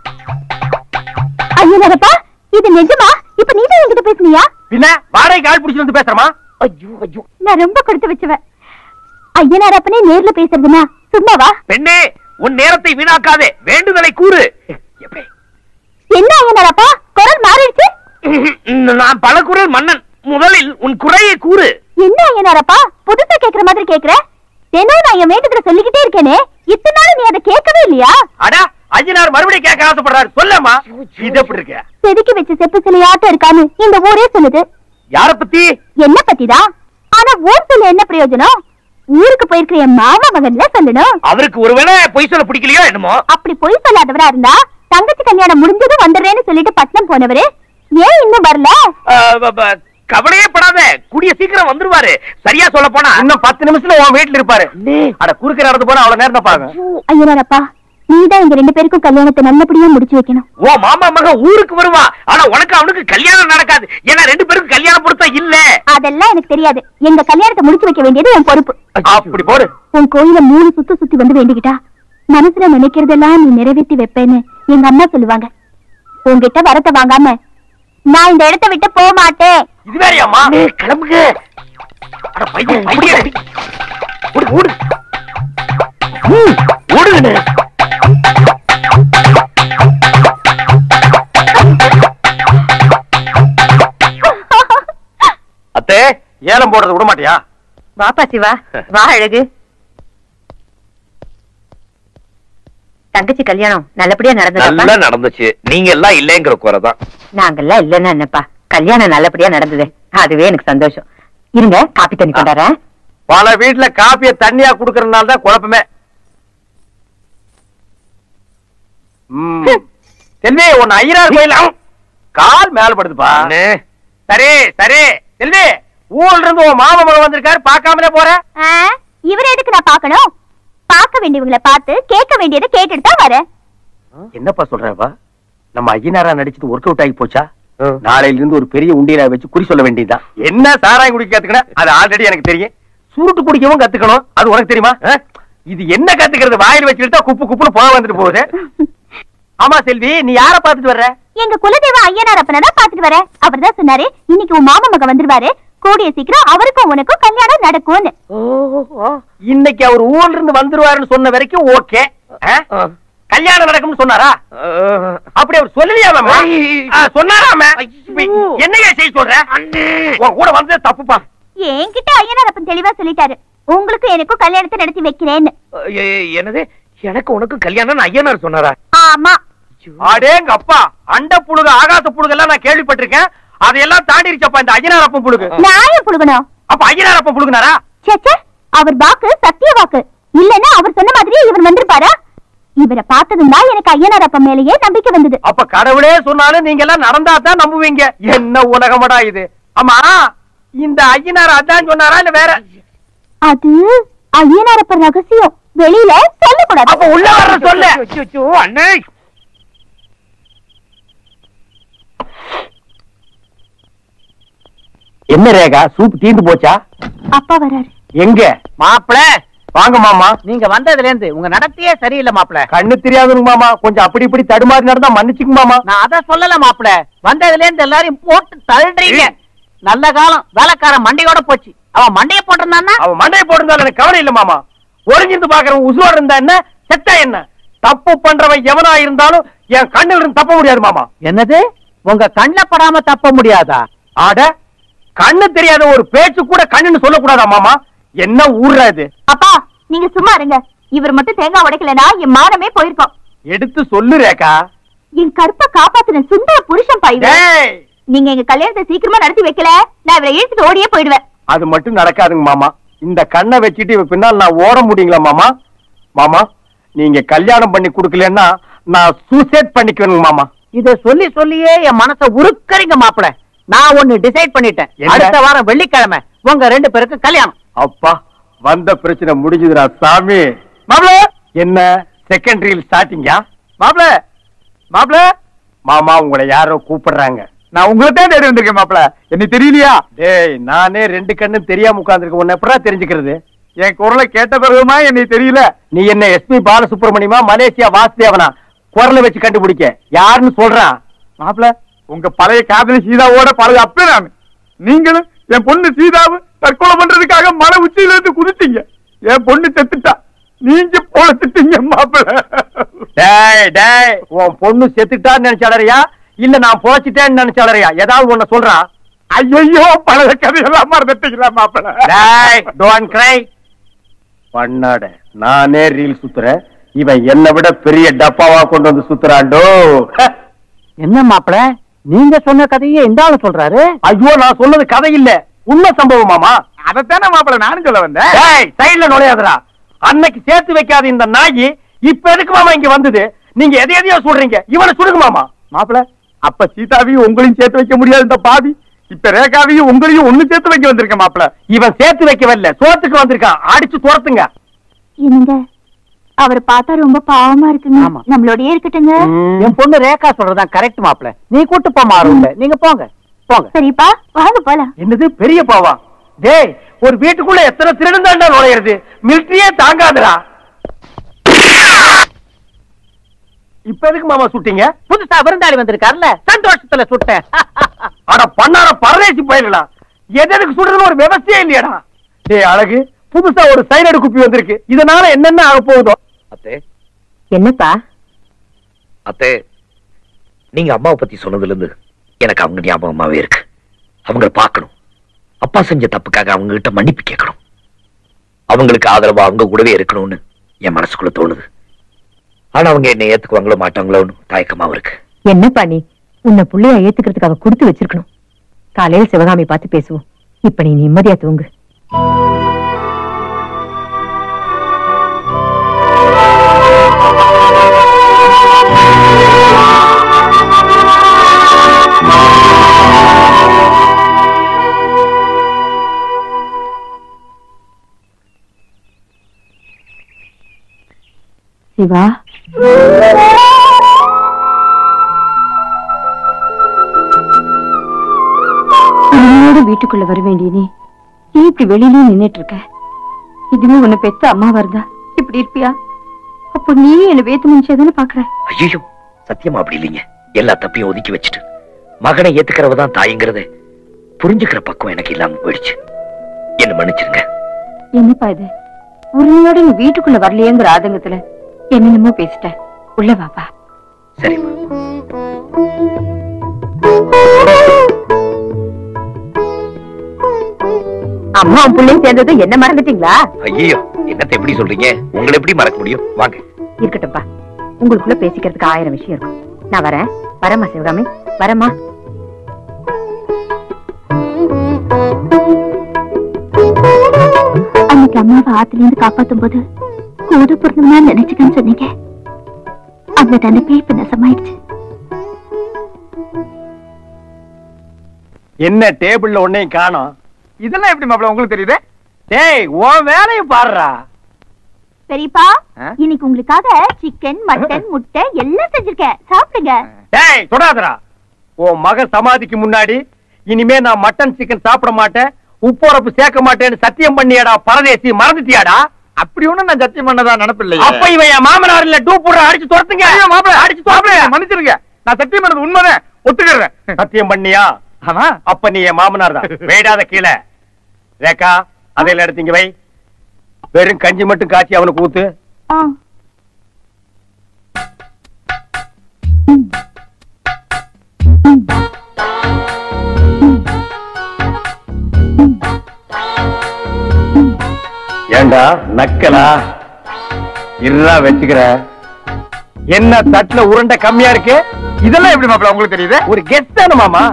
ஐயனாரப்பா இது நிஜமா இப்ப நீ தான் என்கிட்ட பேசுனியா பின்ன வாடகைக்கு ஆள் பிடிச்சிட்டு வந்து பேசுறமா ஐயோ ஐயோ நான் ரொம்ப கொடுத்து வச்சுவேன் ஐயனாரப்பனே நேர்ல பேசுறதுனா சும்மாவா பெண்ணே உன் நேரத்தை வீணாக்காதே வேண்டுதலை கூறு எப்படி? என்ன ஐயனாரப்பா குரல் மாறிடுச்சு நான் பல குரல் மன்னன் முதலில் உன் குறையை கூறு என்ன ஐயனாரப்பா புதுசா கேக்குற மாதிரி கேக்குற தினம் நான் என் வேண்டுதல சொல்லிக்கிட்டே இருக்கேனே இத்தனை நாள் நீ அதை கேட்கவே இல்லையா அடா ஐயனார் மறுபடியும் கேட்க ஆசைப்படுறாரு சொல்லமா இது எப்படி இருக்க செதுக்கி வச்ச செப்பு சிலையாட்டம் இருக்கான்னு இந்த ஊரே சொல்லுது யார பத்தி என்ன பத்திதான் ஆனா ஊர் சொல்ல என்ன பிரயோஜனம் ஊருக்கு போயிருக்கிற என் மாமா மகன்ல சொல்லணும் அவருக்கு ஒருவேளை பொய் சொல்ல பிடிக்கலையோ என்னமோ அப்படி பொய் சொல்லாதவரா இருந்தா தங்கச்சி கல்யாணம் முடிஞ்சதும் வந்துடுறேன்னு சொல்லிட்டு பட்னம் போனவரு ஏன் இன்னும் வரல அஹ், ப- ப- கவலையே படாத கூடிய சீக்கிரம் வந்துருவாரு சரியா சொல்ல போனா இன்னும் பத்து நிமிஷத்துல உன் வீட்டுல இருப்பாரு அட குறுக்க நடந்து போனா அவ்வளவு நேரம் தான் பாருங்க ஐயனாரப்பா நீதான் எங்க ரெண்டு பேருக்கும் கல்யாணத்தை நல்லபடியா முடிச்சு வைக்கணும் ஓ மாமா மகன் ஊருக்கு வருவா ஆனா உனக்கு அவனுக்கு கல்யாணம் நடக்காது ஏன்னா ரெண்டு பேருக்கும் கல்யாண பொருத்தம் இல்ல அதெல்லாம் எனக்கு தெரியாது எங்க கல்யாணத்தை முடிச்சு வைக்க வேண்டியது என் பொறுப்பு அப்படி போடு உன் கோயில மூணு சுத்து சுத்தி வந்து வேண்டிக்கிட்டா மனசுல நினைக்கிறதெல்லாம் நீ நிறைவேற்றி வைப்பேன்னு எங்க அம்மா சொல்லுவாங்க உன்கிட்ட வரத்தை வாங்காம நான் இந்த இடத்தை விட்டு போக மாட்டேன் இது வேறையாம்மா கிளம்புங்க அட பையன் பையன் ஓடு ஓடு ம், ஓடுங்கண்ணே அத்தே ஏலம் போடுறது விட மாட்டியா வாப்பா சிவா வா அழகு தங்கச்சி கல்யாணம் நல்லபடியா நல்லா நடந்ததா நடந்துச்சு நீங்க எல்லாம் இல்லைங்கிற குறைதான் நாங்கெல்லாம் இல்லைன்னா என்னப்பா கல்யாணம் நல்லபடியா நடந்தது அதுவே எனக்கு சந்தோஷம் இருங்க காப்பி தண்ணி கொண்டாறேன் பல வீட்டுல காப்பிய தண்ணியா குடுக்கறதுனால தான் குழப்பமே ம். செல்வி உன் ஐயனார் கோயில் அம், கால் மேல படுதுப்பா அண்ணே, சரி சரி செல்வி ஊர்ல இருந்து உன் மாமா மகன் வந்திருக்காரு பார்க்காமலே போற ஆ, இவரை எதுக்கு நான் பார்க்கணும் பார்க்க வேண்டியவங்கள பார்த்து கேட்க வேண்டியதை கேட்டுட்டு தான் வரேன் என்னப்பா சொல்றப்பா நம்ம ஐயனாரா நடிச்சது ஒர்க் அவுட் ஆகி போச்சா ஆ. நாளையில இருந்து ஒரு பெரிய உண்டியலா வச்சு குறி சொல்ல வேண்டியதுதான் என்ன சாராயம் குடிக்க கத்துக்கணும் அது ஆல்ரெடி எனக்கு தெரியும் சுருட்டு குடிக்கவும் கத்துக்கணும் அது உனக்கு தெரியுமா ஆ? இது என்ன கத்துக்கிறது வாயில் வச்சுக்கிட்டா குப்பு குப்புன்னு போக வந்துட்டு போகுது ஆமா செல்வி நீ யார பாத்துட்டு வர்ற எங்க குலதெய்வ ஐயனார் அப்பனை தான் பாத்துட்டு வரேன் அவர் தான் சொன்னாரு இன்னைக்கு உன் மாமா மகன் வந்துருவாரு கூடிய சீக்கிரம் அவருக்கும் உனக்கும் கல்யாணம் நடக்கும்னு இன்னைக்கு அவர் ஊர்ல இருந்து வந்துருவாருன்னு சொன்ன வரைக்கும் ஓகே கல்யாணம் நடக்கும்னு சொன்னாரா ஆ, அப்படி அவர் சொல்லலையாம சொன்னாராம என்னையா செய்ய சொல்ற உன் கூட வந்தது தப்புப்பா என்கிட்ட ஐயனார் அப்பன் தெளிவா சொல்லிட்டாரு உங்களுக்கும் எனக்கும் கல்யாணத்தை நடத்தி வைக்கிறேன்னு எ- எ- என்னது எனக்கு உனக்கு கல்யாணம் ஐயனார் சொன்னாரா ஆமா அடேங்க அப்பா அண்ட புழுகு ஆகாச புழுகு எல்லாம் நான் கேள்விப்பட்டிருக்கேன் அதையெல்லாம் தாண்டிருச்சப்பா இந்த ஐயனார் அப்பன் புழுகு நான் ஏன் புழுகணும் அப்ப ஐயனார் அப்பன் புழுகுனாரா சேச்சே அவர் வாக்கு சத்திய வாக்கு இல்லன்னா அவர் சொன்ன மாதிரியே இவர் வந்திருப்பாரா இவரை பார்த்ததும் தான் எனக்கு ஐயனார் அப்பன் மேலேயே நம்பிக்கை வந்தது அப்ப கடவுளே சொன்னாலும் நீங்க எல்லாம் நடந்தா தான் நம்புவீங்க என்ன உலகமடா இது ஆமா இந்த ஐயனார் அதான் சொன்னாரா இல்ல வேற அது ஐயனார் அப்பன் ரகசியம் வெளியில சொல்லக்கூடாது அப்ப உள்ள வர்ற சொல்லு அச்சோ, அண்ணே என்ன ரேகா சூப் தீந்து போச்சா அப்பா வராரு எங்க மாப்பிள வாங்க மாமா நீங்க வந்ததுல இருந்து உங்க நடத்தையே சரியில்லை மாப்பிள கண்ணு தெரியாதுங்க மாமா கொஞ்சம் அப்படி இப்படி தடுமாறி நடந்தா மன்னிச்சுங்க மாமா நான் அத சொல்லல மாப்பிள வந்ததுல இருந்து எல்லாரையும் போட்டு தள்ளுறீங்க நல்ல காலம் வேலைக்காரன் மண்டையோட போச்சு அவன் மண்டைய போட்டிருந்தான்னா அவன் மண்டையை போட்டிருந்தாலும் எனக்கு கவலை இல்ல மாமா ஒளிஞ்சிருந்து பாக்குறவன் உசுரோட இருந்தா என்ன செத்தா என்ன தப்பு பண்றவன் எவனா இருந்தாலும் என் கண்ணில் இருந்து தப்ப முடியாது மாமா என்னது உங்க கண்ணுல படாம தப்ப முடியாதா ஆட கண்ணு தெரியாத ஒரு பேச்சு கூட கண்ணுன்னு சொல்லக்கூடாதா மாமா என்ன ஊர்ரா இது அப்பா நீங்க சும்மா இருங்க இவர் மட்டும் தேங்காய் உடைக்கலனா என் மானமே போயிருக்கோம் எடுத்து சொல்லு ரேகா என் கருப்பை காப்பாத்தின சுந்தர புருஷன் பாய்வே டேய் நீங்க எங்க கல்யாணத்தை சீக்கிரமா நடத்தி வைக்கல நான் இவரை இழுத்துட்டு ஓடியே போயிடுவேன் அது மட்டும் நடக்காதுங்க மாமா இந்த கண்ணை வச்சுட்டு இவ பின்னால் நான் ஓட முடியுங்களா மாமா மாமா நீங்க கல்யாணம் பண்ணி கொடுக்கலன்னா நான் சூசைட் பண்ணிக்குவேனுங்க மாமா இத சொல்லி சொல்லியே என் மனச உருக்கறீங்க மாப்பிள நான் ஒண்ணு டிசைட் பண்ணிட்டேன் என்ன? அடுத்த வாரம் வெள்ளிக்கிழமை உங்க ரெண்டு பேருக்கு கல்யாணம் அப்பா வந்த பிரச்சனை முடிஞ்சதுடா சாமி மாப்ள என்ன செகண்டரியில் ஸ்டார்டிங்கா மாப்ள மாப்ள மாமா உங்களை யாரோ கூப்பிடுறாங்க நான் உங்களை தான் தேடி வந்திருக்கேன் மாப்ள என்ன தெரியலையா டேய் நானே ரெண்டு கண்ணு தெரியாம உட்கார்ந்திருக்கேன் உன்னை எப்படா தெரிஞ்சுக்கிறது என் குரலை கேட்ட பிறகுமா என்னை தெரியல நீ என்ன எஸ்பி பாலசுப்ரமணியமா மலேசியா வாசுதேவனா குரலை வச்சு கண்டுபிடிக்க யாருன்னு சொல்றான் மாப்ள உங்க பழைய காதலி சீதாவோட பழைய அப்பே நான் நீங்களும் என் பொண்ணு சீதாவு தற்கொலை பண்றதுக்காக மலை உச்சியில இருந்து குதிச்சீங்க என் பொண்ணு செத்துட்டா நீங்க பொழைச்சிட்டீங்க மாப்பிள்ள டேய் டேய் உன் பொண்ணு செத்துட்டான்னு நினைச்சாலறியா இல்ல நான் பொழைச்சிட்டேன்னு நினைச்சாலறியா ஏதாவது ஒண்ணு சொல்றான் ஐயோ பழைய கதையெல்லாம் மறந்துட்டீங்களா மாப்பிள்ள டேய் டோன்ட் கிரை பண்ணாட நானே ரீல் சுத்துறேன் இவன் என்னை விட பெரிய டப்பாவா கொண்டு வந்து சுத்துறாண்டோ என்ன மாப்பிள நீங்க சொன்ன கதையே இந்த ஆளு சொல்றாரு ஐயோ நான் சொன்னது கதை இல்ல உண்மை சம்பவம் மாமா அதைத்தானே மாப்பிள நானும் சொல்ல வந்தேன் சைடுல நுழையாதடா அன்னைக்கு சேர்த்து வைக்காத இந்த நாயி இப்ப எதுக்கு மாமா இங்க வந்தது நீங்க எதை எதையோ சொல்றீங்க இவனை சுடுங்க மாமா மாப்பிள அப்ப சீதாவையும் உங்களையும் சேர்த்து வைக்க முடியாது இந்த பாவி இப்ப ரேகாவையும் உங்களையும் ஒண்ணு சேர்த்து வைக்க வந்திருக்கேன் மாப்பிள இவன் சேர்த்து வைக்க வரல சோத்துக்கு வந்திருக்கான் அடிச்சு துரத்துங்க என்னங்க அவர் பார்த்தா ரொம்ப பாவமா இருக்குங்க ஆமா. நம்மளோடயே இருக்கட்டுங்க என் பொண்ணு ரேகா சொல்றதான் கரெக்ட் மாப்பிள நீ கூட்டு போ மாறும் நீங்க போங்க போங்க சரிப்பா வாங்க போலாம் என்னது பெரிய பாவா டேய் ஒரு வீட்டுக்குள்ள எத்தனை திருடன் தாண்டா நுழையிறது மிலிட்டரியே தாங்காதுடா இப்ப எதுக்கு மாமா சுட்டீங்க புதுசா விருந்தாளி வந்திருக்காருல்ல சந்தோஷத்துல சுட்டேன் அட பண்ணார பரதேசி பயிர்களா எதற்கு சுடுறதுன்னு ஒரு விவசாயே இல்லையாடா டேய் அழகு புதுசா ஒரு சைனடு குப்பி வந்திருக்கு இதனால என்னென்ன ஆக போகுதோ அத்தே என்னப்பா அத்தே நீங்க அம்மாவை பத்தி சொன்னதுல இருந்து எனக்கு அவங்க ஞாபகமாவே இருக்கு அவங்கள பார்க்கணும் அப்பா செஞ்ச தப்புக்காக அவங்க கிட்ட மன்னிப்பு கேட்கணும் அவங்களுக்கு ஆதரவா அவங்க கூடவே இருக்கணும்னு என் மனசுக்குள்ள தோணுது ஆனா அவங்க என்னை ஏத்துக்குவாங்களோ மாட்டாங்களோன்னு தயக்கமாவும் இருக்கு என்னப்பா நீ உன்னை புள்ளைய ஏத்துக்கிறதுக்கு அவ கொடுத்து வச்சிருக்கணும் காலையில் சிவகாமி பார்த்து பேசுவோம் இப்ப நீ நிம்மதியா தூங்கு சிவா உன்னோட வீட்டுக்குள்ள வர வேண்டிய நீ ஏன் இப்படி வெளியிலயும் நின்னுட்டு இருக்க இதுவே உன்னை பெத்த அம்மா வருதா இப்படி இருப்பியா அப்போ நீ என்ன வேத்து மனுஷதானே பாக்குற ஐயோ சத்தியமா அப்படி இல்லைங்க எல்லா தப்பையும் ஒதுக்கி வச்சுட்டு மகனை ஏத்துக்கிறவ தான் தாய்ங்கிறத புரிஞ்சுக்கிற பக்கம் எனக்கு இல்லாம போயிடுச்சு என்ன மன்னிச்சிருங்க என்னப்பா இது உரிமையோட நீ வீட்டுக்குள்ள வரலையேங்கிற ஆதங்கத்துல என்னென்னமோ பேசிட்ட உள்ள வாப்பா சரிம்மா அம்மா புள்ளையும் சேர்ந்தது என்ன மறந்துட்டீங்களா ஐயோ என்னத்தை எப்படி சொல்றீங்க உங்களை எப்படி மறக்க முடியும் வாங்க இருக்கட்டும்ப்பா உங்களுக்குள்ள பேசிக்கிறதுக்கு ஆயிரம் விஷயம் இருக்கும் நான் வரேன் வரேம்மா சிவகாமி வரேம்மா அன்னைக்கு அம்மாவை ஆத்துல இருந்து காப்பாத்தும் போது கூட பிறந்தவனா நினைச்சுக்கன்னு சொன்னீங்க அந்த நினைப்பே இப்ப நெசமாயிடுச்சு என்ன டேபிள்ல ஒன்னையும் காணோம் இதெல்லாம் எப்படி மாப்பிள உங்களுக்கு தெரியுது டேய் உன் வேலையை பாருடா பெரியப்பா ஆ? இன்னைக்கு உங்களுக்காக சிக்கன் மட்டன் முட்டை எல்லாம் செஞ்சிருக்கேன் சாப்பிடுங்க டேய் தொடாதடா உன் மக சமாதிக்கு முன்னாடி இனிமே நான் மட்டன் சிக்கன் சாப்பிட மாட்டேன் உப்புரப்பு சேர்க்க மாட்டேன்னு சத்தியம் பண்ணியாடா பரதேசி மறந்துட்டியாடா அப்படி ஒண்ணும் நான் சத்தியம் பண்ணதா நினைப்பில்லையே அப்ப இவன் என் மாமனார் இல்ல டூ போடுற அடிச்சு துரத்துங்க ஐயோ, மாப்பிள, அடிச்சு துரத்துங்க மன்னிச்சிருங்க நான் சத்தியம் பண்ணது உண்மைதான் ஒத்துக்கிறேன் சத்தியம் பண்ணியா ஆமா அப்ப நீ என் மாமனார் தான் வேடாத கீழே ரேகா அதையில எடுத்து இங்க வை வெறும் கஞ்சி மட்டும் காய்ச்சி அவனுக்கு ஊத்து ஆ. ஏண்டா நக்கலா இருடா வச்சுக்கிற என்ன தட்டுல உருண்டை கம்மியா இருக்கு இதெல்லாம் எப்படி மாப்பிள உங்களுக்கு தெரியுது ஒரு கெஸ்ட் தானே மாமா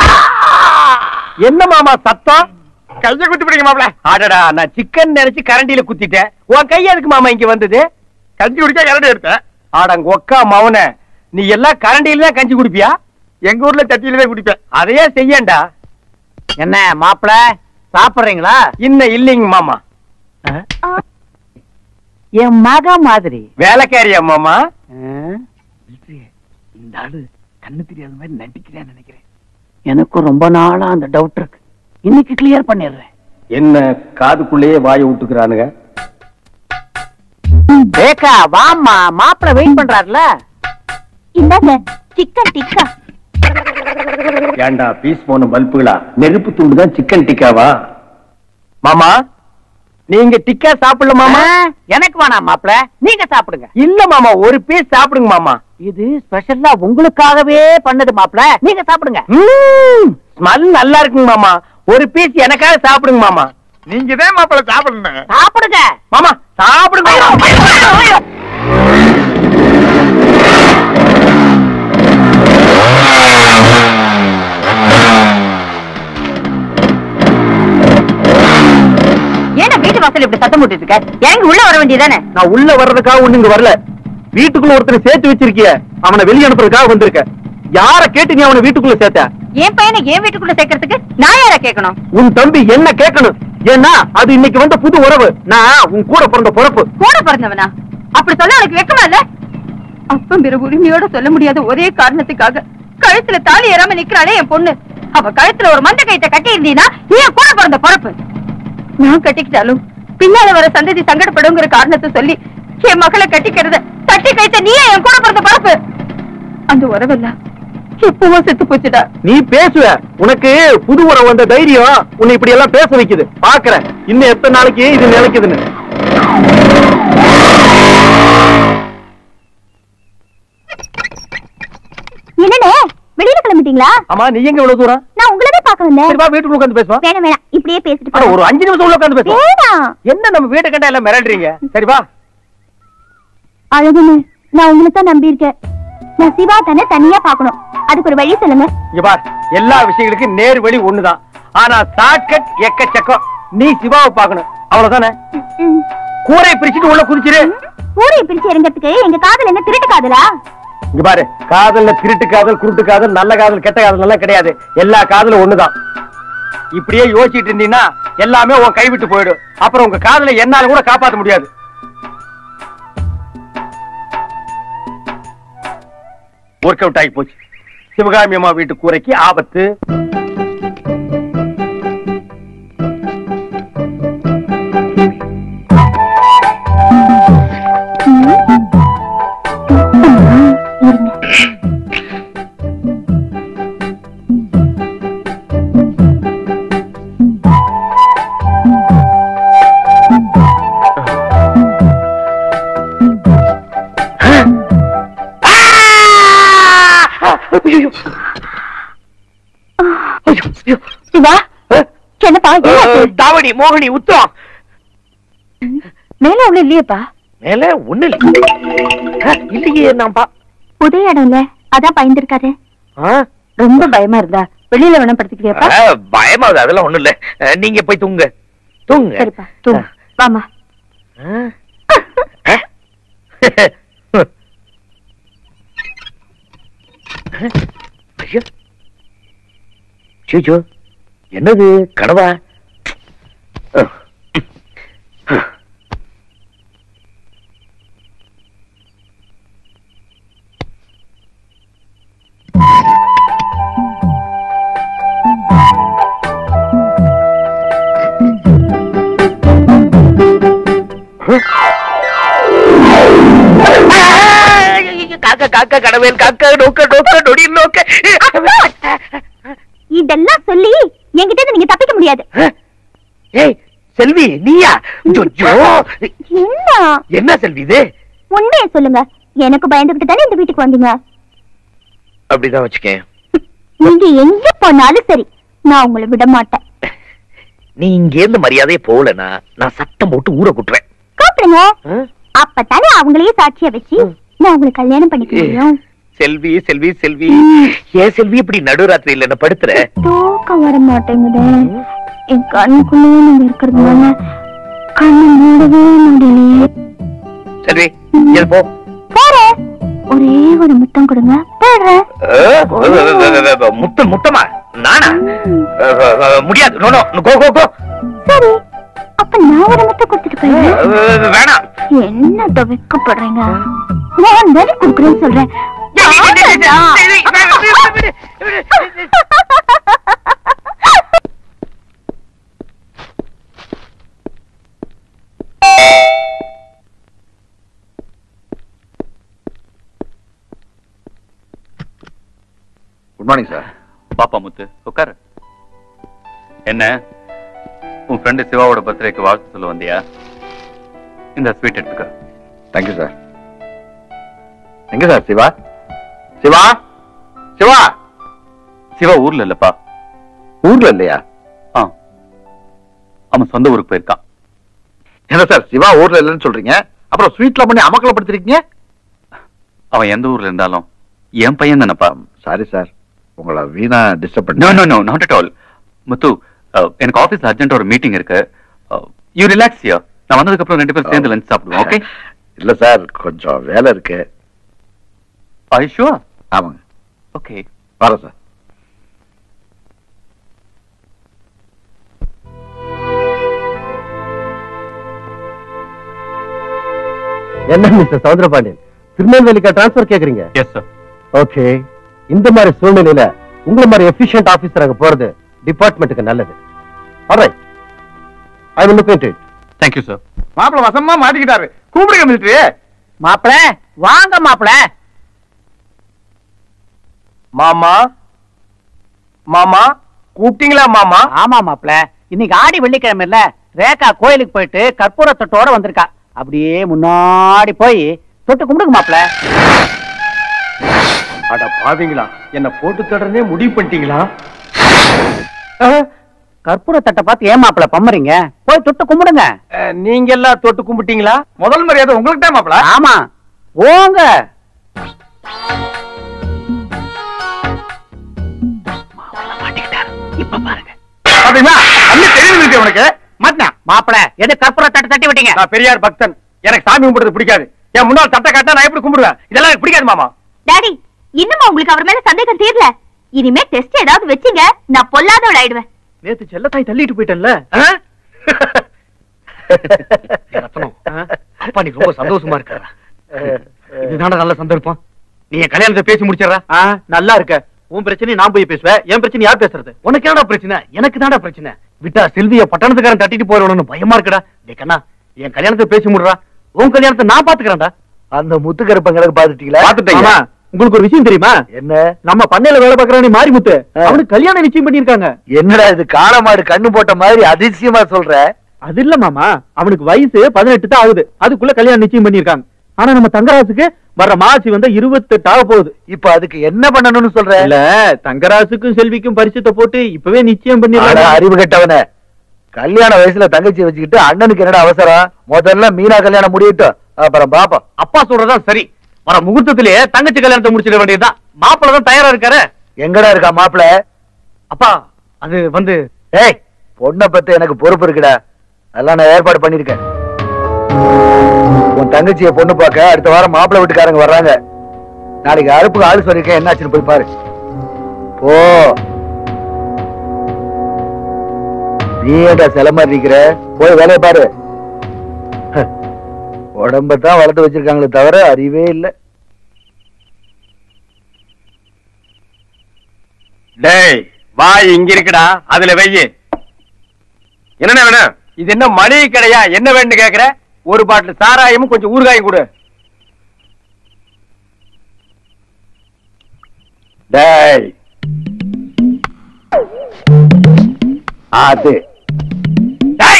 என்ன மாமா சத்தம் கைய குத்தி பிடிங்க மாப்பிள அடடா நான் சிக்கன் நினைச்சு கரண்டியில குத்திட்டேன் உன் கை எதுக்கு மாமா இங்க வந்தது கஞ்சி குடிக்க கரண்டி எடுத்தேன் ஆடங்க ஒக்கா மவன நீ எல்லாம் கரண்டியில தான் கஞ்சி குடிப்பியா எங்க ஊர்ல சட்டியில தான் குடிப்பேன் அதையே செய்யண்டா என்ன மாப்பிள சாப்பிடுறீங்களா இன்னும் இல்லைங்க மாமா என் மக மாதிரி வேலைக்காரியா மாமா இந்த ஆளு கண்ணு தெரியாத மாதிரி நடிக்கிறேன்னு நினைக்கிறேன் எனக்கும் ரொம்ப நாளா அந்த டவுட் இருக்கு இன்னைக்கு கிளியர் பண்ணிடுறேன் என்ன காதுக்குள்ளேயே வாயை விட்டுக்கிறானுங்க ரேகா வாம்மா மாப்பிள வெயிட் பண்றாருல இந்தாங்க சிக்கன் டிக்கா ஏண்டா பீஸ் போன பல்புகளா நெருப்பு துண்டு தான் சிக்கன் டிக்காவா மாமா நீங்க டிக்கா சாப்பிடல மாமா எனக்கு வேணாம் மாப்பிள நீங்க சாப்பிடுங்க இல்ல மாமா ஒரு பீஸ் சாப்பிடுங்க மாமா இது ஸ்பெஷலா உங்களுக்காகவே பண்ணது மாப்பிள நீங்க சாப்பிடுங்க ஸ்மெல் நல்லா இருக்குங்க மாமா ஒரு பீஸ் எனக்காக சாப்பிடுங்க மாமா நீங்க தான் மாப்பிள சாப்பிடணும் சாப்பிடுங்க மாமா சாப்பிடுங்க மாமா. ஏன்னா வீட்டு வாசல் இப்படி சத்தம் போட்டுட்டு இருக்க இறங்கி உள்ள வர வேண்டியதானே நான் உள்ள வர்றதுக்காக ஒண்ணு இங்க வரல வீட்டுக்குள்ள ஒருத்தனை சேர்த்து வச்சிருக்கிய அவனை வெளிய அனுப்புறதுக்காக வந்திருக்க யார கேட்டு நீ அவனை வீட்டுக்குள்ள சேர்த்த என் பையனை என் வீட்டுக்குள்ள சேர்க்கறதுக்கு நான் யார கேட்கணும் உன் தம்பி என்ன கேட்கணும் ஏன்னா அது இன்னைக்கு வந்த புது உறவு நான் உன் கூட பிறந்த பொறப்பு கூட பிறந்தவனா அப்படி சொல்ல எனக்கு வெக்கமா இல்ல அப்பம் பிற உரிமையோட சொல்ல முடியாத ஒரே காரணத்துக்காக கழுத்துல தாலி ஏறாம நிக்கிறாளே என் பொண்ணு அவ கழுத்துல ஒரு மந்த கைத்த கட்டி இருந்தீனா நீ என் கூட பிறந்த பொறப்பு நான் கட்டிக்கிட்டாலும் பின்னால வர சந்ததி சங்கடப்படுங்கிற காரணத்தை சொல்லி என் மகளை கட்டிக்கிறத தட்டி கைத்த நீ என் கூட பிறந்த பொறப்பு அந்த உறவெல்லாம் எப்பவோ செத்து போச்சுடா நீ பேசுவ உனக்கு புது உறவு வந்த தைரியம் உன்னை இப்படி எல்லாம் பேச வைக்குது பாக்குறேன் இன்னும் எத்தனை நாளைக்கு இது நிலைக்குதுன்னு என்னண்ணே வெளியில கிளம்பிட்டீங்களா ஆமா நீ எங்க இவ்வளவு தூரம் நான் உங்களவே பார்க்க வந்தேன் சரி வா வீட்டுக்குள்ள உட்காந்து பேசுவா வேணாம் வேணாம் இப்படியே பேசிட்டு அட, ஒரு போறேன். அஞ்சு நிமிஷம் உள்ள உட்காந்து பேசுவோம் வேணாம் என்ன நம்ம வீட்டை கண்டா எல்லாம் மிரட்டுறீங்க சரி வா அழகுன்னு நான் உங்களை தான் நம்பி இருக்கேன் நான் சிவா தானே தனியா பார்க்கணும் அதுக்கு ஒரு வழி சொல்லுங்க இங்க பார் எல்லா விஷயங்களுக்கும் நேர் வழி ஒண்ணுதான் ஆனா ஷார்ட்கட் எக்கச்சக்கம் நீ சிவாவை பார்க்கணும் அவ்வளவுதானே ம். கூரை பிரிச்சுட்டு உள்ள குதிச்சிரு ஊரை பிரிச்சு இறங்கறதுக்கு எங்க காதல் என்ன திருட்டு காதலா இங்க பாரு காதல்ல திருட்டு காதல் குருட்டு காதல் நல்ல காதல் கெட்ட காதல் எல்லாம் கிடையாது எல்லா காதலும் ஒண்ணுதான் இப்படியே யோசிச்சுட்டு இருந்தீங்கன்னா எல்லாமே உன் கைவிட்டு போயிடும் அப்புறம் உங்க காதலை என்னால கூட காப்பாத்த முடியாது ஒர்க் அவுட் ஆகி போச்சு சிவகாமி அம்மா வீட்டு கூரைக்கு ஆபத்து இருங்க சிவா என்னப்பா என்னாச்சு? தாவணி மோகினி உத்தம் மேல ஒண்ணு இல்லையேப்பா மேல ஒண்ணு இல்ல ஆ, இல்லையே நான் பா புது இடம் இல்ல அதான் பயந்துருக்காரு ஆ? ரொம்ப பயமா இருந்தா வெளியில வேணா படுத்துக்கிறியாப்பா ஆ, பயமாவது அதெல்லாம் ஒண்ணும் இல்ல ஆ, நீங்க போய் தூங்க தூங்க சரிப்பா தூங்கு வாமா ஆ? ஆ? ஐயோ. ஐயோ. என்னது கனவா காக்க காக்க கடவேல் காக்க நோக்க நோக்க நொடி நோக்க இதெல்லாம் சொல்லி என்கிட்ட இருந்து நீங்க தப்பிக்க முடியாது ஏய் செல்வி நீயா ஜொஜோ என்ன என்ன செல்வி இது உண்மையை சொல்லுங்க எனக்கு பயந்துகிட்டு தானே இந்த வீட்டுக்கு வந்தீங்க அப்படிதான் வச்சுக்கேன் நீங்க எங்க போனாலும் சரி நான் உங்களை விட மாட்டேன் நீ இங்க இருந்து மரியாதையே போகலனா நான் சத்தம் போட்டு ஊற குட்டுறேன் கூப்பிடுங்க ஆ? அப்பதானே அவங்களையே சாட்சியா வச்சு நான் உங்களுக்கு கல்யாணம் பண்ணிக்க முடியும் செல்வி செல்வி செல்வி ஏன் செல்வி இப்படி நடுராத்திரியில என்ன படுத்துற தூக்கம் வர மாட்டேங்குதே என் கண்ணுக்குள்ளேயே நீங்க இருக்கிறதுனால கண்ணு மூடவே முடியலையே செல்வி இது போ போறேன் ஒரே ஒரு முத்தம் கொடுங்க போடுறேன் அஹ், முத்தம் முத்தமா நானா அஹ், அஹ், முடியாது நோ நோ கோ கோ கோ சரி அப்ப நான் ஒரு முத்தம் கொடுத்துட்டு போயிடுறேன் அஹ், வேணாம் என்ன துவைக்கப்படுறீங்க நான் தானே கொடுக்குறேன்னு சொல்றேன் குட் மார்னிங் சார் பாப்பா முத்து உட்காரு என்ன உன் ஃப்ரெண்டு சிவாவோட பர்த்டேக்கு வாழ்த்து சொல்ல வந்தியா இந்த ஸ்வீட் எடுத்துக்க தேங்க்யூ சார் எங்க சார் சிவா சிவா சிவா சிவா ஊர்ல இல்லப்பா ஊர்ல இல்லையா ஆ அவன் சொந்த ஊருக்கு போயிருக்கான் என்ன சார் சிவா ஊர்ல இல்லைன்னு சொல்றீங்க அப்புறம் ஸ்வீட்ல பண்ணி அமக்கலப்படுத்திருக்கீங்க அவன் எந்த ஊர்ல இருந்தாலும் என் பையன் தானப்பா சாரி சார் உங்களை வீணா டிஸ்டர்ப் நோ பண்ணி no no not at all Muthu ah, எனக்கு ஆபீஸ்ல அர்ஜென்ட் ஒரு மீட்டிங் இருக்கு யூ ரிலாக்ஸ் யா நான் வந்ததுக்கு அப்புறம் ரெண்டு பேரும் சேர்ந்து லஞ்ச் சாப்பிடுவோம் ஓகே இல்ல சார் கொஞ்சம் வேலை இருக்கு ஐ ஷூர் ஆமாங்க ஓகே வரேன் சார் என்ன மிஸ்டர் சௌந்தரபாண்டியன் திருநெல்வேலிக்கா டிரான்ஸ்பர் கேக்குறீங்க எஸ் சார் ஓகே இந்த மாதிரி சூழ்நிலையில உங்களை மாதிரி எஃபிஷியன்ட் ஆபீசர் அங்க போறது டிபார்ட்மெண்ட்டுக்கு நல்லது alright I will look into it thank you sir மாப்பிள வசமா மாட்டிக்கிட்டாரு கூப்பிடுங்க மிலிட்டரி மாப்பிள வாங்க மாப்பிள மாமா மாமா கூப்பிட்டீங்களா மாமா ஆமா மாப்ள இன்னைக்கு ஆடி வெள்ளிக்கிழமை இல்ல ரேகா கோயிலுக்கு போயிட்டு கற்பூர தொட்டோட வந்திருக்கா அப்படியே முன்னாடி போய் தொட்டு கும்பிடுங்க மாப்ள அட பாவீங்களா என்ன போட்டு தடனே முடிவு பண்ணிட்டீங்களா கற்பூர தட்டை பார்த்து ஏன் மாப்ள பம்மறீங்க போய் தொட்டு கும்பிடுங்க அஹ், நீங்க எல்லாம் தொட்டு கும்பிட்டீங்களா முதல் மரியாதை உங்களுக்கு தான் மாப்பிள ஆமா போங்க பாத்தீங்களா அண்ணன் தெரியுது உனக்கு மாட்டினா மாப்ள எது கற்பூர தட்டை தட்டி விட்டீங்க நான் பெரியார் பக்தன் எனக்கு சாமி கும்பிடுறது பிடிக்காது என் முன்னாள் தட்டை காட்டா நான் எப்படி கும்பிடுவேன் இதெல்லாம் எனக்கு பிடிக்காது மாமா டாடி இன்னுமா உங்களுக்கு அவர் மேல சந்தேகம் தீரல இனிமே டெஸ்ட் ஏதாவது வச்சீங்க நான் பொல்லாதவள் ஆயிடுவேன் நேத்து செல்லத்தாய் தள்ளிட்டு போயிட்டேன்ல ரத்னம் அப்பா நீ ரொம்ப சந்தோஷமா இருக்க இதுதான்டா நல்ல சந்தர்ப்பம் நீ என் கல்யாணத்தை பேசி முடிச்சிடறா நல்லா இருக்க உன் பிரச்சனை நான் போய் பேசுவேன் என் பிரச்சனை யார் பேசுறது உனக்கு என்னடா பிரச்சனை எனக்கு தான்டா பிரச்சனை விட்டா செல்விய பட்டணத்துக்காரன் தட்டிட்டு போறவனு பயமா இருக்குடா டேய் கண்ணா என் கல்யாணத்தை பேசி முடிறா உன் கல்யாணத்தை நான் பாத்துக்கிறேன்டா அந்த முத்துக்கருப்பங்களுக்கு பாத்துட்டீங்களா பாத்துட்டேங்க. ஆமா, உங்களுக்கு ஒரு விஷயம் தெரியுமா என்ன நம்ம பண்ணையில வேலை பாக்குறானே மாரிமுத்து ஆ. அவனுக்கு கல்யாணம் நிச்சயம் பண்ணிருக்காங்க என்னடா இது காளமாடு கண்ணு போட்ட மாதிரி அதிசயமா சொல்ற அது இல்ல மாமா அவனுக்கு வயசு பதினெட்டு தான் ஆகுது அதுக்குள்ள கல்யாணம் நிச்சயம் பண்ணிருக்காங்க ஆனா நம்ம தங்கராசுக்கு வர்ற மாசி வந்து இருபத்தெட்டு ஆக போகுது இப்ப அதுக்கு என்ன பண்ணணும்னு சொல்ற இல்ல தங்கராசுக்கும் செல்விக்கும் பரிசுத்த போட்டு இப்பவே நிச்சயம் அட, பண்ணிடலாம் அறிவு கெட்டவன கல்யாண வயசுல தங்கச்சி வச்சுக்கிட்டு அண்ணனுக்கு என்னடா அவசரம் முதல்ல மீனா கல்யாணம் முடியட்டும் அப்புறம் பாப்போம் அப்பா சொல்றதா சரி வர முகூர்த்தத்திலேயே தங்கச்சி கல்யாணத்தை முடிச்சிட வேண்டியதுதான் மாப்பிள்ள தான் தயாரா இருக்காரு எங்கடா இருக்கா மாப்பிள அப்பா அது வந்து ஏய் பொண்ணை பத்தி எனக்கு பொறுப்பு இருக்குடா அதெல்லாம் நான் ஏற்பாடு பண்ணிருக்கேன் உன் தங்கச்சிய பொண்ணு பார்க்க அடுத்த வாரம் மாப்பிள்ளை வீட்டுக்காரங்க வர்றாங்க நாளைக்கு அறுப்புக்கு ஆளு சொல்லிருக்கேன் என்னாச்சுன்னு போய் பாரு ஓ நீ ஏன்டா சில மாதிரி இருக்கிற போய் வேலையை பாரு ஹ, உடம்பத்தான் வளர்த்து வச்சிருக்காங்களே தவிர அறிவே இல்லை டேய் வாய் இங்க இருக்குடா அதுல வெய்யி என்ன வேணும் இது என்ன மளிகை கடையா என்ன வேணும்னு கேக்குற ஒரு பாட்டில் சாராயமும் கொஞ்சம் ஊறுகாயும் கொடு டேய் அது டேய்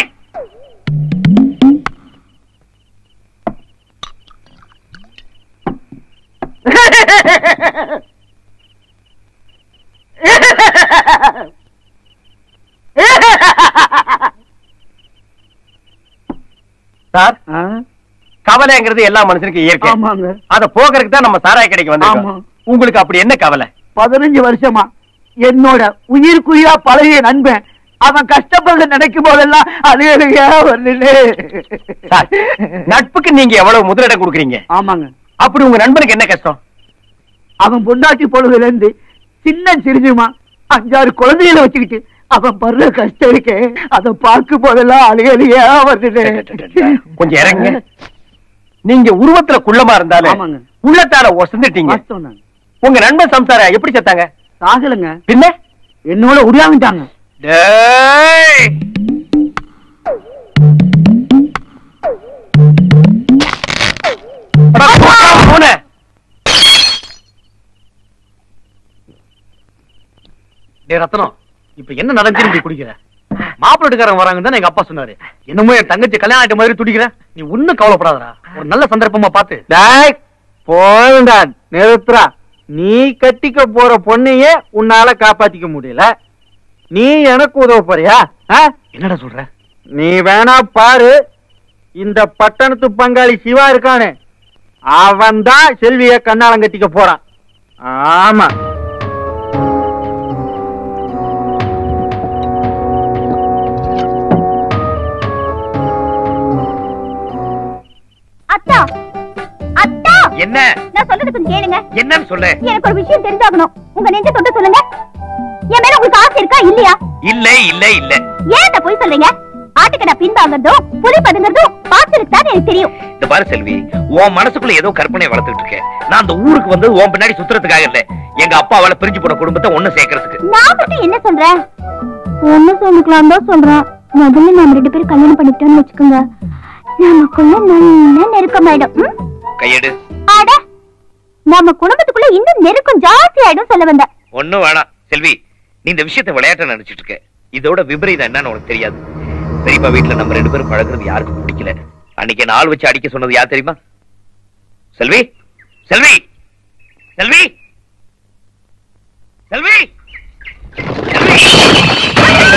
சார் கவலைங்கிறது எல்லா மனுஷனுக்கும் இயற்கை ஆமாங்க அத போக்குறதுக்கு தான் நம்ம சாராய கடைக்கு ஆமா. வந்தோம் உங்களுக்கு அப்படி என்ன கவலை பதினஞ்சு வருஷமா என்னோட உயிர்க்குயிரா பழகிய நண்பன் அவன் கஷ்டப்படுறத நினைக்கும் போதெல்லாம் அழுகழுகையா வருது சார், நட்புக்கு நீங்க எவ்வளவு முதலிடம் கொடுக்குறீங்க ஆமாங்க அப்படி உங்க நண்பனுக்கு என்ன கஷ்டம் அவன் பொண்டாட்டி பொழுதுல இருந்து சின்ன சிரிஞ்சுமா அஞ்சாறு குழந்தைகளை வச்சுக்கிட்டு அவன் படுற கஷ்டம் இருக்கே அத பார்க்கும் போதெல்லாம் அழுகழுகையா வருது கொஞ்சம் இறங்க நீங்க உருவத்துல குள்ளமா இருந்தாலும் ஆமாங்க. உள்ளத்தால ஒசந்துட்டீங்க வாஸ்தவம்தாங்க. உங்க நண்பன் சம்சாரம் எப்படி செத்தாங்க சாகலைங்க பின்ன என்னோட உருவாங்கிட்டாங்க டேய் அட போடா, பூனை. டேய் ரத்னம் இப்ப என்ன நடந்துச்சு நீ குடிக்கிற மாப்பிள்ளை வீட்டுக்காரங்க வராங்கன்னு தானே எங்க அப்பா சொன்னாரு என்னமோ என் தங்கச்சி கல்யாணம் ஆயிட்ட மாதிரி துடிக்கிற நீ ஒண்ணும் கவலைப்படாதடா ஒரு நல்ல சந்தர்ப்பமா பார்த்து டேய் போடா நிறுத்துறா நீ கட்டிக்க போற பொண்ணையே உன்னால காப்பாத்திக்க முடியல நீ எனக்கு உதவ போறியா ஆ? என்னடா சொல்ற நீ வேணா பாரு இந்த பட்டணத்து பங்காளி சிவா இருக்கானே அவன் தான் செல்விய கண்ணாலம் கட்டிக்க போறான் ஆமா அத்தா அத்தா என்ன நான் சொல்றது கொஞ்சம் கேளுங்க என்னன்னு சொல்லு எனக்கு ஒரு விஷயம் தெரிஞ்சாகணும் உங்க நெஞ்ச தொட்டு சொல்லுங்க என் மேல உங்களுக்கு ஆசை இருக்கா இல்லையா இல்ல இல்ல இல்ல ஏன் இந்த பொய் சொல்றீங்க ஆட்டுக்கடா பின்வாங்கறதும் புலி பதுங்கறதும் பார்த்திருக்கான்னு எனக்கு தெரியும் இந்த பாரு செல்வி உன் மனசுக்குள்ள ஏதோ கற்பனை வளர்த்துட்டு இருக்கேன் நான் அந்த ஊருக்கு வந்து உன் பின்னாடி சுத்துறதுக்காக இல்ல எங்க அப்பாவால பிரிஞ்சு போன குடும்பத்தை ஒண்ணு சேர்க்கறதுக்கு நான் மட்டும் என்ன சொல்றேன் ஒண்ணு சேர்ந்துக்கலாம் தான் சொல்றேன் முதல்ல நாம ரெண்டு பேரும் கல்யாணம் பண்ணிட்டோம்னு வச்சுக்கோங்க நமக்குள்ள நல்ல நெருக்கமாயிடும் ம்? கையெடு அட நம்ம குடும்பத்துக்குள்ள இன்னும் நெருக்கம் ஜாஸ்தி ஆயிடும் சொல்ல வந்தேன் ஒண்ணும் வேணாம் செல்வி நீ இந்த விஷயத்தை விளையாட்ட நினைச்சிட்டு இருக்க இதோட விபரீதம் என்னன்னு உனக்கு தெரியாது பெரியப்பா வீட்டுல நம்ம ரெண்டு பேரும் பழகுறது யாருக்கும் பிடிக்கல அன்னைக்கு என்ன ஆள் வச்சு அடிக்க சொன்னது யார் தெரியுமா செல்வி செல்வி செல்வி செல்வி செல்வி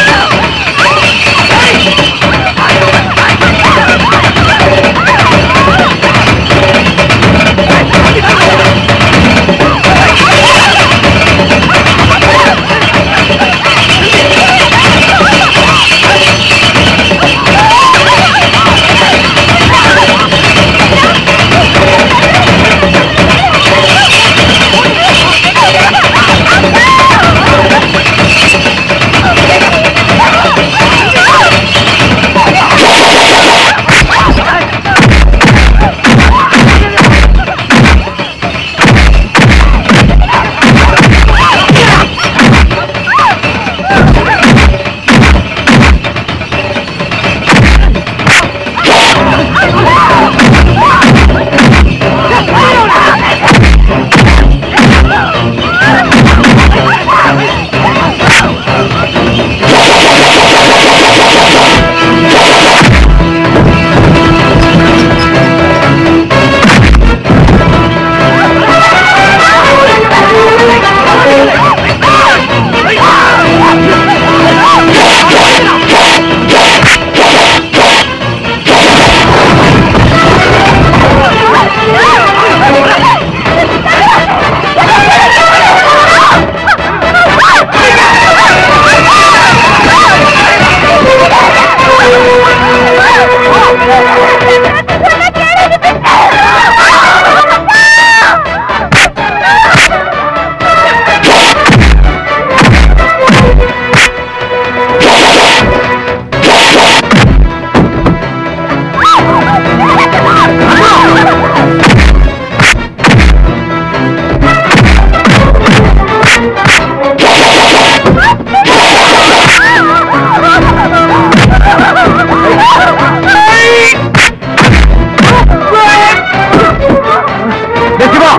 டேய் சிவா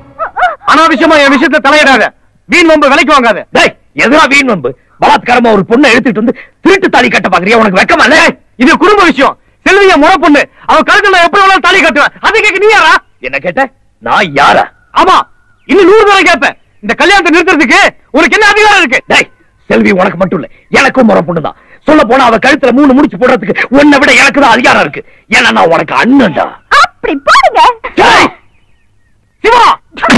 அனாவசியமா என் விஷயத்துல தலையிடாத வீண் வம்பு விலைக்கு வாங்காத டேய் எதுவா வீண் வம்பு பலாத்காரமா ஒரு பொண்ணை எடுத்துட்டு வந்து திருட்டு தாலி கட்ட பாக்குறியா உனக்கு வெக்கமா இல்ல டேய், இது குடும்ப விஷயம் செல்விய முறை பொண்ணு அவ கழுத்துல நான் எப்படி வேணாலும் தாலி கட்டுவேன் அதை கேட்க நீ யாரா என்ன கேட்ட நான் யாரா ஆமா இன்னும் நூறு தடவை கேட்பேன் இந்த கல்யாணத்தை நிறுத்துறதுக்கு உனக்கு என்ன அதிகாரம் இருக்கு டேய் செல்வி உனக்கு மட்டும் இல்ல எனக்கும் முறை பொண்ணுதான் சொல்ல போனா அவ கழுத்துல மூணு முடிச்சு போடுறதுக்கு உன்னை விட எனக்கு தான் அதிகாரம் இருக்கு ஏன்னா நான் உனக்கு அண்ணன்டா அப்படி போடுங்க டேய் சிவா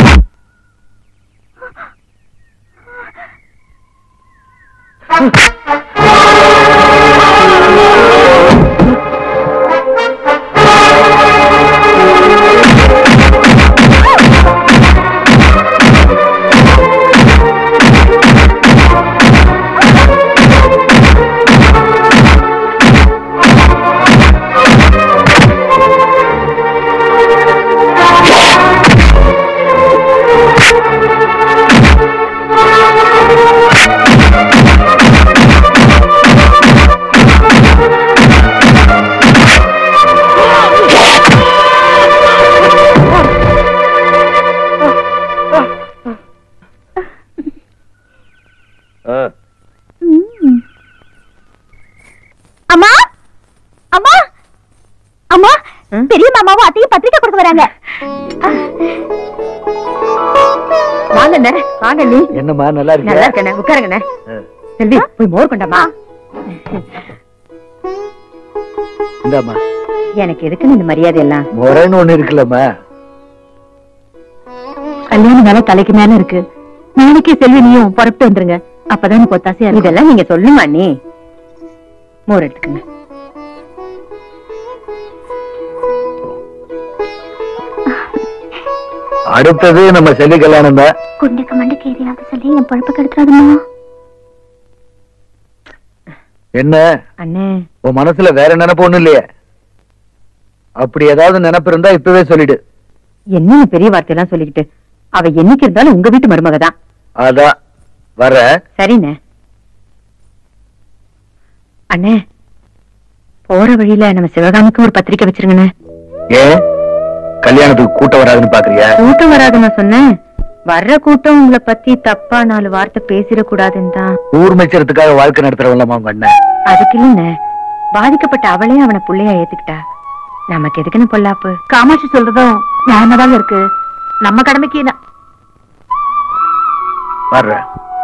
ம். அம்மா அம்மா அம்மா பெரிய மாமாவும் அத்தையும் பத்திரிக்கை கொடுக்க வராங்க வாங்கண்ணே வாங்க நீ என்னம்மா நல்லா நல்லா இருக்கண்ணே உட்காருங்கண்ணே செல்வி போய் மோர் கொண்டாமா இந்தாம்மா எனக்கு எதுக்குன்னு இந்த மரியாதை எல்லாம் முறைன்னு ஒண்ணு இருக்குல்லம்மா கல்யாண வேலை தலைக்கு மேல இருக்கு நாளைக்கே செல்வி நீயும் புறப்பட்டு வந்துருங்க அப்பதான் எனக்கு ஒத்தாசையா இருக்கும் இதெல்லாம் நீங்க சொல்லுமா நீ மோர் எடுத்துக்கங்க அடுத்தது நம்ம செல்வி கல்யாணம் தான் குண்டுக்கு மண்டுக்கு எதையாவது சொல்லி என் பொழப்பு கெடுத்துறாதுமா என்ன அண்ணே உன் மனசுல வேற நினைப்பு ஒண்ணும் இல்லையே அப்படி ஏதாவது நினைப்பு இருந்தா இப்பவே சொல்லிடு என்ன பெரிய வார்த்தையெல்லாம் சொல்லிக்கிட்டு அவ என்னைக்கு இருந்தாலும் உங்க வீட்டு மருமக தான் அதான் வர சரிண்ணே அண்ணே போற வழியில நம்ம சிவகாமிக்கு ஒரு பத்திரிக்கை வச்சிருங்கண்ணே ஏன் கல்யாணத்துக்கு கூட்டம் வராதுன்னு பாக்குறியா கூட்டம் வராது நான் சொன்னேன் வர்ற கூட்டம் உங்களை பத்தி தப்பா நாலு வார்த்தை பேசிடக்கூடாதுன்னு தான் ஊர் மெச்சறதுக்காக வாழ்க்கை நடத்துறவல்லமா உங்க அண்ணன் அதுக்கு இல்லைன்னு பாதிக்கப்பட்ட அவளே அவனை புள்ளையா ஏத்துக்கிட்டா நமக்கு எதுக்குன்னு பொல்லாப்பு காமாட்சி சொல்றதும் நியாயமாதாங்க இருக்கு நம்ம கடமைக்கு நான் வர்றேன்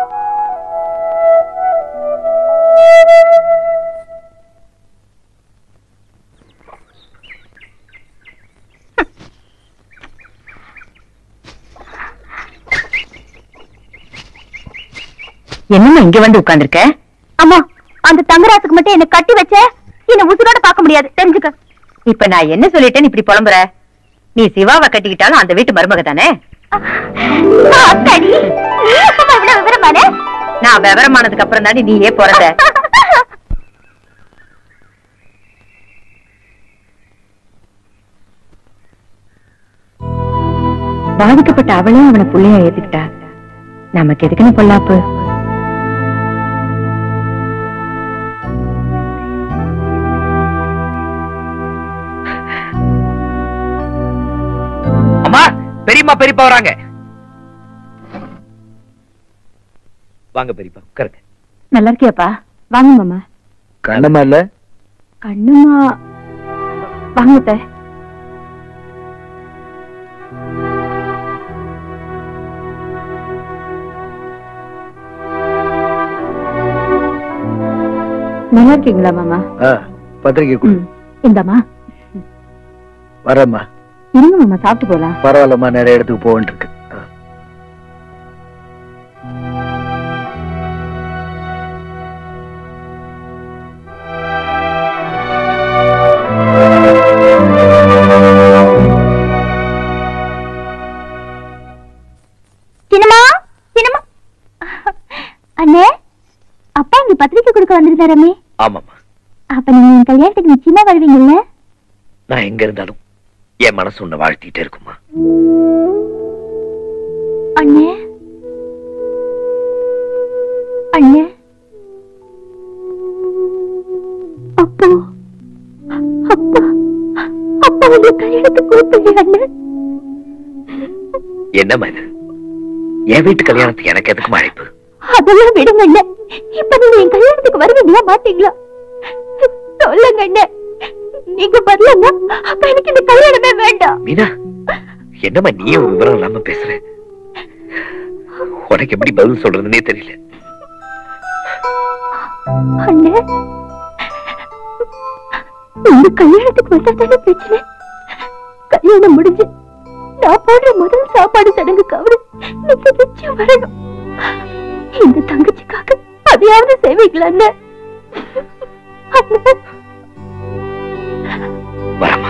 என்னம்மா இங்க வந்து உட்கார்ந்திருக்க அம்மா அந்த தங்கராசுக்கு மட்டும் என்ன கட்டி வச்ச என்ன உசுரோட பார்க்க முடியாது தெரிஞ்சுக்க இப்ப நான் என்ன சொல்லிட்டேன்னு இப்படி புலம்புற நீ சிவாவை கட்டிக்கிட்டாலும் அந்த வீட்டு மருமக தானே அத்தாடி நீ எப்பமா இவ்வளவு விவரமான நான் விவரமானதுக்கு அப்புறம் தாண்டி நீயே பிறந்த பாதிக்கப்பட்ட அவளே அவனை புள்ளையா ஏத்துக்கிட்டா நமக்கு எதுக்குன்னு பொல்லாப்பு அம்மா பெரியம்மா பெரியப்பா வராங்க வாங்க பெரியப்பா உட்காருங்க நல்லா இருக்கியாப்பா வாங்க மாமா கண்ணம்மா இல்ல கண்ணுமா வாங்க அத்தை. நல்லா இருக்கீங்களா மாமா பத்திரிக்கை கொடு ம் இந்தாம்மா வரேம்மா இருங்க மாமா சாப்பிட்டு போலாம் பரவாயில்லம்மா நிறைய இடத்துக்கு போகணும் இருக்கு ஆ. சின்னமா சின்னமா அண்ணே அப்பா இங்க பத்திரிக்கை கொடுக்க வந்திருந்தாரமே ஆமாம்மா அப்ப நீங்க என் கல்யாணத்துக்கு நிச்சயமா வருவீங்கல்ல நான் எங்க இருந்தாலும் என் மனசு உன்னை வாழ்த்திட்டே இருக்குமா அண்ணே அண்ணே அப்பா அப்பா அப்பா உங்க கல்யாணத்துக்கு கூப்பிடுங்க அண்ணே என்னம்மா இது என் வீட்டு கல்யாணத்துக்கு எனக்கு எதுக்கு அழைப்பு அதெல்லாம் விடுங்க அண்ணே இப்ப நீங்க என் கல்யாணத்துக்கு வருவீங்களா மாட்டீங்களா சொல்லுங்க அண்ணே நீங்க வரலன்னா அப்ப எனக்கு இந்த கல்யாணமே வேண்டாம் மீனா என்னம்மா நீயும் விவரம் இல்லாம பேசுற உனக்கு எப்படி பதில் சொல்றதுன்னே தெரியல அண்ணே இந்த கல்யாணத்துக்கு வந்தா தானே பிரச்சனை கல்யாணம் முடிஞ்சு நான் போடுற முதல் சாப்பாடு சடங்கு கவரு நீங்க நிச்சயம் வரணும் இந்த தங்கச்சிக்காக அதையாவது செய்வீங்களா அண்ணே அண்ணே வரமா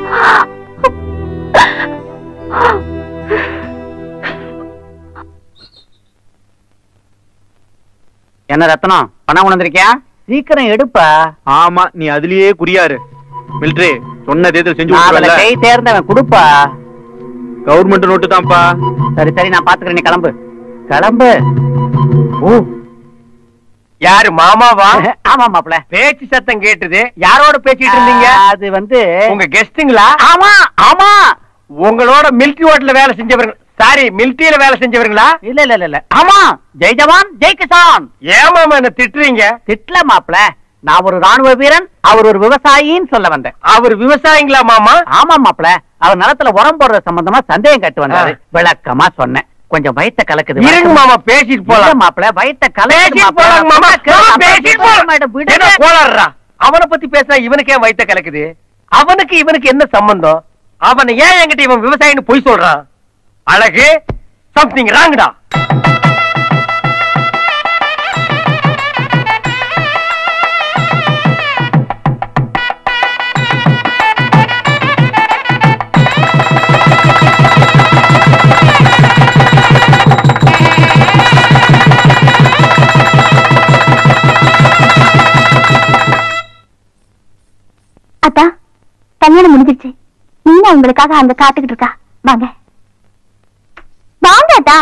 என்ன ரத்னம் பணம் கொண்டு வந்திருக்கியா சீக்கிரம் எடுப்பா ஆமா நீ அதுலயே குறியாரு மிலிட்ரி சொன்னதே இதை செஞ்சு நான் அதுல விட்டுறல கை தேர்ந்தவன் கொடுப்பா கவர்மெண்ட் நோட்டு தான்ப்பா சரி சரி நான் பாத்துக்கிறேன் நீ கிளம்பு கிளம்பு ஓ யாரு மாமாவா ஆமா மாப்ள பேச்சு சத்தம் கேட்டது யாரோட பேசிட்டு இருந்தீங்க அது வந்து உங்க கெஸ்டுங்களா ஆமா ஆமா உங்களோட மிலிட்டரி ஹோட்டல்ல வேலை செஞ்சவங்க சாரி மிலிட்டரியில வேலை செஞ்சவங்களா இல்ல இல்ல இல்ல, இல்ல ஆமா ஜெய் ஜவான் ஜெய் கிசான் ஏமாமா என்ன திட்டுறீங்க திட்ல மாப்ள நான் ஒரு ராணுவ வீரன் அவர் ஒரு விவசாயின்னு சொல்ல வந்தேன் அவர் விவசாயிங்களா மாமா ஆமா மாப்ள அவர் நிலத்துல உரம் போடுற சம்பந்தமா சந்தேகம் கட்டு வந்தாரு விளக்கமா சொன்னேன் கொஞ்சம் வயித்த கலக்குது இருங்க மாமா பேசிட்டு இல்ல போலாம் மாப்ள வயித்த கலக்குது பேசிட்டு போலாம் மாமா மாமா, பேசிட்டு போலாம் மேடம் என்ன கோளாறுடா? அவனை பத்தி பேசினா இவனுக்கு ஏன் வயித்த கலக்குது அவனுக்கு இவனுக்கு என்ன சம்பந்தம் அவனை ஏன் என்கிட்ட இவன் விவசாயின்னு பொய் சொல்றான் அழகு சம்திங் ராங்கடா அத்தா கல்யாணம் முடிஞ்சிருச்சு நீங்க உங்களுக்காக அங்க காத்துக்கிட்டு இருக்கா வாங்க வாங்க அத்தா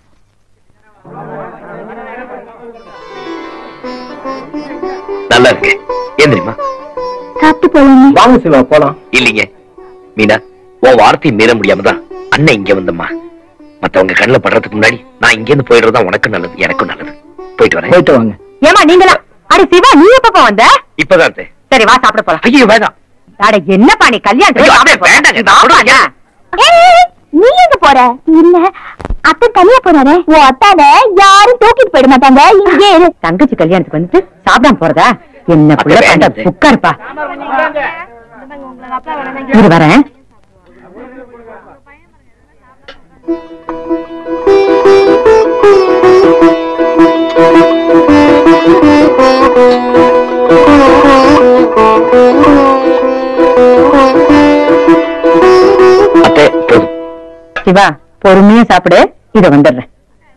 நல்லா இருக்கு ஏன் தெரியுமா சாப்பிட்டு போலாமே வாங்க சிவா போலாம் இல்லீங்க மீனா உன் வார்த்தையை மீற முடியாம தான் அண்ணன் இங்க வந்தம்மா மத்தவங்க கண்ணுல படுறதுக்கு முன்னாடி நான் இங்க இருந்து போயிடுறதா உனக்கும் நல்லது எனக்கும் நல்லது போயிட்டு வரேன் போயிட்டு வாங்க ஏமா நீங்களா அடி சிவா நீ எப்பப்பா வந்த இப்பதான் அத்தை. சரி வா சாப்பிட போலாம் ஐயோ வேண்டாம் அட என்னப்பா நீ கல்யாணத்துக்கு ஐயோ, சாப்பிட அத்தை, போற? வேண்டாங்க, வாப்பா, சொல்லுங்க. ஏய், நீ எங்க போற இல்ல அத்தை தனியா போறாரு உன் அத்தாத யாரும் தூக்கிட்டு போயிட மாட்டாங்க இங்கே இரு தங்கச்சி கல்யாணத்துக்கு வந்துட்டு சாப்பிடாம போறதா என்ன புள்ள அத்தை, பண்ற வேண்டாம். உட்காருப்பா இது வரேன் அத்தை போதும் சிவா பொறுமையா சாப்பிடு இத வந்துடுறேன்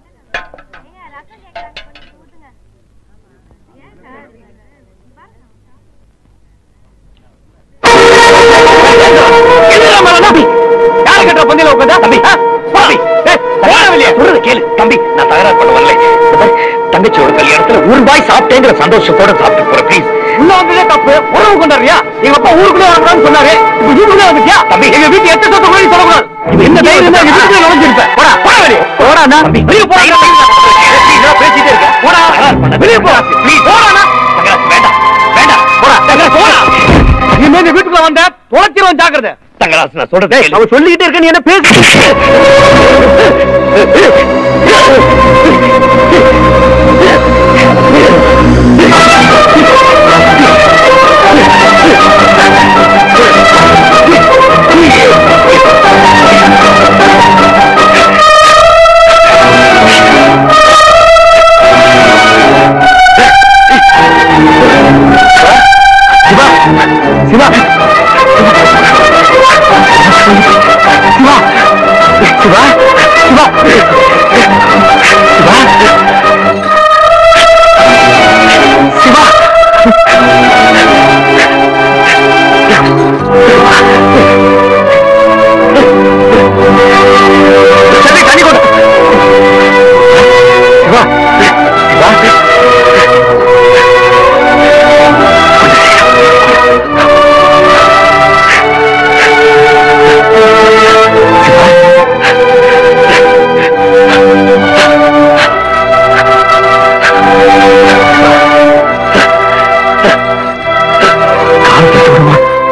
எதுடா மேல நம்பி? யாரு கேட்டா பந்தியில உட்கார்ந்தா? தம்பி, ஆ? தம்பி, ஏய், தகராறு இல்லையா? சொல்றதை கேளு. தம்பி, நான் தகராறு பண்ண வரல. இந்த பாரு, தங்கச்சியோட கல்யாணத்துல ஒரு ரூபாய் சாப்பிட்டேங்கிற சந்தோஷத்தோட சாப்பிட்டு போற ப்ளீஸ் உள்ள வந்ததே தப்பு உறவு கொண்டாடுறியா எங்க அப்பா ஊருக்குள்ளே வரக்கூடாதுன்னு சொன்னாரு இப்ப வீட்டுக்குள்ளே வந்துட்டியா தம்பி, எங்க வீட்டு எத்த சொத்த மாதிரி சொல்லக்கூடாது இது இந்த தைரியம் தான் எங்க வீட்டுக்குள்ள நுழைஞ்சிருப்பேன் போடா போடா வெளியே போடா அண்ணா. தம்பி, வெளியே போடா please, நான் பேசிட்டே இருக்கேன். போடா தகராறு பண்ண வெளியே போ please. போடா அண்ணா. தகராறு வேண்டாம், வேண்டாம். போடா தங்கராஜ், போடா இனிமே இந்த வீட்டுக்குள்ள வந்த தொலைச்சிருவன் ஜாக்கிரதை தங்கராசு, நான் சொல்றதை கேளு. அவன் சொல்லிக்கிட்டே இருக்க நீ என்ன பேசு சிவா, சிவா, சிவா, சிவா, சிவா, சிவா, சிவா. செல்வி, தண்ணி கொடு. சிவா, சிவா. கால் தட்டு விடுமா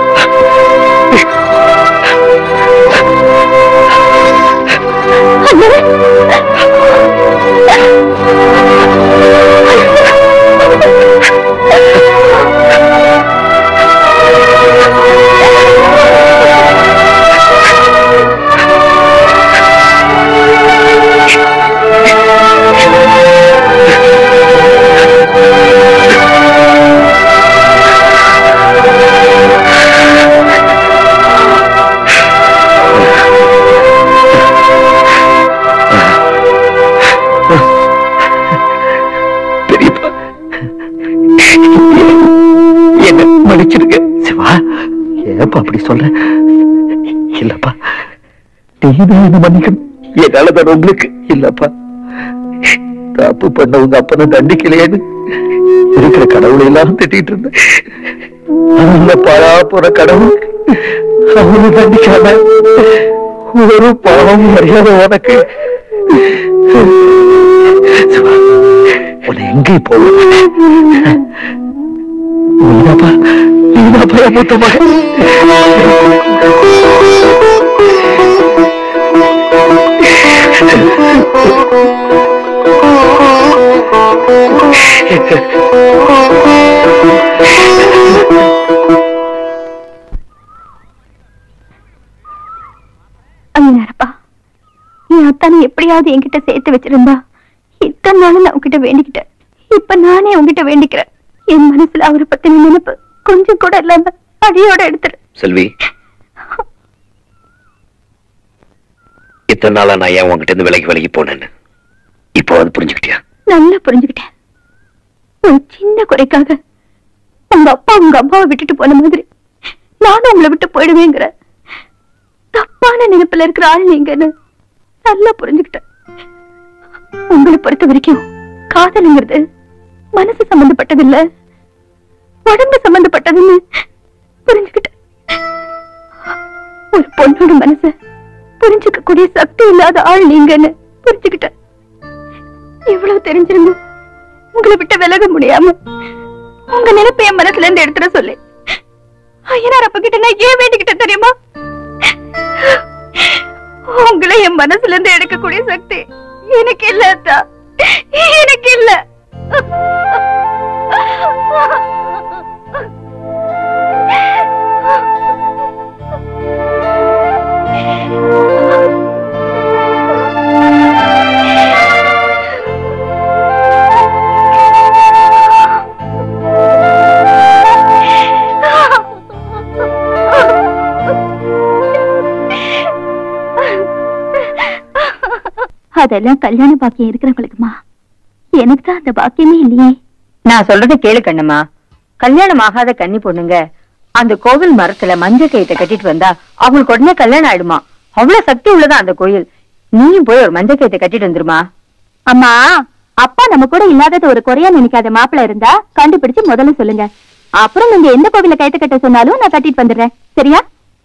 பெரியப்பா என்ன மன்னிச்சிருங்க சிவா ஏப்பா அப்படி சொல்ற இல்லப்பா நீதான் என்ன மன்னிக்கணும் என்னாலதான் உங்களுக்கு இல்லப்பா தப்பு பண்ண உங்க அப்பனை தண்டிக்கலையேன்னு இருக்கிற கடவுளை எல்லாம் திட்டிட்டு இருந்தேன் அந்த பழா போற கடவுள் அவனை தண்டிக்காம ஒரு பாவம் மரியாதை உனக்கு சிவா, உன்னை எங்கேயும் போக மாட்டேன். நீதாப்பா நீதாப்பா என் மூத்த மகன் ஐயனாரப்பா என் அத்தானை எப்படியாவது என்கிட்ட சேர்த்து வச்சிருந்தா இத்தனை நாளும் நான் உன்கிட்ட வேண்டிக்கிட்டேன் இப்ப நானே உன்கிட்ட வேண்டிக்கிறேன் என் மனசுல அவரை பத்தின நினைப்பு கொஞ்சம் கூட இல்லாம அடியோட எடுத்துரு செல்வி இத்தனை நாளா நான் ஏன் உங்ககிட்ட இருந்து விலகி விலகி போனேன்னு இப்போ அது புரிஞ்சுக்கிட்டியா நல்லா புரிஞ்சுக்கிட்டேன் ஒரு சின்ன குறைக்காக உங்க அப்பா உங்க அம்மாவை விட்டுட்டு போன மாதிரி நானும் உங்களை விட்டு போயிடுவேங்கிற தப்பான நினைப்புல இருக்கிற ஆள் நீங்கன்னு நல்லா புரிஞ்சுக்கிட்டேன் உங்களை பொறுத்த வரைக்கும் காதலுங்கிறது மனசு சம்பந்தப்பட்டது இல்ல உடம்பு சம்பந்தப்பட்டதுன்னு புரிஞ்சுக்கிட்டேன் ஒரு பொண்ணோட மனச புரிஞ்சுக்க கூடிய சக்தி இல்லாத ஆள் நீங்கன்னு புரிஞ்சுக்கிட்டேன் இவ்வளவு தெரிஞ்சிருந்தும் உங்களை விட்டு விலக முடியாம உங்க நினைப்ப என் மனசுல இருந்து எடுத்துட சொல்லி ஐயனார் அப்ப கிட்ட நான் ஏன் வேண்டிக்கிட்டேன் தெரியுமா உங்களை என் மனசுல இருந்து எடுக்கக்கூடிய சக்தி எனக்கு இல்ல அத்தா எனக்கு இல்ல அதெல்லாம் கல்யாண பாக்கியம் இருக்கிறவங்களுக்குமா எனக்கு தான் அந்த பாக்கியமே இல்லையே நான் சொல்றதை கேளு கண்ணம்மா கல்யாணம் ஆகாத கன்னி பொண்ணுங்க அந்த கோவில் மரத்துல மஞ்சள் கயித்தை கட்டிட்டு வந்தா அவங்களுக்கு உடனே கல்யாணம் ஆயிடுமா அவ்வளவு சக்தி உள்ளதா அந்த கோயில் நீயும் போய் ஒரு மஞ்சள் கயித்தை கட்டிட்டு வந்துருமா அம்மா அப்பா நம்ம கூட இல்லாதது ஒரு குறையா நினைக்காத மாப்பிள்ள இருந்தா கண்டுபிடிச்சு முதல்ல சொல்லுங்க அப்புறம் நீங்க எந்த கோவில கைத்து கட்ட சொன்னாலும் நான் கட்டிட்டு வந்துடுறேன் சரியா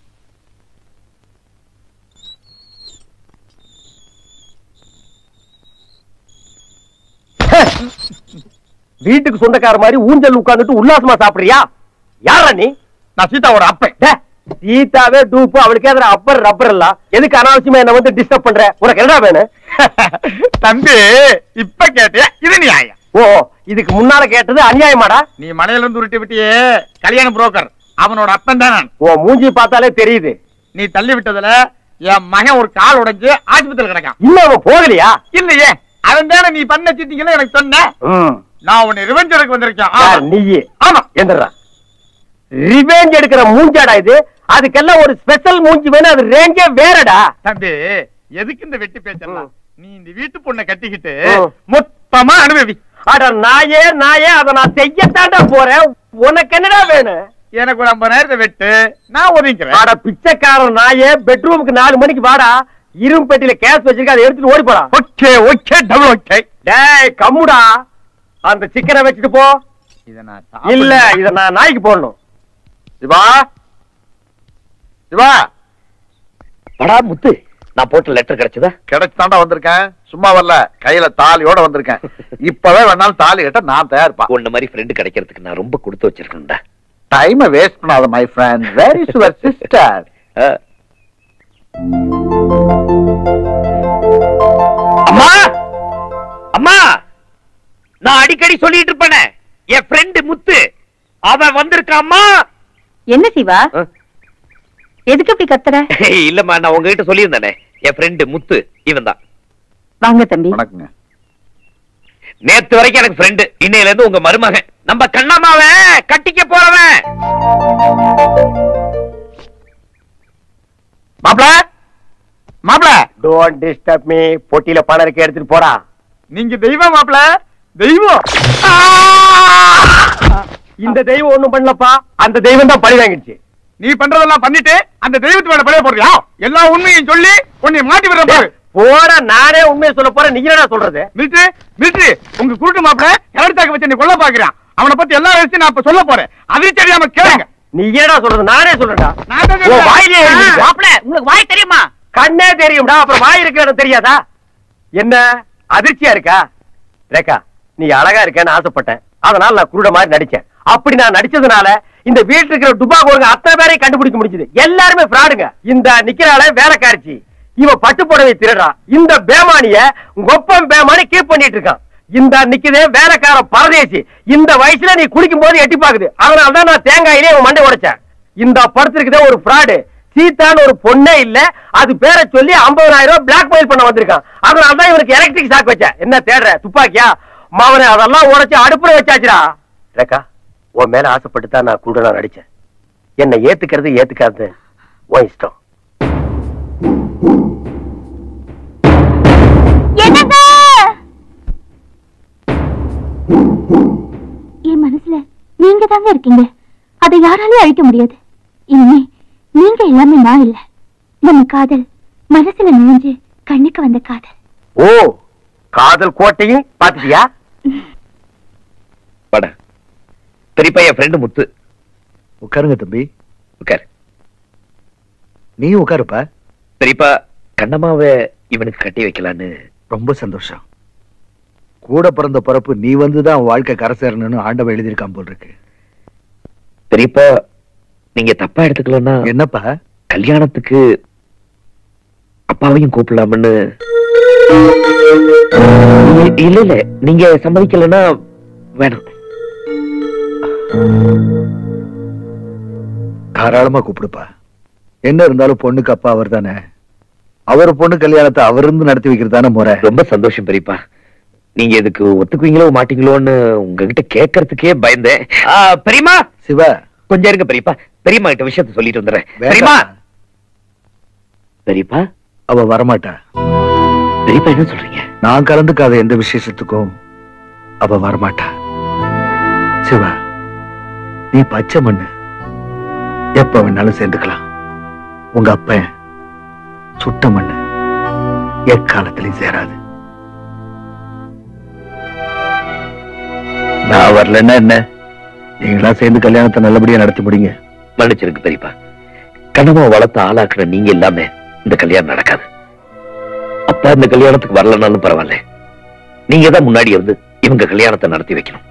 வீட்டுக்கு சொந்தக்கார மாதிரி ஊஞ்சல் உட்கார்ந்துட்டு உல்லாசமா சாப்பிடுறியா யாரா நீ நான் சீதாவோட அப்பன் டே, சீதாவே டூப்பு அவளுக்கு எதிர அப்பர் ரப்பர் எல்லாம் எதுக்கு அனாவசியமா என்ன வந்து டிஸ்டர்ப் பண்ற உனக்கு என்ன வேணும் தம்பி இப்ப கேட்டியா இது நியாயம் ஓ இதுக்கு முன்னால கேட்டது அநியாயமாடா நீ மலையில இருந்து உருட்டி விட்டியே கல்யாண புரோக்கர் அவனோட அப்பன் தான் நான் ஓ மூஞ்சி பார்த்தாலே தெரியுது நீ தள்ளி விட்டதுல என் மகன் ஒரு கால் உடைஞ்சு ஆஸ்பத்திரியில் கிடக்கான் இன்னும் அவன் போகலையா இல்லையே அவன் தானே நீ பண்ண சீட்டிங்களே எனக்கு சொன்ன ம். நான் உன்னை ரிவெஞ்ச் எடுக்க வந்திருக்கேன் யார் ஆமா. நீயே ஆமா எந்திரா ரிவெஞ்ச் எடுக்கிற மூஞ்சாடா இது அதுக்கெல்லாம் ஒரு ஸ்பெஷல் மூஞ்சி வேணும் அது ரேஞ்சே வேறடா தம்பி எதுக்கு இந்த வெட்டி பேச்செல்லாம் நீ இந்த வீட்டு பொண்ணை கட்டிக்கிட்டு ம். மொத்தமா அனுபவி அட நாயே நாயே அதை நான் செய்யத்தாண்டா போறேன் உனக்கு என்னடா வேணும் எனக்கு ஒரு ஐம்பதாயிரத்தை வெட்டு நான் ஒதுங்கிறேன் அட பிச்சைக்காரன் நாயே பெட்ரூமுக்கு நாலு மணிக்கு வாடா இரும்பு பெட்டியில கேஸ் வச்சிருக்க அதை எடுத்துட்டு ஓடி போடா ஓகே ஓகே டபுள் ஓகே டேய் கம்முடா அந்த சிக்கனை வச்சுட்டு போ இத நான் இல்ல இத நான் நாய்க்கு போடணும் சிவா சிவா படா முத்து நான் போட்ட லெட்டர் கிடைச்சதா கிடைச்சுதாண்டா வந்திருக்கேன் சும்மா வரல கையில தாலியோட வந்திருக்கேன் இப்பவே வேணாலும் தாலி கட்ட நான் தயார்ப்பா உன்ன மாதிரி ஃப்ரெண்டு கிடைக்கிறதுக்கு நான் ரொம்ப கொடுத்து வச்சிருக்கேன்டா டைம் வேஸ்ட் பண்ணாத my friend where is your sister ஆ. அம்மா அம்மா நான் அடிக்கடி சொல்லிட்டு இருப்பேனே என் ஃப்ரெண்டு முத்து அவன் வந்திருக்கான் அம்மா என்ன சிவா ஆ. எதுக்கு இப்படி கத்துற இல்லம்மா நான் உங்ககிட்ட சொல்லியிருந்தேனே என் ஃப்ரெண்டு முத்து இவன் தான் வாங்க தம்பி வணக்கங்க நேத்து வரைக்கும் எனக்கு ஃப்ரெண்டு இன்னையில இருந்து உங்க மருமகன் நம்ம கண்ணம்மாவன் கட்டிக்க போறவன் மாப்ள மாப்ள டோன்ட் டிஸ்டர்ப் மீ பொட்டியில பணம் இருக்க எடுத்துட்டு போடா நீங்க தெய்வம் மாப்ள தெய்வம் இந்த தெய்வம் ஒண்ணும் பண்ணலப்பா அந்த தெய்வம் தான் பழி வாங்கிடுச்சு நீ பண்றதெல்லாம் பண்ணிட்டு அந்த தெய்வத்து மேல பழைய போறியா எல்லா உண்மையும் சொல்லி உன்னை மாட்டி விடுற பாரு போட நானே உண்மையை சொல்ல போறேன் நீ என்னடா சொல்றது மில்ட்ரி மில்ட்ரி உங்க குருட்டு மாப்பிள கரடித்தாக்க வச்சு நீ கொல்ல பாக்குறான் அவனை பத்தி எல்லா விஷயம் நான் இப்ப சொல்ல போறேன் அதிர்ச்சி அறியாம கேளுங்க நீ என்னடா சொல்றது நானே சொல்றேன்டா நான் தான் உன் சொல்றேன். வாயிலே எழுதிருக்கு. மாப்பிள உங்களுக்கு வாய் தெரியுமா கண்ணே தெரியும்டா அப்புறம் வாய் இருக்கிற இடம் தெரியாதா என்ன அதிர்ச்சியா இருக்கா ரேகா நீ அழகா இருக்கேன்னு ஆசைப்பட்டேன் அதனால நான் குருட மாதிரி நடிச்சேன் அப்படி நான் நடிச்சதுனால இந்த வீட்டுல இருக்கிற டுபா கோருங்க அத்தனை பேரையும் கண்டுபிடிக்க முடிஞ்சது எல்லாருமே ஃப்ராடுங்க இந்த நிக்கிறாள வேலைக்காரிச்சி இவ பட்டு புடவை திருடுறா இந்த பேமானிய கொப்பம் பேமானி கீப் பண்ணிட்டு இருக்கான் இந்த நிக்குதே வேலைக்கார பரதேசி இந்த வயசுல நீ குடிக்கும் போது எட்டி பாக்குது அதனால தான் நான் தேங்காயிலே உன் மண்டை உடைச்சேன் இந்த படத்திற்குதே ஒரு ஃப்ராடு சீதான்னு ஒரு பொண்ணே இல்ல அது பேரை சொல்லி 50000 ரூபாய் பிளாக் மெயில் பண்ண வந்திருக்கான் அதனால தான் இவனுக்கு எலக்ட்ரிக் ஷாக் வச்சேன் என்ன தேடுற துப்பாக்கியா மாவனே அதெல்லாம் உடைச்சு அடுப்புல வச்சாச்சுடா ரேக்கா உன் மேல ஆசைப்பட்டு தான் நான் குருடனா நடிச்சேன் என்னை ஏத்துக்கிறது ஏத்துக்காது உன் இஷ்டம் என்னங்க என் மனசுல நீங்க தாங்க இருக்கீங்க அதை யாராலையும் அழிக்க முடியாது இனிமே நீங்க எல்லாமே நான் இல்ல நம்ம காதல் மனசுல நுழைஞ்சு கண்ணுக்கு வந்த காதல் ஓ காதல் கோட்டையும் பாத்துட்டியா பட பெரியப்பா என் ஃப்ரெண்டு முத்து உட்காருங்க தம்பி உட்காரு நீ உட்காருப்பா பெரியப்பா கண்ணம்மாவை இவனுக்கு கட்டி வைக்கலான்னு ரொம்ப சந்தோஷம் கூட பிறந்த பிறப்பு நீ வந்துதான் அவன் வாழ்க்கை கரை சேரணும்னு ஆண்டவன் எழுதியிருக்கான் போல் இருக்கு பெரியப்பா நீங்க தப்பா எடுத்துக்கலன்னா என்னப்பா கல்யாணத்துக்கு அப்பாவையும் கூப்பிடலாம்னு இ- இல்ல இல்ல நீங்க சம்மதிக்கலன்னா வேணாம் தாராளமா கூப்பிடுப்பா என்ன இருந்தாலும் பொண்ணுக்கு அப்பா அவர் தானே அவர் பொண்ணு கல்யாணத்தை அவர் இருந்து நடத்தி வைக்கிறது தானே முறை ரொம்ப சந்தோஷம் பெரியப்பா நீங்க இதுக்கு ஒத்துக்குவீங்களோ மாட்டீங்களோன்னு உங்ககிட்ட கேட்கறதுக்கே பயந்தேன் ஆ, பெரியம்மா சிவா கொஞ்சம் இருங்க பெரியப்பா பெரியம்மா கிட்ட விஷயத்த சொல்லிட்டு வந்துடுறேன் பெரியம்மா வேண்டாம். பெரியப்பா அவ வரமாட்டா பெரியப்பா என்ன சொல்றீங்க நான் கலந்துக்காத எந்த விசேஷத்துக்கும் அவ வரமாட்டா சிவா நீ பச்சை மண்ணு எப்ப வேணாலும் சேர்ந்துக்கலாம் உங்க அப்பன் சுட்ட மண்ணு எக்காலத்திலையும் சேராது நான் வரலன்னா என்ன நீங்களா சேர்ந்து கல்யாணத்தை நல்லபடியா நடத்தி முடிங்க மன்னிச்சிருக்கு பெரியப்பா கனவா வளர்த்த ஆளாக்குற நீங்க இல்லாம இந்த கல்யாணம் நடக்காது அப்பா இந்த கல்யாணத்துக்கு வரலனாலும் பரவாயில்ல நீங்க தான் முன்னாடி இருந்து இவங்க கல்யாணத்தை நடத்தி வைக்கணும்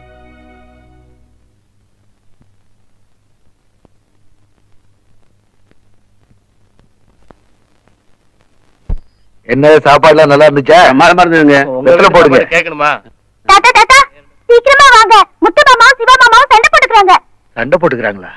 என்ன சாப்பாடுலாம் நல்லா இருந்துச்சா மறந்துங்க வெத்தலை போடுங்க கேட்கணுமா தாத்தா தாத்தா சீக்கிரமா வாங்க முத்து மாமாவும் சிவா மாமாவும் சண்டை போட்டுக்கிறாங்க சண்டை போட்டுக்கிறாங்களா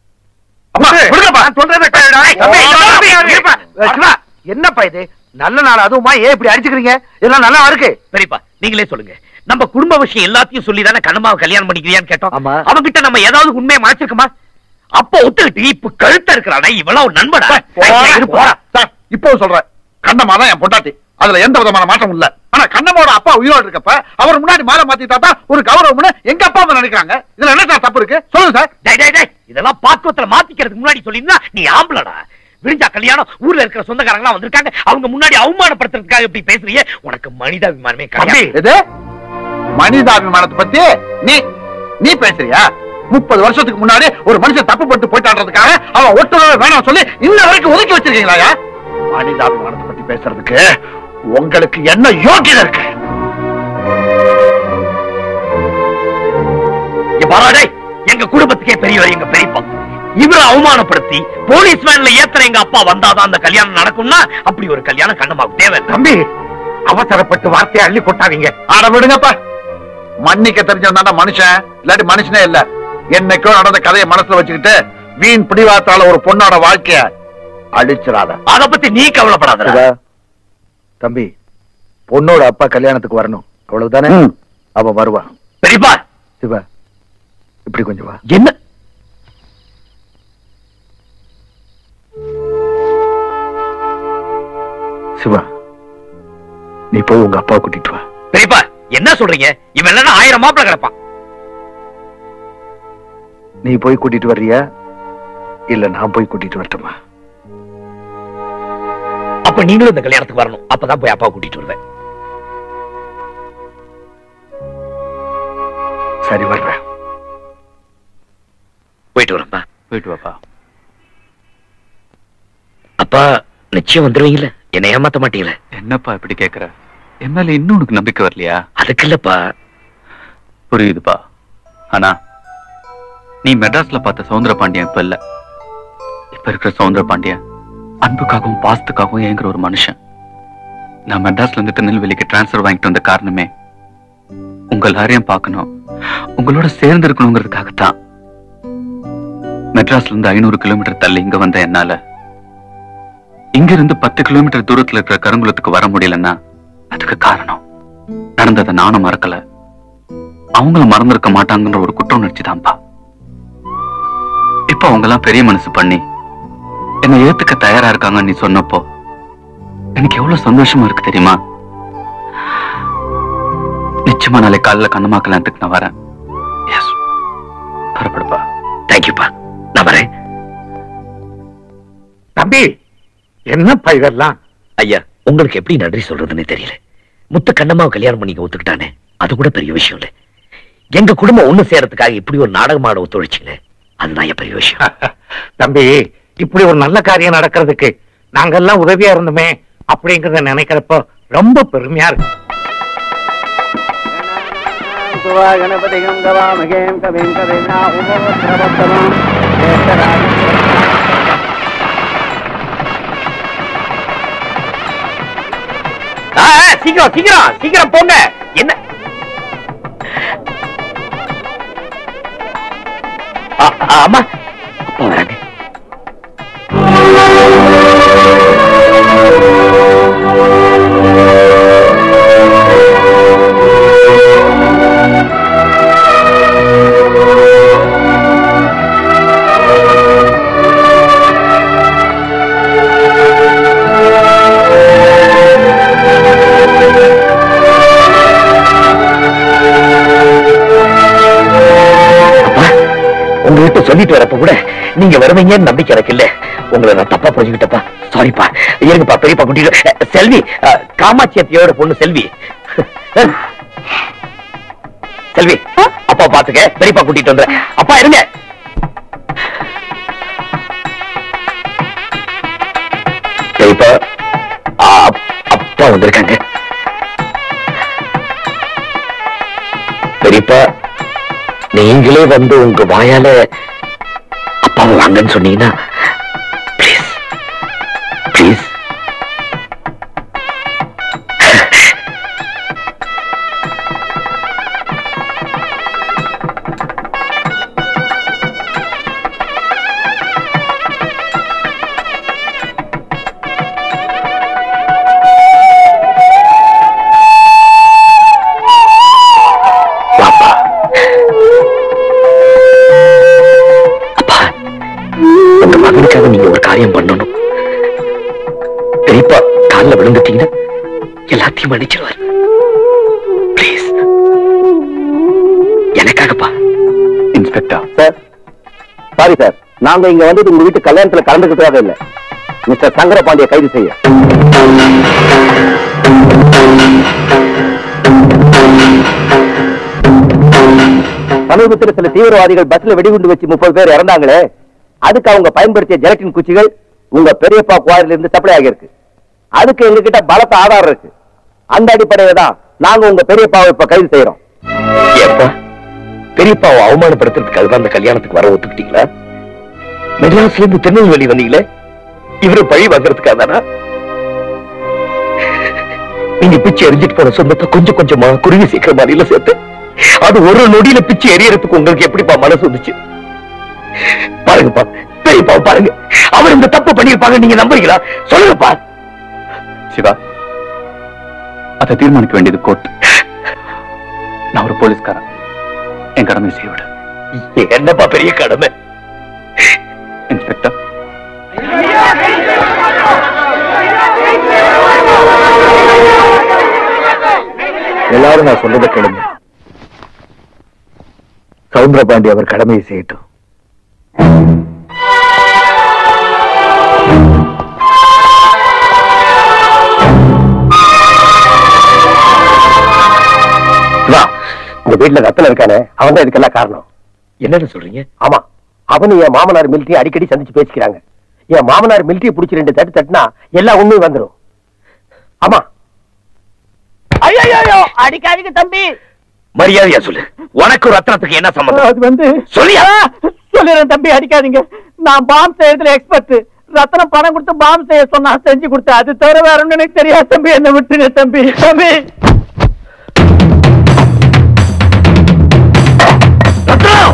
என்னப்பா இது நல்ல நாள் அதுவுமா ஏன் இப்படி அடிச்சுக்கிறீங்க இதெல்லாம் நல்லா இருக்கு பெரியப்பா நீங்களே சொல்லுங்க நம்ம குடும்ப விஷயம் எல்லாத்தையும் சொல்லி தானே கண்ணம்மாவை கல்யாணம் பண்ணிக்கிறியான்னு கேட்டோம் ஆமா. அவங்கிட்ட நம்ம ஏதாவது உண்மையை மறைச்சிருக்கோமா அப்ப ஒத்துக்கிட்டு இப்ப கழுத்த இருக்கிறானே இவெல்லாம் ஒரு நண்படா இரு, போடா. சார் இப்போ சொல்றேன் கண்ணம்மா தான் என் பொண்டாட்டி அதுல எந்த விதமான மாற்றம் இல்ல ஆனா கண்ணம்மாவோட அப்பா உயிரோடு இருக்கப்ப அவர் முன்னாடி மாற மாத்திட்டா தான் ஒரு கௌரவம்னு எங்க அப்பா அம்மா நினைக்கிறாங்க இதுல என்ன சார் தப்பு இருக்கு சொல்லுங்க சார் டேய், டேய், டேய், இதெல்லாம் பாக்குவத்துல மாத்திக்கிறதுக்கு முன்னாடி சொல்லியிருந்தா நீ ஆம்பளடா விடிஞ்சா கல்யாணம் ஊர்ல இருக்கிற சொந்தக்காரங்க வந்திருக்காங்க அவங்க முன்னாடி அவமானப்படுத்துறதுக்காக இப்படி பேசுறியே உனக்கு மனிதாபிமானமே தம்பி கிடையாது இது மனிதாபிமானத்தை பத்தி நீ நீ பேசுறியா முப்பது வருஷத்துக்கு முன்னாடி ஒரு மனுஷன் தப்பு பட்டு போயிட்டான்றதுக்காக அவன் ஒட்டுறவே வேணாம் சொல்லி இன்ன வரைக்கும் ஒதுக்கி வச்சிருக்கீங்களா மனிதாபிமானத்தை பத்தி பேசுறதுக்கு உங்களுக்கு என்ன யோகியதை இருக்கு இங்க பாரா டேய், எங்க குடும்பத்துக்கே பெரியவர் எங்க பெரியப்பா இவரை அவமானப்படுத்தி போலீஸ் வேன்ல ஏத்துற எங்க அப்பா வந்தாதான் அந்த கல்யாணம் நடக்கும்னா அப்படி ஒரு கல்யாணம் கண்ணமாவுக்கு தேவை இல்லை. தம்பி அவசரப்பட்டு வார்த்தையை அள்ளி கொட்டாதீங்க ஆட விடுங்கப்பா மன்னிக்க தெரிஞ்சவன் மனுஷன் இல்லாட்டி மனுஷனே இல்ல என்னைக்கோ நடந்த கதையை மனசுல வச்சுக்கிட்டு வீண் பிடிவாத்தால ஒரு பொண்ணோட வாழ்க்கைய அழிச்சிடாத அத பத்தி நீ கவலைப்படாத சிவா தம்பி பொண்ணோட அப்பா கல்யாணத்துக்கு வரணும் அவ்வளவுதானே அவன் வருவான் பெரியப்பா சிவா இப்படி கொஞ்சம் வா என்ன சிவா நீ போய் உங்க அப்பா கூட்டிட்டு வா பெரியப்பா என்ன சொல்றீங்க இவன் இல்லைன்னா ஆயிரம் மாப்பிள கிடப்பான் நீ போய் கூட்டிட்டு வர்றியா இல்ல நான் போய் கூட்டிட்டு வரட்டுமா அப்ப நீங்களும் இந்த கல்யாணத்துக்கு வரணும் அப்பதான் போய் அப்பா கூட்டிட்டு வருவேன் சரி வர்றேன் போயிட்டு வரேன்ப்பா போயிட்டு வாப்பா அப்பா நிச்சயம் வந்துருவீங்கல்ல என்னை ஏமாத்த மாட்டீங்களே என்னப்பா இப்படி கேக்குற என் மேல இன்னும் உனக்கு நம்பிக்கை வரலையா அதுக்கு இல்லப்பா புரியுதுப்பா ஆனா நீ மெட்ராஸ்ல பார்த்த சவுந்தர பாண்டியன் இப்ப இல்ல இப்ப இருக்கிற சவுந்தர பாண்டியன் அன்புக்காகவும் பாசத்துக்காகவும் ஏங்குற ஒரு மனுஷன் நான் மெட்ராஸ்ல இருந்து திருநெல்வேலிக்கு டிரான்ஸ்ஃபர் வாங்கிட்டு வந்த காரணமே உங்க எல்லாரையும் பார்க்கணும் உங்களோட சேர்ந்து இருக்கணுங்கிறதுக்காகத்தான் மெட்ராஸ்ல இருந்து ஐநூறு கிலோமீட்டர் தள்ளி இங்க வந்த என்னால இங்க இருந்து பத்து கிலோமீட்டர் தூரத்துல இருக்கிற கருங்குளத்துக்கு வர முடியலன்னா அதுக்கு காரணம் நடந்ததை நானும் மறக்கல அவங்களும் மறந்திருக்க மாட்டாங்கன்ற ஒரு குற்ற உணர்ச்சி தான்ப்பா இப்ப அவங்க எல்லாம் பெரிய மனசு பண்ணி என்னை ஏத்துக்க தயாரா இருக்காங்கன்னு நீ சொன்னப்போ எனக்கு எவ்வளவு சந்தோஷமா இருக்கு தெரியுமா நிச்சயமா நாளை காலையில கண்ணம்மா கல்யாணத்துக்கு நான் வரேன் எஸ் புறப்படுப்பா தேங்க்யூப்பா நான் வரேன் தம்பி என்னப்பா இதெல்லாம் ஐயா உங்களுக்கு எப்படி நன்றி சொல்றதுன்னு தெரியல முத்த கண்ணம்மாவை கல்யாணம் பண்ணிக்க ஒத்துக்கிட்டானே அது கூட பெரிய விஷயம் இல்ல எங்க குடும்பம் ஒண்ணு சேரத்துக்காக இப்படி ஒரு நாடகமாட ஒத்துழைச்சிங்களே அதுதான் என் பெரிய விஷயம் தம்பி இப்படி ஒரு நல்ல காரியம் நடக்கிறதுக்கு நாங்கெல்லாம் உதவியா இருந்தோமே அப்படிங்கறத நினைக்கிறப்போ ரொம்ப பெருமையா இருக்கு கணபதிகம் கவாமகேம் கவிம் கவிம்னா உபவத்ரவத்தமம் ஆ, ஆ, சீக்கிரம் சீக்கிரம் சீக்கிரம் போங்க என்ன ஆ, ஆ, அம்மா அப்பா வராங்க அப்பா உங்ககிட்ட சொல்லிட்டு வரப்ப கூட நீங்க வருவீங்கன்னு நம்பிக்கை எனக்கு இல்ல உங்களை நான் தப்பா புரிஞ்சுக்கிட்டப்பா சாரிப்பா இருங்கப்பா பெரியப்பா கூட்டிட்டு அஹ், செல்வி அஹ், காமாட்சி அத்தையோட பொண்ணு செல்வி செல்வி அப்பா பாத்துக்க பெரியப்பா கூட்டிட்டு வந்துறேன் அப்பா இருங்க பெரியப்பா ஆ, அப்- அப்பா வந்திருக்காங்க பெரியப்பா நீங்களே வந்து உங்க வாயால அப்பாவை வாங்கன்னு சொன்னீங்கன்னா ப்ளீஸ் ப்ளீஸ் வாப்பா அப்பா உங்க மகனுக்காக நீங்க ஒரு காரியம் பண்ணணும் பெரியப்பா கால்ல விழுந்துட்டீங்கன்னா எல்லாத்தையும் மன்னிச்சிருவார் ப்ளீஸ் எனக்காகப்பா இன்ஸ்பெக்டர் சார் சாரி சார் நாங்க இங்க வந்து உங்க வீட்டு கல்யாணத்துல கலந்துக்கிறதாக இல்ல மிஸ்டர் சங்கர பாண்டிய கைது செய்ய சமீபத்தில் சில தீவிரவாதிகள் பஸ்ல வெடிகுண்டு வச்சு முப்பது பேர் இறந்தாங்களே அதுக்கு அவங்க பயன்படுத்திய ஜெலட்டின் குச்சிகள் உங்க பெரியப்பா குவாரில இருந்து சப்ளை ஆகியிருக்கு அதுக்கு எங்க கிட்ட பலத்த ஆதாரம் இருக்கு அந்த அடிப்படையில தான் நாங்க உங்க பெரியப்பாவை இப்ப கைது செய்யறோம் ஏப்பா பெரியப்பாவை அவமானப்படுத்துறதுக்காக தான் அந்த கல்யாணத்துக்கு வர ஒத்துக்கிட்டீங்களா மெட்ராஸ்ல இருந்து திருநெல்வேலி வந்தீங்களே இவரு பழி வாங்குறதுக்காக தானா நீங்க பிச்சு எரிஞ்சிட்டு போன சொந்தத்தை கொஞ்சம் கொஞ்சமா குருவி சீக்கிர மாதிரில சேர்த்து அது ஒரு நொடியில பிச்சு எரியறதுக்கு உங்களுக்கு எப்படிப்பா மனசு வந்துச்சு பாருங்கப்பா பெரியப்பா பாருங்க அவர் இந்த தப்பு பண்ணிருப்பாங்க நீங்க நம்புறீங்களா சொல்லுங்கப்பா சிவா அதை தீர்மானிக்க வேண்டியது கோர்ட் நான் ஒரு போலீஸ்காரன் என் கடமை செய்ய விடு என்னப்பா பெரிய கடமை இன்ஸ்பெக்டர் எல்லாரும் நான் சொல்றதை கேளுங்க சவுந்தரபாண்டி அவர் கடமையை செய்யட்டும் வா உங்க வீட்டுல ரத்தன இருக்கானே அவன் தான் இதுக்கெல்லாம் காரணம் என்னன்னு சொல்றீங்க ஆமா அவனு என் மாமனார் மிலிட்டரி அடிக்கடி சந்திச்சு பேசிக்கிறாங்க என் மாமனார் மிலிட்டரி புடிச்சு ரெண்டு தட்டு தட்டுனா எல்லா உண்மையும் வந்துரும் ஆமா ஐயோ அடிக்காதீங்க தம்பி மரியாதையா சொல்லு உனக்கு ரத்னத்துக்கு என்ன சம்பந்தம் அது வந்து சொல்லியா சொல்லிடுறேன் தம்பி அடிக்காதீங்க நான் பாம் செய்யறதுல எக்ஸ்பர்ட் ரத்தனம் பணம் கொடுத்து பாம் செய்ய சொன்னா செஞ்சு கொடுத்தேன் அது தவிர வேற ஒண்ணும் எனக்கு தெரியாது தம்பி என்ன விட்டுங்க தம்பி தம்பி ரத்னம்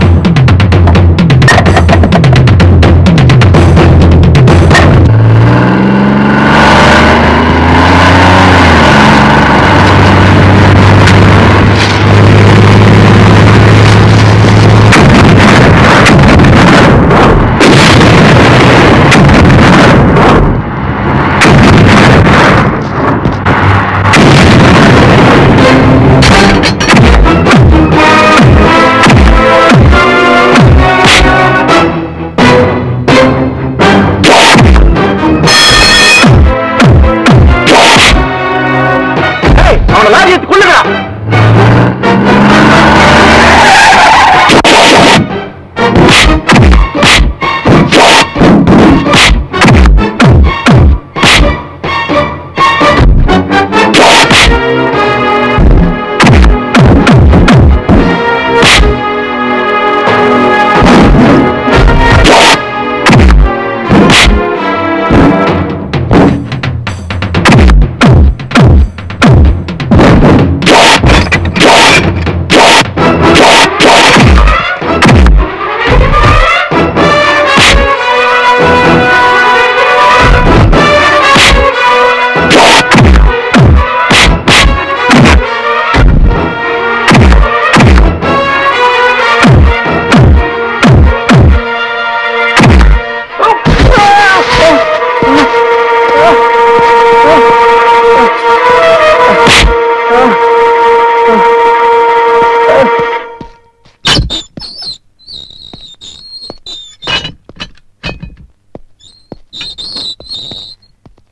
ஆ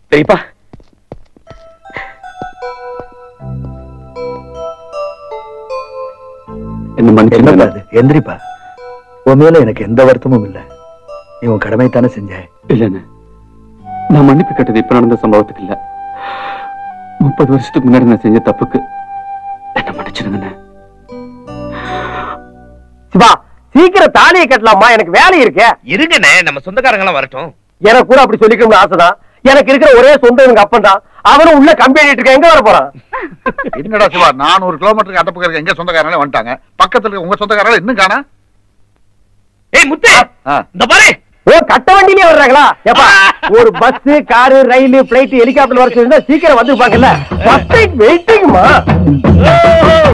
பெரியப்பா என்ன மன்னிச்சு என்னப்பா அது எந்திரிப்பா உன் மேல எனக்கு எந்த வருத்தமும் இல்ல நீ உன் கடமை தானே செஞ்ச இல்லன்னு நான் மன்னிப்பு கேட்டது இப்ப நடந்த சம்பவத்துக்கு இல்ல முப்பது வருஷத்துக்கு முன்னாடி நான் செஞ்ச தப்புக்கு என்ன மன்னிச்சிருங்கண்ணே சிவா சீக்கிரம் தாலியை கட்டலாமா எனக்கு வேலை இருக்கே இருங்கண்ணே நம்ம சொந்தக்காரங்க எல்லாம் வரட்டும் எனக்கு கூட அப்படி சொல்லிக்கணும்னு ஆசைதான் எனக்கு இருக்கிற ஒரே சொந்தம் எங்க அப்பன் தான் அவனும் உள்ள கம்பி அடிட்டு இருக்க எங்க வர போறான் என்னடா சிவா நானூறு கிலோமீட்டருக்கு அந்த பக்கம் இருக்க எங்க சொந்தக்காரங்களே வந்துட்டாங்க பக்கத்துல இருக்க உங்க சொந்தக்காரங்களே இன்னும் காணா ஏய் முத்து ஆ. இந்த பாரு ஓ கட்ட வண்டியிலே வர்றாங்களா ஏப்பா ஒரு பஸ் காரு ரயில் பிளைட் ஹெலிகாப்டர் வர சொல்லிருந்தா சீக்கிரம் வந்துருப்பாங்கல்ல வெயிட்டிங்மா